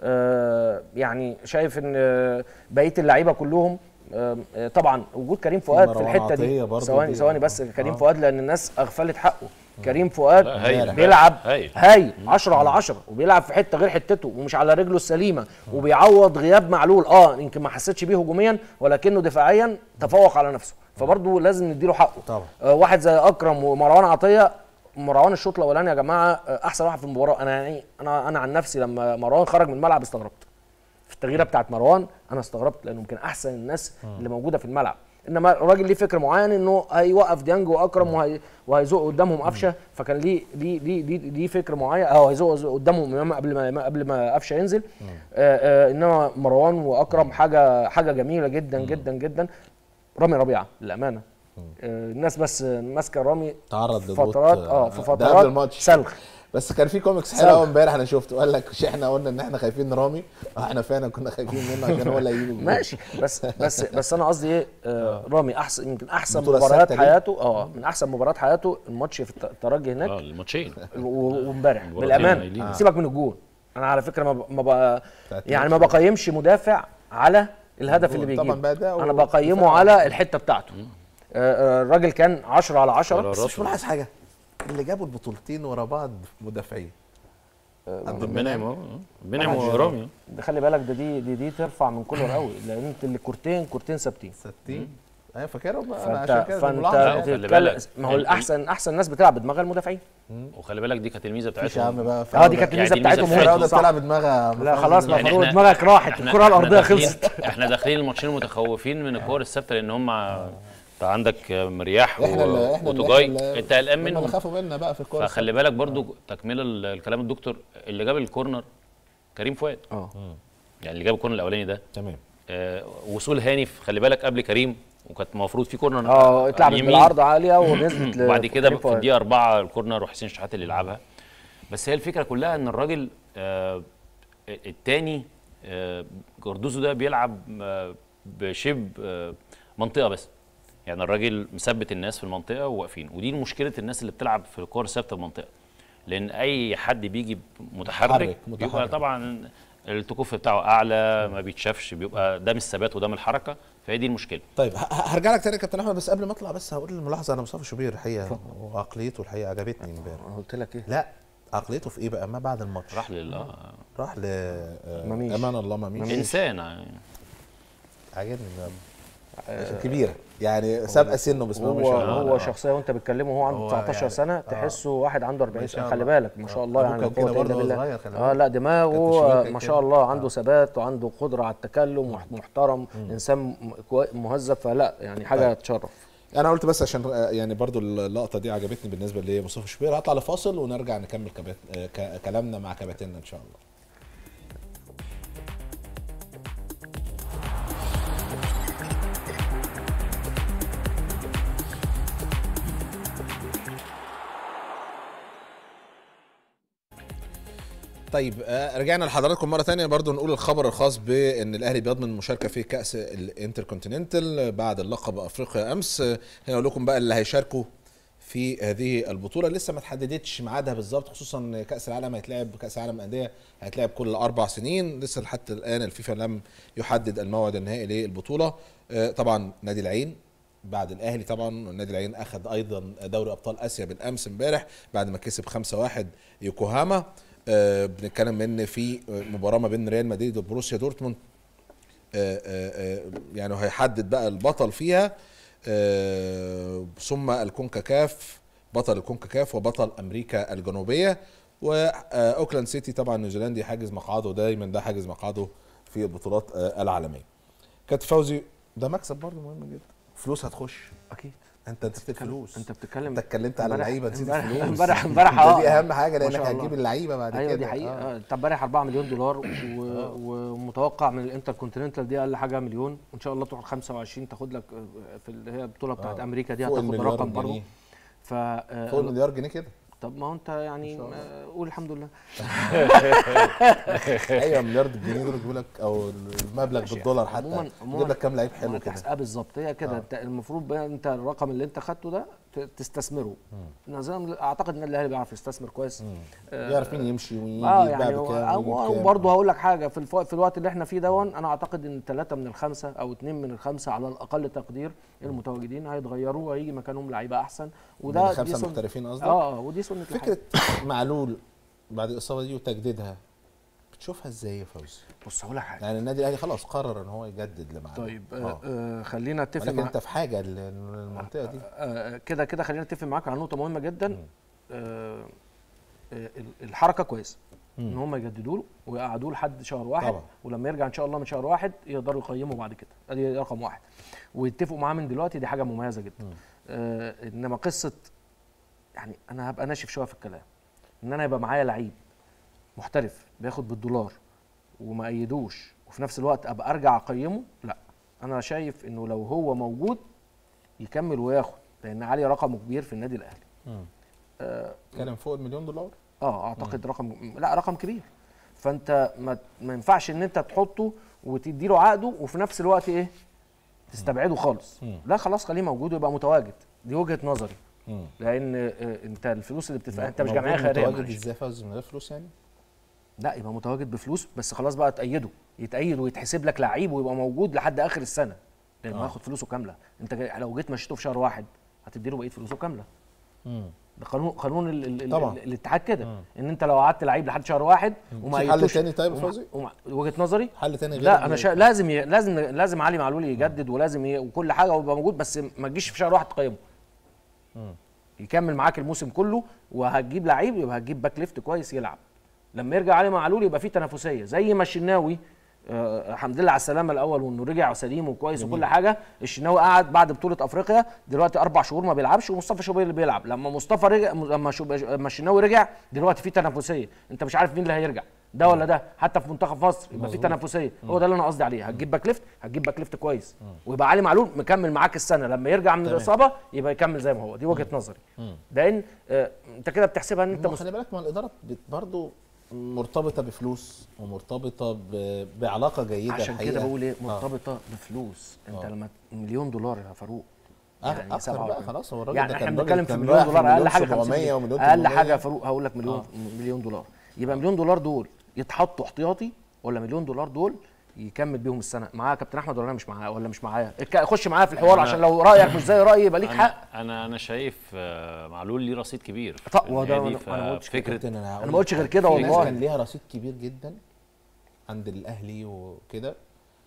آه يعني شايف ان آه، بقيه اللعيبه كلهم آه، آه، طبعا وجود كريم فؤاد في مروان الحته عطية دي برضو ثواني دي. ثواني بس كريم آه. فؤاد لان الناس اغفلت حقه كريم فؤاد لا، هايل. بيلعب هايل. هايل 10 على 10 وبيلعب في حته غير حتته ومش على رجله السليمه وبيعوض غياب معلول اه يمكن ما حسيتش بيه هجوميا ولكنه دفاعيا تفوق على نفسه فبرضه لازم نديله حقه طبعا. آه واحد زي اكرم ومروان عطيه مروان الشوط الاولاني يا جماعه آه، احسن واحد في المباراه انا يعني انا انا عن نفسي لما مروان خرج من الملعب استغربت في التغييره بتاعت مروان انا استغربت لانه يمكن احسن الناس اللي موجوده في الملعب انما الراجل ليه فكر معين انه هيوقف ديانج واكرم وهي وهيزق قدامهم قفشه فكان ليه ليه ليه ليه, ليه فكر معين اه هيزق قدامهم امام قبل ما قبل ما قفشه ينزل آه آه انما مروان واكرم حاجه حاجه جميله جدا جدا جدا رامي ربيعه للامانه آه الناس بس ماسكه رامي تعرض في لضغوط فترات اه في ده قبل فترات الماتش سلخ بس كان في كوميكس حلو سلخ. قوي امبارح انا شفته قال لك مش احنا قلنا ان احنا خايفين من رامي آه، احنا فعلا كنا خايفين منه عشان هو اللي هيجيب الجول. ماشي بس بس بس انا قصدي ايه آه رامي احسن يمكن احسن البطولة مباريات الثابتة ليه؟ حياته اه من احسن مباريات حياته الماتش في الت- الترجي هناك اه الماتشين و- وامبارح المباراتين بالامانه قايلين. سيبك من الجول انا على فكره ما ب... ما ب... بتاعت يعني ما الماتش. بقيمش مدافع على الهدف اللي طبعاً بيجيبه بقى ده انا و- بقيمه دفاع. على الحته بتاعته آه، آه، الراجل كان 10 على 10 بس مش ملاحظ حاجه اللي جابوا البطولتين ورا بعض مدافعين عبد منعم اه منعم ورامي خلي بالك ده دي دي, دي ترفع من كولر قوي لان انت اللي كورتين كورتين ثابتين ستين ايوه فاكرهم بقى انا فانت عشان كده دي فانت ملاحظة. خلي بتتكلم بالك. ما هو الاحسن احسن ناس بتلعب بدماغ المدافعين وخلي بالك دي كانت الميزه مفيش يا عم بتاعتهم بقى اه دي كانت يعني الميزه دي الميزة بتاعتهم بتاعتهم. الفرقه صح. بتلعب بدماغها لا خلاص لا يعني فاروق إحنا- دماغك راحت احنا الكره احنا الارضيه داخلين- خلصت احنا داخلين الماتشين متخوفين من الكور الثابته لان هم انت عندك مرياح احنا اللي احنا اللي- وتوجاي إحنا اللي- انت قلقان هم اللي منهم خافوا منا بقى في الكوره فخلي بالك برضو تكمله ال- الكلام الدكتور اللي جاب الكورنر كريم فؤاد اه يعني اللي جاب الكورنر الاولاني ده تمام آه وصول هاني في- خلي بالك قبل كريم وكانت المفروض في كورنر اه اتلعبت اليمين. بالعرض عاليه ونزلت ل- وبعد كده كريم في فؤاد. الدقيقه أربعة الكورنر وحسين شحات اللي يلعبها بس هي الفكره كلها ان الراجل آه الثاني آه جردوزو ده بيلعب آه بشبه آه منطقه بس يعني الراجل مثبت الناس في المنطقه وواقفين ودي مشكله الناس اللي بتلعب في الكور ثابته المنطقه لان اي حد بيجي متحرك, متحرك، بيبقى متحرك. طبعا التكوف بتاعه اعلى ما بيتشافش بيبقى ده من الثبات وده من الحركه فهي دي المشكله طيب ه- ه- هرجع لك تاني يا كابتن احمد بس قبل ما اطلع بس هقول الملاحظه على مصطفى شوبير الحقيقه وعقليته الحقيقه عجبتني امبارح أنا قلت لك ايه لا عقليته في ايه بقى ما بعد الماتش راح لل آه، راح ل آه، مميش. امان الله مميش انسان يعني عاجبني ده كبيره يعني سابقه سنه بسم الله ما هو شاء الله هو شخصيه وانت بتكلمه وهو عنده هو 19 يعني- سنه آه. تحسه واحد عنده 40 ما شاء سنه خلي الله. بالك ما شاء آه. الله أبوه يعني كان لا كده قوة برضه إلا وهو بالله. صغير، خلي اه بالك. لا كابتن دماغه شوبير آه، كان ما كده. شاء الله عنده ثبات وعنده قدره على التكلم وح- محترم انسان م- كوي- مهذب فلا يعني حاجه طيب. تشرف انا قلت بس عشان آه، يعني برضو اللقطه دي عجبتني بالنسبه لمصطفى شوبير هطلع لفاصل ونرجع نكمل كبات... آه، ك- كلامنا مع كباتننا ان شاء الله طيب آه، رجعنا لحضراتكم مره تانية برضو نقول الخبر الخاص بان الاهلي بيضمن المشاركه في كاس الانتركونتيننتال بعد اللقب افريقيا امس آه، هنا اقول لكم بقى اللي هيشاركوا في هذه البطوله لسه ما تحددتش ميعادها بالظبط خصوصا إن كاس العالم هيتلعب كاس العالم انديه هيتلعب كل اربع سنين لسه لحد الان الفيفا لم يحدد الموعد النهائي للبطوله آه، طبعا نادي العين بعد الاهلي طبعا نادي العين اخذ ايضا دوري ابطال اسيا بالامس امبارح بعد ما كسب 5-1 يوكوهاما آه، بنتكلم ان في مباراه ما بين ريال مدريد وبروسيا دورتموند آه، آه، آه، يعني هيحدد بقى البطل فيها آه، ثم الكونكاكاف بطل الكونكاكاف وبطل امريكا الجنوبيه واوكلاند سيتي طبعا نيوزيلندي حاجز مقعده دايما ده حاجز مقعده في البطولات آه، العالميه كابتن فوزي ده مكسب برضه مهم جدا فلوس هتخش اكيد انت نسيت فلوس انت بتتكلم انت اتكلمت على امبارح- اللعيبه نسيت امبارح- الفلوس امبارح امبارح ده اه دي اهم حاجه ما لانك شاء الله. هتجيب اللعيبه بعد ايوه كده دي حقيقه آه. آه. انت امبارح 4 مليون دولار و... ومتوقع من الانتر كونتيننتال دي اقل حاجه مليون وان شاء الله تروح 25 تاخد لك آه، في اللي هي البطوله بتاعت آه. امريكا دي فوق هتاخد المليار رقم برضه جنيه. ف آه، فوق المليار جنيه كده طب ما هو انت يعني آه، قول الحمد لله ايوه مليار جنيه دول يجيبوا لك او المبلغ بالدولار حتى عموما يجيب لك كام لعيب حلو ما كده تحس- اه بالظبط هي كده آه. انت المفروض بقى انت الرقم اللي انت خدته ده ت- تستثمره نظام اعتقد ان الاهلي بيعرف يستثمر كويس آه، يعرف مين يمشي ويجي اه يتباع يعني بكام ويجيب كام. وبرضه هقول لك حاجه في الف... في الوقت اللي احنا فيه دون انا اعتقد ان ثلاثه من الخمسه او اثنين من الخمسه على الاقل تقدير المتواجدين هيتغيروا وهيجي مكانهم لعيبه احسن وده من دي الخمسه سن- محترفين قصدك اه ودي سنه الحياة. فكره معلول بعد الاصابه دي وتجديدها بتشوفها ازاي يا فوزي؟ بص هقول لك حاجه يعني النادي الاهلي خلاص قرر ان هو يجدد لمعلول طيب آه آه. آه خلينا نتفق ولكن مع انت في حاجه للمنطقه دي آه، كده كده خلينا نتفق معاك على نقطه مهمه جدا آه، آه، الحركه كويسه ان هم يجددوا له ويقعدوه لحد شهر واحد طبعا. ولما يرجع ان شاء الله من شهر واحد يقدروا يقيموا بعد كده ادي رقم واحد ويتفقوا معاه من دلوقتي دي حاجه مميزه جدا آه انما قصه يعني انا هبقى ناشف شويه في الكلام ان انا يبقى معايا لعيب محترف بياخد بالدولار وما ايدوش وفي نفس الوقت ابقى ارجع اقيمه لا انا شايف انه لو هو موجود يكمل وياخد لان علي رقمه كبير في النادي الاهلي كان فوق المليون دولار اه اعتقد رقم لا رقم كبير فانت ما, ما ينفعش ان انت تحطه وتدي له عقده وفي نفس الوقت ايه تستبعده خالص لا خلاص خليه موجود ويبقى متواجد دي وجهه نظري مم. لان آه، انت الفلوس اللي بتدفع انت مش موجود جمعيه خيريه متواجد معلش. ازاي يا فوزي من غير فلوس يعني؟ لا يبقى متواجد بفلوس بس خلاص بقى تأيده يتأيد ويتحسب لك لعيب ويبقى موجود لحد اخر السنه لانه آه. هياخد فلوسه كامله انت جاي- لو جيت مشيته في شهر واحد هتدي له بقيه فلوسه كامله مم. ده قانون قانون ال ال طبعا. ال الاتحاد كده ان انت لو قعدت لعيب لحد شهر واحد وما في حل أيدتوش- تاني طيب يا وما- فوزي؟ وما- وجهه نظري حل تاني غير لا انا ال- شا... لازم ي... لازم لازم علي معلول يجدد ولازم ي... وكل حاجه ويبقى موجود بس ما تجيش في شهر واحد تقيمه يكمل معاك الموسم كله وهتجيب لعيب يبقى هتجيب باك ليفت كويس يلعب لما يرجع علي معلول يبقى في تنافسيه زي ما الشناوي آه الحمد لله على السلامه الاول وانه رجع سليم وكويس وكل حاجه الشناوي قعد بعد بطوله افريقيا دلوقتي اربع شهور ما بيلعبش ومصطفى شوبير اللي بيلعب لما مصطفى رجع لما شوب... لما الشناوي رجع دلوقتي في تنافسيه انت مش عارف مين اللي هيرجع ده ولا ده حتى في منتخب مصر يبقى في تنافسيه هو ده اللي انا قصدي عليه هتجيب باك ليفت هتجيب باك ليفت كويس ويبقى علي معلول مكمل معاك السنه لما يرجع من الاصابه يبقى يكمل زي ما هو دي وجهه نظري لان آه انت كده بتحسبها ان انت ما مست... خلي بالك ما الاداره بت- برضو مرتبطه بفلوس ومرتبطه ب... بعلاقه جيده عشان الحقيقة. كده بقول ايه آه. مرتبطه بفلوس انت آه. لما مليون دولار يا فاروق أك- اكتر بقى 47. خلاص هو الراجل يعني ده احنا كان بنتكلم راجل في كان مليون رايح دولار اقل حاجه 700 50 ومليون اقل 800. حاجه يا فاروق هقول لك مليون مليون دولار يبقى مليون دولار دول يتحطوا احتياطي ولا مليون دولار دول يكمل بيهم السنه معاه كابتن احمد ولا انا مش معاه ولا مش معايا اتك- خش معايا في الحوار أنا- عشان لو رايك مش زي رايي يبقى ليك حق انا انا انا شايف آه، معلول ليه رصيد كبير في طب وده النادي، أنا- أنا ما قلتش كده. ففكره كابتن انا هقول أنا ما قلتش لك غير كده في ناس والله. كان ليها رصيد كبير جدا عند الاهلي وكده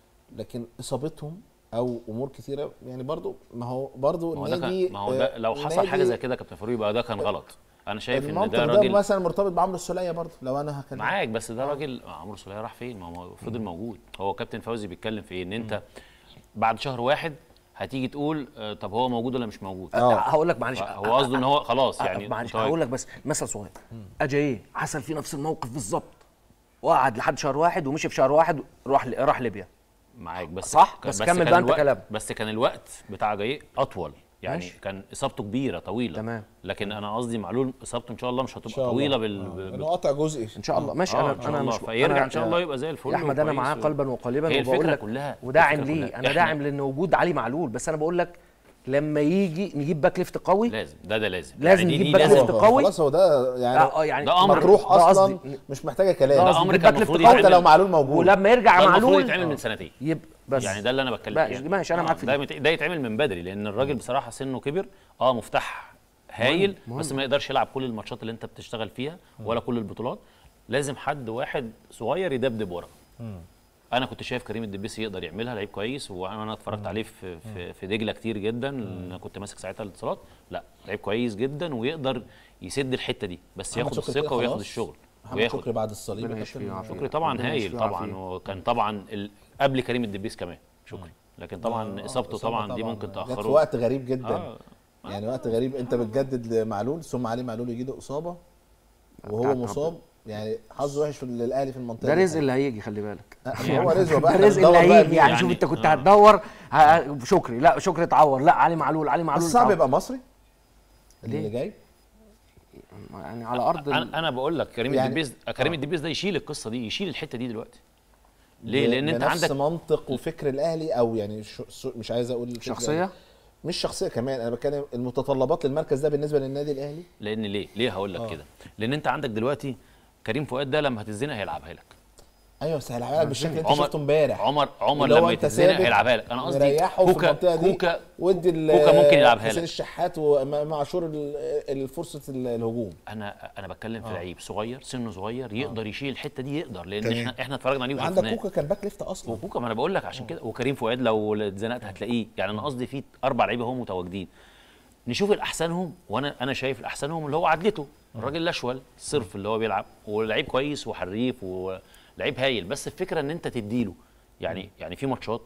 لكن اصابتهم او امور كتيره يعني برضو ما هو برضو ما هو ده النادي كان ما هو ده لو حصل حاجه النادي- زي كده يا كابتن فاروق يبقى ده كان غلط انا شايف ان المنطق ده ده, راجل مثلا مرتبط بعمرو السوليه برضو لو انا هكلم معاك بس ده راجل عمرو سوليه راح فين ما هو فضل موجود هو كابتن فوزي بيتكلم في ايه ان انت بعد شهر واحد هتيجي تقول آه، طب هو موجود ولا مش موجود آه. هقول لك معلش هو قصده ان هو خلاص يعني يعني معلش متواجد. هقول لك بس مثل صغير اجا ايه حصل فيه نفس الموقف بالظبط وقعد لحد شهر واحد ومشي في شهر واحد راح راح ليبيا معاك بس صح؟ كان- بس كمل كان بقى أنت الوقت- كلامك. بس كان الوقت بتاع جاي اطول يعني ماشي. كان اصابته كبيره طويله تمام. لكن انا قصدي معلول اصابته ان شاء الله مش إن هتبقى شاء الله. طويله بال, آه. بال... انه قطع جزئي ان شاء الله ماشي آه، انا إن شاء انا الله. مش فيرجع أنا- إن شاء الله يبقى زي الفل يا احمد انا وكويس معاه و- قلبا وقالبا هي وبقول الفكرة لك كلها- وداعم الفكرة ليه كلها. انا إحنا- داعم لان وجود علي معلول بس انا بقول لك لما يجي نجيب باك ليفت قوي لازم ده ده لازم لازم يعني دي- نجيب دي باك لازم ليفت قوي. خلاص هو ده يعني اه يعني ده أمر. مطروح ده قصدي. اصلا مش محتاجه كلام ده ده قصدي أمر نجيب كان باك ليفت المفروض قوي حتى لو معلول موجود ولما يرجع ده المفروض معلول يتعمل من سنتين يبقى بس يعني ده اللي انا بتكلم ماشي- فيه ماشي، أنا آه، معاك في ده دي. مت- ده يتعمل من بدري لان الراجل بصراحه سنه كبر اه مفتاح هايل مهم. بس ما يقدرش يلعب كل الماتشات اللي انت بتشتغل فيها ولا كل البطولات لازم حد واحد صغير يدبدب ورا انا كنت شايف كريم الدبيسي يقدر يعملها لعيب كويس وانا اتفرجت عليه في في, في دجله كتير جدا لان انا كنت ماسك ساعتها الاتصالات لا لعيب كويس جدا ويقدر يسد الحته دي بس محمد ياخد شكري كده الثقه وياخد خلاص؟ الشغل محمد وياخد شكري بعد الصليب ربنا يا يشفيه كابتن ويعافيه. شكري طبعا ربنا هايل يشفيه طبعا ويعافيه. وكان طبعا ال... قبل كريم الدبيس كمان شكري لكن طبعا آه، اصابته إصابة طبعا دي ممكن جت في تاخره وقت غريب جدا آه. يعني وقت غريب انت بتجدد لمعلول ثم علي معلول يجي له اصابه وهو بتاعت مصاب يعني حظه وحش في الاهلي في المنطقه ده دي. رزق اللي هيجي خلي بالك آه، ما هو رزق بقى ده احنا رزق بندور اللي بقى هيجي مين. يعني يعني- شوف انت كنت آه. هتدور ه- شكري لا شكري اتعور لا علي معلول علي بس معلول صعب اتعور. يبقى مصري اللي ليه؟ جاي يعني على ارض ال- انا انا بقول لك كريم يعني- الدبيس كريم آه. الدبيس ده يشيل القصه دي يشيل الحته دي دلوقتي ليه ب- لان انت بنفس عندك منطق وفكر الاهلي او يعني شو سو- مش عايز اقول فكر شخصيه الأهلي. مش شخصيه كمان انا بتكلم المتطلبات للمركز ده بالنسبه للنادي الاهلي لان ليه ليه هقول لك كده لان انت عندك دلوقتي كريم فؤاد ده لما هتتزنق هيلعبها لك ايوه بس هيلعبها لك بالشكل اللي انت عمر- شفته امبارح عمر عمر اللي هو لما أنت يتزنق ثابت هيلعبها لك انا قصدي مريحه في كوكا المنطقه دي كوكا ودي ال- كوكا ممكن يلعبها حسين لك. الشحات وامام عاشور ال- الفرصه ال- الهجوم انا انا بتكلم في لعيب صغير سنه صغير يقدر يشيل الحته دي يقدر لان تمام. احنا احنا اتفرجنا عليه عندك وشفناه كوكا كان باك ليفت اصلا وكوكا ما انا بقول لك عشان كده وكريم فؤاد لو اتزنقت هتلاقيه يعني انا قصدي في اربع لعيبه هم متواجدين نشوف الاحسنهم وانا انا شايف الاحسنهم اللي هو عدلته الراجل الاشول الصرف اللي هو بيلعب ولعيب كويس وحريف ولعيب هايل بس الفكره ان انت تديله يعني يعني في ماتشات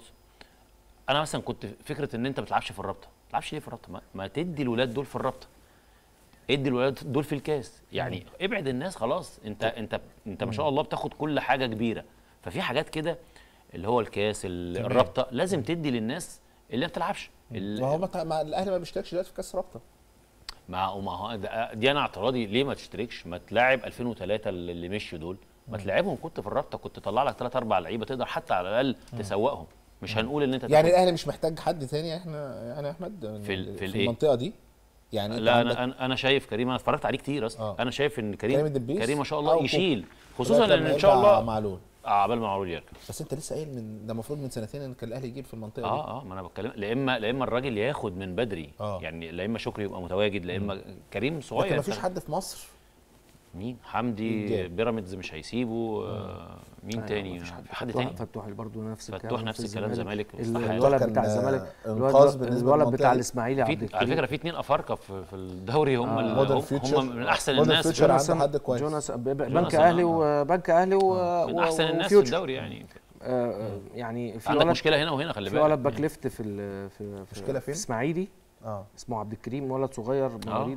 انا مثلا كنت فكره ان انت ما بتلعبش في الرابطه ما بتلعبش ليه في الرابطه ما, ما تدي الولاد دول في الرابطه ادي الولاد دول في الكاس يعني ابعد الناس خلاص انت انت انت ما شاء الله بتاخد كل حاجه كبيره ففي حاجات كده اللي هو الكاس ال- تمام. الرابطه لازم تدي للناس اللي ما بتلعبش ال- ما هو مت- ما الاهلي ما بيشتركش دلوقتي في كاس رابطه ما ما هو ده- دي انا اعتراضي ليه ما تشتركش ما تلاعب 2003 اللي اللي مشوا دول ما تلعبهم كنت في الرابطه كنت تطلع لك ثلاث اربع لعيبه تقدر حتى على الاقل تسوقهم مش هنقول ان انت يعني تاخد- الاهلي مش محتاج حد تاني احنا يعني يا احمد في ال- في في الإيه؟ المنطقه دي يعني أنت لا عندك- انا انا انا شايف كريم انا اتفرجت عليه كتير اصلا آه. انا شايف ان كريم كريم الدبيس كريم ما شاء أو الله كوكا. يشيل خصوصا لغاية ان لما ان شاء يرجع الله معلول عبال ما معلول يرجع بس انت لسه قايل من ده المفروض من سنتين ان كان الاهلي يجيب في المنطقه دي اه اه ما انا بتكلم لا اما لا اما الراجل ياخد من بدري آه. يعني لا اما شكري يبقى متواجد لا اما كريم صغير لكن مفيش أنت- حد في مصر مين حمدي يتجاب. بيراميدز مش هيسيبه آه مين تاني في حد فتوح- تاني فتوح برضه نفس الكلام فتوح في نفس الكلام الزمالك. زمالك ال- مستحيل. الولد كان، بتاع آه، الزمالك إنقاذ الولد بالنسبة الولد للمنطقة بتاع دي. الاسماعيلي عبد في على الكريم فكره في اتنين افارقه في, في الدوري هم ال- مودرن هم, فيوتشر هم من احسن مودرن الناس فيوتشر في- عنده حد كويس جوناس ب- ب- بنك جوناس، اهلي آه. وبنك اهلي و من و- احسن الناس في وفيوتشر. الدوري يعني آه، آه، يعني في عندك ولد مشكله هنا وهنا خلي في بالك ولد باك ليفت في ال- في في- مشكلة فين؟ في اسماعيلي اه اسمه عبد الكريم ولد صغير آه. مواليد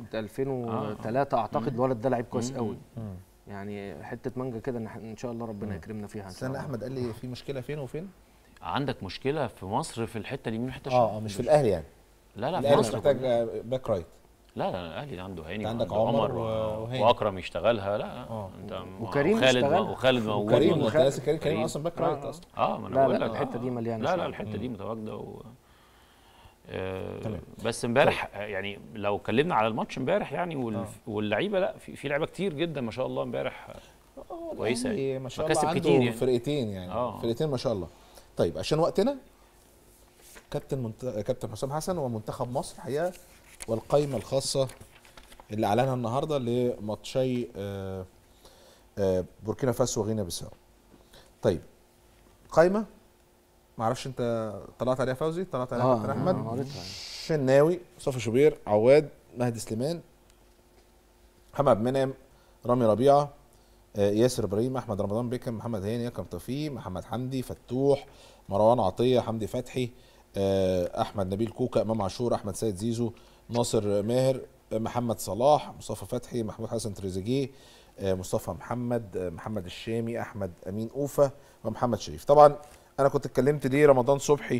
2003 اعتقد الولد ده لعيب كويس مم. قوي يعني حته مانجا كده ان إحنا- ان شاء الله ربنا يكرمنا فيها ان شاء استنى الله احمد قال لي في مشكله فين وفين عندك مشكله في مصر في الحته اليمين والحته اه اه الشمال مش في الاهلي يعني لا لا في الاهلي مش مصر محتاج كلها. آه، باك رايت لا لا الاهلي عنده هاني أنت عندك وعنده عمر عمر و- وهاني. واكرم يشتغلها لا آه. انت وكريم وخالد اشتغلها. وخالد موجود وكريم موجود. انت ناسي كريم كريم كريم. اصلا باك رايت اصلا اه ما انا لا، بقول لا، لك الحتة آه. دي مليانة لا لا شوية. الحته دي متواجده و... آه تمام. بس امبارح آه، يعني لو اتكلمنا على الماتش امبارح يعني وال... واللعيبه لا في, في لعيبه كتير جدا ما شاء الله امبارح آه، كويسه الأهلي يعني. ما شاء الله مكاسب عنده كتير يعني. فرقتين يعني آه. فرقتين ما شاء الله طيب عشان وقتنا كابتن منت... كابتن حسام حسن ومنتخب مصر الحقيقه والقائمه الخاصه اللي اعلنها النهارده لماتشي آه، آه، بوركينا فاسو وغينيا بيساو طيب قائمه ما اعرفش انت طلعت عليها فوزي طلعت عليها اه كابتن أنا احمد قريتها. شناوي مصطفى شوبير عواد مهدي سليمان محمد منعم رامي ربيعه آه، ياسر ابراهيم احمد رمضان بيكم محمد هاني اكرم توفيق محمد حمدي فتوح مروان عطيه حمدي فتحي آه، احمد نبيل كوكا امام عاشور احمد سيد زيزو ناصر ماهر آه، محمد صلاح مصطفى فتحي محمود حسن تريزيجيه آه، مصطفى محمد آه، محمد الشامي احمد امين اوفا ومحمد شريف طبعا انا كنت اتكلمت ليه رمضان صبحي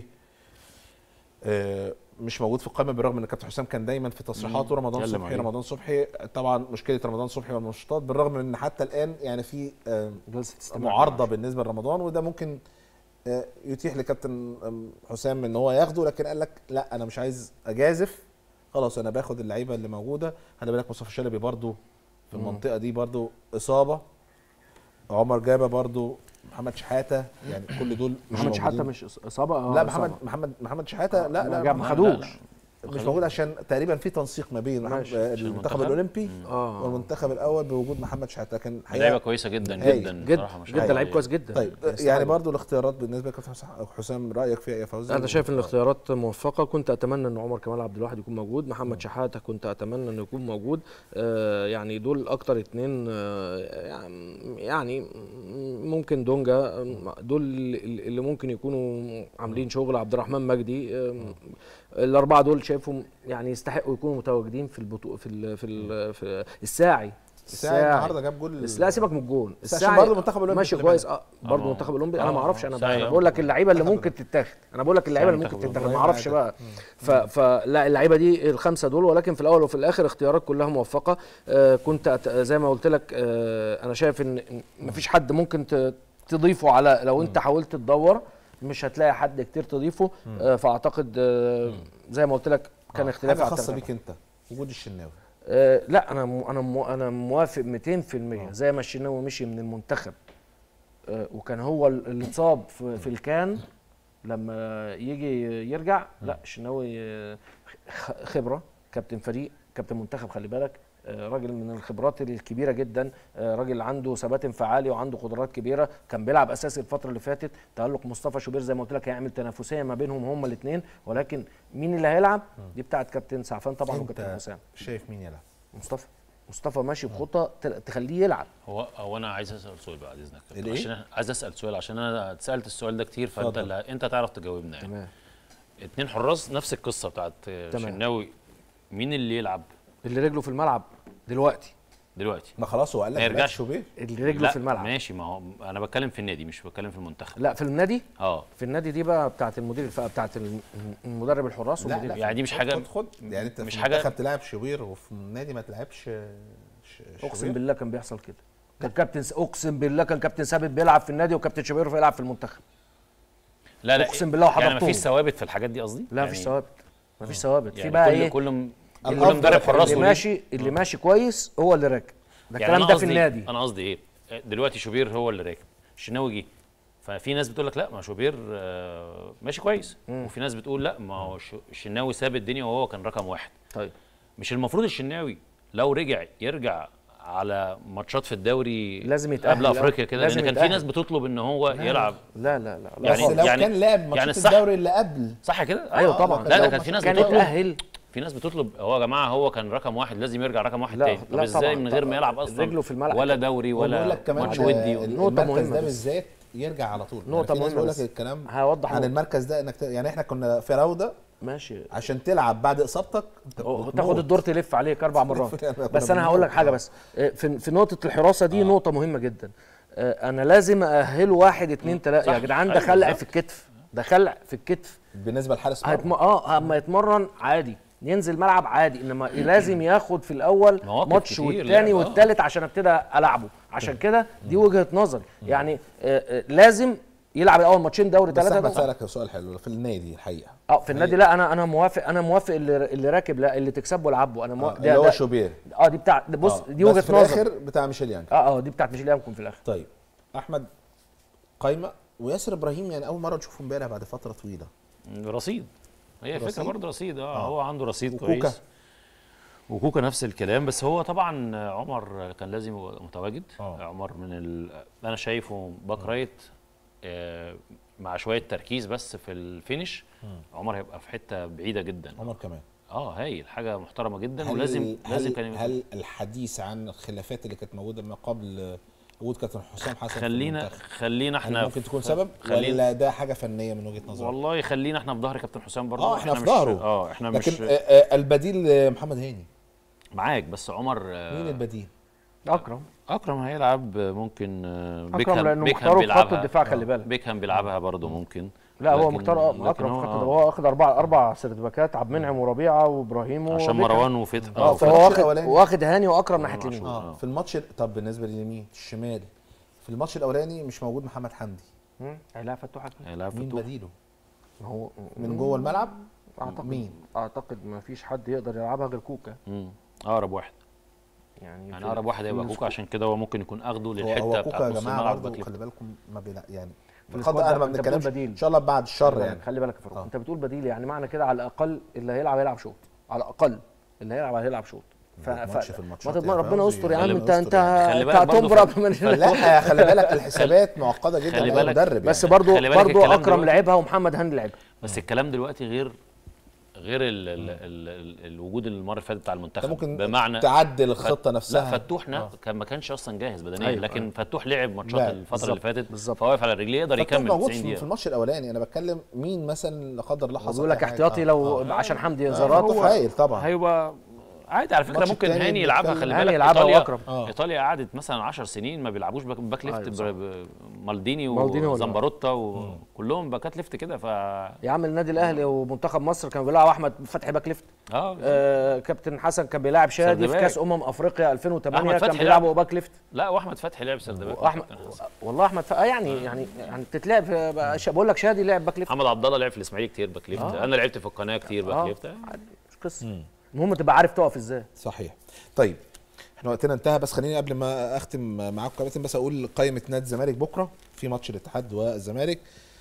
آه، مش موجود في القائمه بالرغم ان كابتن حسام كان دايما في تصريحاته رمضان اتكلم صبحي عليه. رمضان صبحي طبعا مشكله رمضان صبحي والنشاطات بالرغم من ان حتى الان يعني في آه، جلسه استماع معارضه بالنسبه لرمضان وده ممكن آه، يتيح لكابتن آم، حسام ان هو ياخده لكن قال لك لا انا مش عايز اجازف خلاص انا باخد اللعيبه اللي موجوده خلي بالك مصطفى شلبي برضو في المنطقه دي برضو اصابه عمر جابه برضو محمد شحاته يعني كل دول مش محمد شحاته موجودين. مش إص- اصابه آه، لا إصابة. محمد محمد محمد شحاته لا لا ما جاب- ما محمد- خدوش مش موجود عشان تقريبا في تنسيق ما بين ماشي. محمد- عشان المنتخب المنتخب؟ الاولمبي اه والمنتخب الاول بوجود محمد شحاته لكن لعيبه كويسه جدا هايل. جدا جدا بصراحة مش جدا عارف لعيب إيه. كويس جدا طيب يستحق. يعني برضو الاختيارات بالنسبه لكابتن حسام- حسام رايك فيها إيه يا فوزي انا شايف ان الاختيارات موفقه كنت اتمنى ان عمر كمال عبد الواحد يكون موجود محمد شحاته كنت اتمنى انه يكون موجود آه يعني دول اكتر اتنين آه يعني ممكن دونجا آه، دول اللي اللي ممكن يكونوا عاملين شغل عبد الرحمن مجدي آه الاربعه دول شايفهم يعني يستحقوا يكونوا متواجدين في البطوله في ال في, ال في الساعي الساعي النهارده جاب جول بس لا سيبك من الجون بس عشان برضه المنتخب الأولمبي ماشي خلي كويس بالك. اه برضه آه. المنتخب الاولمبي انا ما آه. اعرفش انا ساعي، انا آه. بقول لك اللعيبه اللي المنتخب ممكن تتاخد انا بقول لك اللعيبه اللي المنتخب ممكن الأولمبي. تتاخد ما اعرفش بقى ف... فلا اللعيبه دي الخمسه دول ولكن في الاول وفي الاخر اختيارات كلها موفقه آه كنت أت... زي ما قلت لك آه انا شايف ان إن مفيش حد ممكن ت... تضيفه على لو انت حاولت تدور مش هتلاقي حد كتير تضيفه آه فاعتقد آه زي ما قلت لك كان اختلاف حاجه على خاصه الترتيب. بيك انت وجود الشناوي آه لا انا م... انا م... انا موافق 200% زي ما الشناوي مشي من المنتخب آه وكان هو ال- اللي اتصاب في, في الكان لما يجي يرجع لا الشناوي آه، خ- خبره كابتن فريق كابتن منتخب خلي بالك آه، راجل من الخبرات الكبيره جدا آه، راجل عنده ثبات انفعالي وعنده قدرات كبيره كان بيلعب اساسي الفتره اللي فاتت تالق مصطفى شوبير زي ما قلت لك هيعمل تنافسيه ما بينهم هما الاثنين ولكن مين اللي هيلعب دي بتاعت كابتن سعفان طبعا وكابتن انت حسام شايف مين يلعب مصطفى مصطفى ماشي بخطه تل- تخليه يلعب هو هو انا عايز اسال سؤال بقى بعد اذنك الإيه؟ عشان أنا- عايز اسال سؤال عشان انا اتسالت السؤال ده كتير فانت اتفضل. اللي انت تعرف تجاوبنا يعني تمام اتنين حراس نفس القصه بتاعت تمام. شناوي مين اللي يلعب اللي رجله في الملعب دلوقتي دلوقتي ما خلاص هو قال لك ما دلوقتي يرجعش. شوبير اللي رجله لا في الملعب ماشي ما هو انا بتكلم في النادي مش بتكلم في المنتخب لا في النادي اه في النادي دي بقى بتاعت المدير الف... بتاعت الم- المدرب الحراس لا والمدير لا يعني دي مش خد- حاجة- خد خد يعني انت مش في حاجة- المنتخب تلعب شوبير وفي النادي ما تلعبش ش- اقسم شوبير؟ بالله كان بيحصل كده كان كابتن س- اقسم بالله كان كابتن ثابت بيلعب في النادي وكابتن شوبير بيلعب في المنتخب لا لا أقسم بالله يعني وحضرتهم. مفيش ثوابت في الحاجات دي قصدي لا يعني مفيش ثوابت مفيش ثوابت في يعني بقى كل ايه كل م- كل الأفضل مدرب حراس اللي وليه- ماشي اللي ماشي كويس هو اللي راكب ده يعني الكلام أنا ده في قصدي- النادي انا قصدي ايه دلوقتي شوبير هو اللي راكب الشناوي جه ففي ناس بتقول لك لا ما شوبير آه، ماشي كويس وفي ناس بتقول لا ما هو ش- الشناوي ساب الدنيا وهو كان رقم واحد طيب مش المفروض الشناوي لو رجع يرجع على ماتشات في الدوري لازم يتأهل قبل افريقيا كده لازم لان كان في يتأهل. ناس بتطلب ان هو يلعب لا لا لا, لا بس يعني- لو يعني- كان لعب يعني ماتشات الصح- الدوري اللي قبل صح كده ايوه آه، طبعا لا، لا لو ده كان في ناس كان بتطلب يتأهل في ناس بتطلب هو يا جماعه هو كان رقم واحد لازم يرجع رقم واحد لا، تاني طب لا ازاي طبعاً، من غير ما طبعاً. يلعب اصلا رجله في الملعب. ولا دوري وبقول ولا لك كمان ماتش آه، ودي نقطة المركز مهمة ده بس. بالذات يرجع على طول نقطة يعني في ناس مهمة بيقول بس. لك الكلام هوضح عن نقطة. المركز ده انك ت... يعني احنا كنا في روضه ماشي عشان تلعب بعد اصابتك انت أو بتموت. تاخد الدور تلف عليك اربع مرات كنا بس انا هقول لك بنموت. حاجه بس آه، في في نقطه الحراسه دي نقطه مهمه جدا آه، انا لازم ااهله واحد اتنين تلاته يا صح. جدعان ده أيوة خلع بالظبط. في الكتف ده خلع في الكتف بالنسبه لحارس هيتم... مرمى اه اما يتمرن عادي ينزل ملعب عادي انما لازم ياخد في الاول مواقف ماتش كتير والتاني لعب، آه. والتالت عشان ابتدي العبه عشان كده دي وجهه نظر يعني آه، آه، لازم يلعب الاول ماتشين دوري بس ثلاثه احمد سالك سؤال حلو في النادي الحقيقه اه في النادي لا انا انا موافق انا موافق اللي, اللي راكب لا اللي تكسبه العبه انا آه، موافق اللي هو شوبير اه دي بتاع ده بص آه، دي بس وجهه في نظر الاخر بتاع ميشيل يانج اه اه دي بتاعت ميشيل يامكم في الاخر طيب احمد قايمه وياسر ابراهيم يعني اول مره نشوفه امبارح بعد فتره طويله رصيد هي فكره رصيد؟ برضه رصيد اه, آه. هو عنده رصيد وكوكا؟ كويس وكوكا نفس الكلام بس هو طبعا عمر كان لازم يبقى متواجد آه. عمر من ال... انا شايفه باك رايت آه، مع شويه تركيز بس في الفينش عمر هيبقى في حته بعيده جدا عمر كمان اه هايل حاجه محترمه جدا هل ولازم لازم هل, كان يبقى- هل الحديث عن الخلافات اللي كانت موجوده ما قبل وجود كابتن حسام حسن في خلينا المنتخب؟ خلينا هل احنا ممكن في- تكون سبب خلينا ولا ده حاجه فنيه من وجهه نظرك؟ والله خلينا احنا في ظهر كابتن حسام برضه اه احنا في مش- ظهره اه احنا لكن مش آه، آه، البديل آه، محمد هاني معاك بس عمر آه، مين البديل؟ اكرم اكرم هيلعب ممكن آه، اكرم بيكهام لانه بيكهام مختاره في خط بيلعبها الدفاع خلي بالك بيكهام بيلعبها برضه ممكن لا هو لكن- مختار لكن اكرم هو- في خط آه. هو واخد اربع اربع سيرتيفيكات عبد المنعم وربيعه وابراهيم عشان وبيكهام. مروان وفتحي اه في فهو الماتش واخد الأولاني. واخد هاني واكرم ناحيه عاشور. اليمين اه في الماتش طب بالنسبه لليمين الشمال في الماتش الاولاني مش موجود محمد حمدي مم. هيلاعب فتوح أكرم. هيلعب مين فتوح بديله؟ هو من جوه الملعب؟ اعتقد مين؟ اعتقد ما فيش حد يقدر يلعبها غير كوكا مم. اقرب واحد يعني يعني في- اقرب واحد في هيبقى السكو- كوكا عشان كده هو ممكن يكون اخده هو, للحته هو كوكا بتاعت يا نص جماعه الملعب برضه باك ليفت. خلي بالكم ما بيلا يعني في بقدر السكواد انا ده، ما أنت بتقول بنتكلمش بديل ان شاء الله بعد الشر خلي يعني بالك- خلي بالك يا فاروق آه. انت بتقول بديل يعني معنى كده على الاقل اللي هيلعب هيلعب شوط على الاقل اللي هيلعب هيلعب شوط ف... ما تضمنش في ما الماتشات تضمن يا ربنا فوزي. يستر يا عم خلي انت بالك انت يستر خلي انت بالك برضه هتمبر في- قبل ما لا خلي بالك الحسابات معقده جدا خلي على بالك- المدرب بس يعني. برضو خلي بالك برضو الكلام اكرم دلوقتي- لعبها ومحمد هاني لعبها بس الكلام دلوقتي غير غير ال ال ال ال الوجود المره اللي فاتت بتاع انت المنتخب ممكن بمعنى تعدل الخطه لا نفسها فتوحنا كان ما كانش اصلا جاهز بدنيا أيوة، لكن أيوة. فتوح لعب ماتشات لا، الفتره بالظبط، اللي فاتت بالظبط. فواقف على رجليه يقدر فتوح يكمل موجود 90 في, في دقيقه الماتش الاولاني انا بتكلم مين مثلا لا قدر الله حصل بيقول لك أي حاجة. احتياطي آه. لو عشان حمدي آه، انذارات فتوح هايل طبعا هيبقى عادي على فكره الماتش ممكن التاني هاني يلعبها بنتكلم- خلي هاني بالك يلعبها ايطاليا وأكرم. آه. ايطاليا قعدت مثلا 10 سنين ما بيلعبوش باك, باك ليفت أيوة، ب- صح. ب- مالديني مالديني ولا- وزمبروتا وكلهم باكات ليفت كده ف يا عم النادي الاهلي ومنتخب مصر كانوا بيلعبوا احمد فتحي باك ليفت اه آه كابتن حسن كان بيلاعب شادي في سردباك. كاس امم افريقيا 2008 أحمد كان فتحي بيلعبوا لعب. باك ليفت لا واحمد فتحي لعب سردباك واحمد والله احمد ف... آه يعني يعني يعني بتتلعب في- بقى ش- بقول لك شادي لعب باك ليفت محمد عبد الله لعب في الاسماعيلي كتير باك ليفت آه. انا لعبت في القناه كتير باك آه. ليفت عادي، مش قصه المهم تبقى عارف تقف ازاي صحيح طيب احنا وقتنا انتهى بس خليني قبل ما اختم معاكم كابتن بس اقول قائمه نادي الزمالك بكره في ماتش الاتحاد والزمالك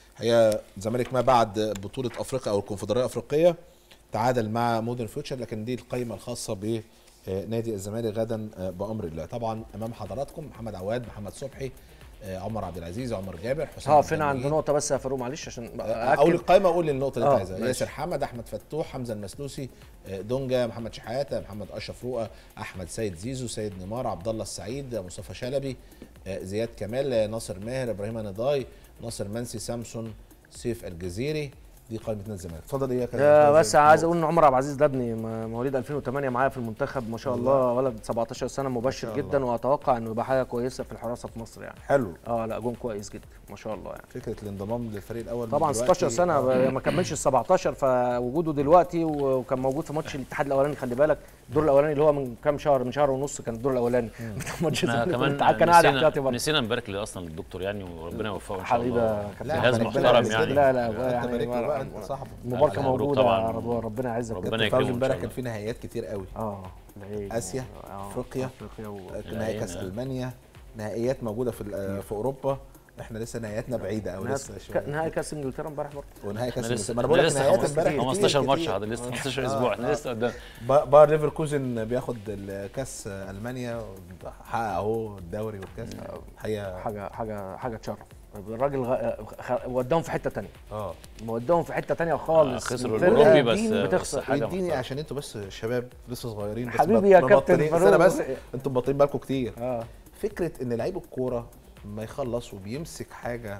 هي الزمالك ما بعد بطوله افريقيا او الكونفدراليه الافريقيه تعادل مع مودرن فيوتشر لكن دي القائمه الخاصه ب آه، نادي الزمالك غدا آه، بامر الله طبعا امام حضراتكم محمد عواد محمد صبحي آه، عمر عبد العزيز عمر جابر حسام هقف عبد هنا عند المجيد. نقطه بس يا فاروق معلش عشان اقول اكد القائمه اقول النقطه اللي انت آه، عايزها ماشي. ياسر حمد احمد فتوح حمزه المسلوسي آه، دونجا محمد شحاته محمد اشرف رؤى احمد سيد زيزو سيد نيمار عبد الله السعيد مصطفى شلبي آه، زياد كمال آه، ناصر ماهر ابراهيم نضاي ناصر منسي سامسون سيف الجزيري دي قائمه نادي الزمالك اتفضل ايه يا كابتن آه، فوزي؟ بس عايز اقول ان عمر عبد العزيز ده ابني م- مواليد 2008 معايا في المنتخب ما شاء الله ولد 17 سنه مبشر شاء جدا الله. واتوقع انه يبقى حاجه كويسه في الحراسه في مصر يعني حلو اه لا جون كويس جدا ما شاء الله يعني فكره الانضمام للفريق الاول من طبعا دلوقتي، 16 سنه آه. ب- ما كملش ال 17 فوجوده دلوقتي و- وكان موجود في ماتش الاتحاد الاولاني خلي بالك الدور الاولاني اللي هو من كام شهر من شهر ونص كان الدور الاولاني بتاع ماتش احنا الزمالك كمان والاتحاد كان قاعد نسينا, احتياطي برضه نسينا نبارك لي اصلا للدكتور يعني وربنا يوفقه ان شاء حبيبي الله يا كابتن. لا، جهاز ربنا محترم يبارك يعني لك. لا لا انت يعني بارك له بقى انت صاحبه المباركه مبروك موجوده طبعاً. يا رضوان ربنا يعزك ربنا كابتن يكرمه فوزي إن امبارح شاء كان في نهائيات كتير قوي اه العيد. آسيا، آه، أفريقيا. افريقيا و... نهائي كاس نهائي. المانيا نهائيات موجوده في ال- في اوروبا احنا لسه نهائياتنا بعيده او نهائي لسه ك- شوية. نهائي كاس انجلترا امبارح برضه ونهائي كاس احنا لسه المانيا ما انا بقول لك لسه نهائيات 15 امبارح 15 كتير- ماتش كتير. هذا لسه 15 آه، اسبوع آه. احنا لسه قدام با- باير ليفركوزن بياخد الكاس المانيا حقق اهو الدوري والكاس حقيقه حاجه حاجه حاجه تشرف الراجل غ... خ... وداهم في حته تانية اه وداهم في حته تانية خالص خسروا الفرقة الاوروبي بس دي بس بتخسر حاجه اديني محترمة. عشان انتوا بس شباب لسه صغيرين بس حبيبي يا مبط- كابتن مبطلين. فاروق. استنى بس انتوا مبطلين بالكم كتير اه فكره ان لعيب الكوره ما يخلص وبيمسك حاجه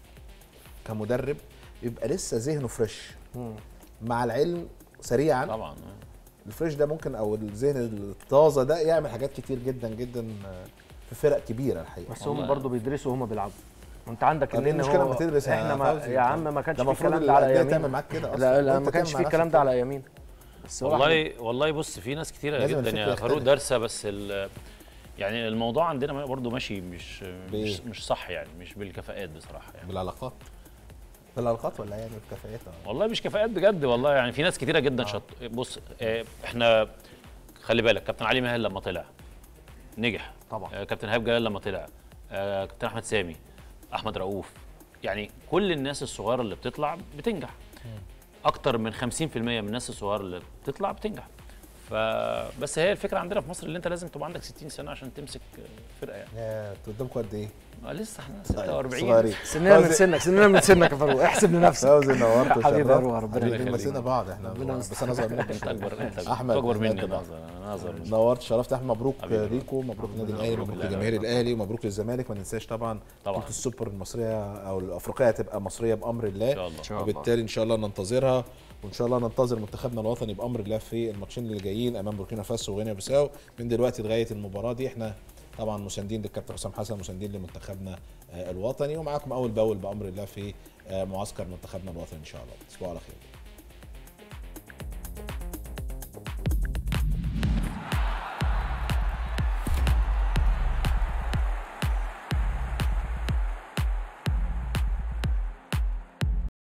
كمدرب يبقى لسه ذهنه فريش مع العلم سريعا طبعا الفريش ده ممكن او الذهن الطازه ده يعمل حاجات كتير جدا جدا في فرق كبيره الحقيقه بس هم برضه بيدرسوا وهم بيلعبوا انت عندك طب ان ايه المشكله هو- لما تدرس يا احنا ما فوزي؟ يا عم ما كانش ده في المفروض الكلام ده على الأندية ايامينا تعمل معاك كده أصلاً. لا لا وأنت ما كانش تعمل في مع الكلام نفسك ده على ايامينا بس هو إحنا- والله والله بص في ناس كتيره لازم جدا الفكر يا فاروق يختلف. دارسه بس ال- يعني الموضوع عندنا برضو ماشي مش بإيه؟ مش, مش صح يعني مش بالكفاءات بصراحه يعني بالعلاقات بالعلاقات ولا يعني بالكفاءات والله مش كفاءات بجد والله يعني في ناس كتيره جدا شط بص آه، احنا خلي بالك كابتن علي ماهر لما طلع نجح طبعا. آه، كابتن هاب جلال لما طلع آه، كابتن احمد سامي احمد رؤوف يعني كل الناس الصغيره اللي بتطلع بتنجح اكتر من 50% من الناس الصغيره اللي بتطلع بتنجح فبس هي الفكره عندنا في مصر اللي انت لازم تبقى عندك 60 سنه عشان تمسك فرقه يعني يا انتوا قدامكم قد ايه؟ ما لسه احنا 46 صغيرين سننا من فوزي- سنك سننا من سنك يا فاروق احسب لنفسك فوزي نورت حبيبي يا وشرفت. روح، ربنا حبيبي، يخليك. مسينا بعض احنا ربنا بس انا اصغر منك انت اكبر انت أحمد، اكبر مني أحمد انا بقى. اصغر انا اصغر منك. نورت شرفت احمد مبروك حبيبي. ليكم مبروك للنادي الاهلي مبروك مبروك لله. لجماهير الاهلي ومبروك للزمالك ما ننساش طبعا طبعاً. بطوله السوبر المصريه او الافريقيه هتبقى مصريه بامر الله ان شاء الله شاء الله. وبالتالي ان شاء الله ننتظرها وان شاء الله ننتظر منتخبنا الوطني بامر الله في الماتشين اللي جايين امام بوركينا فاسو وغينيا بيساو من دلوقتي لغايه المباراه دي احنا طبعا مساندين للكابتن حسام حسن مساندين لمنتخبنا آه، الوطني ومعاكم اول باول بامر الله في آه، معسكر منتخبنا الوطني ان شاء الله تصبحوا على خير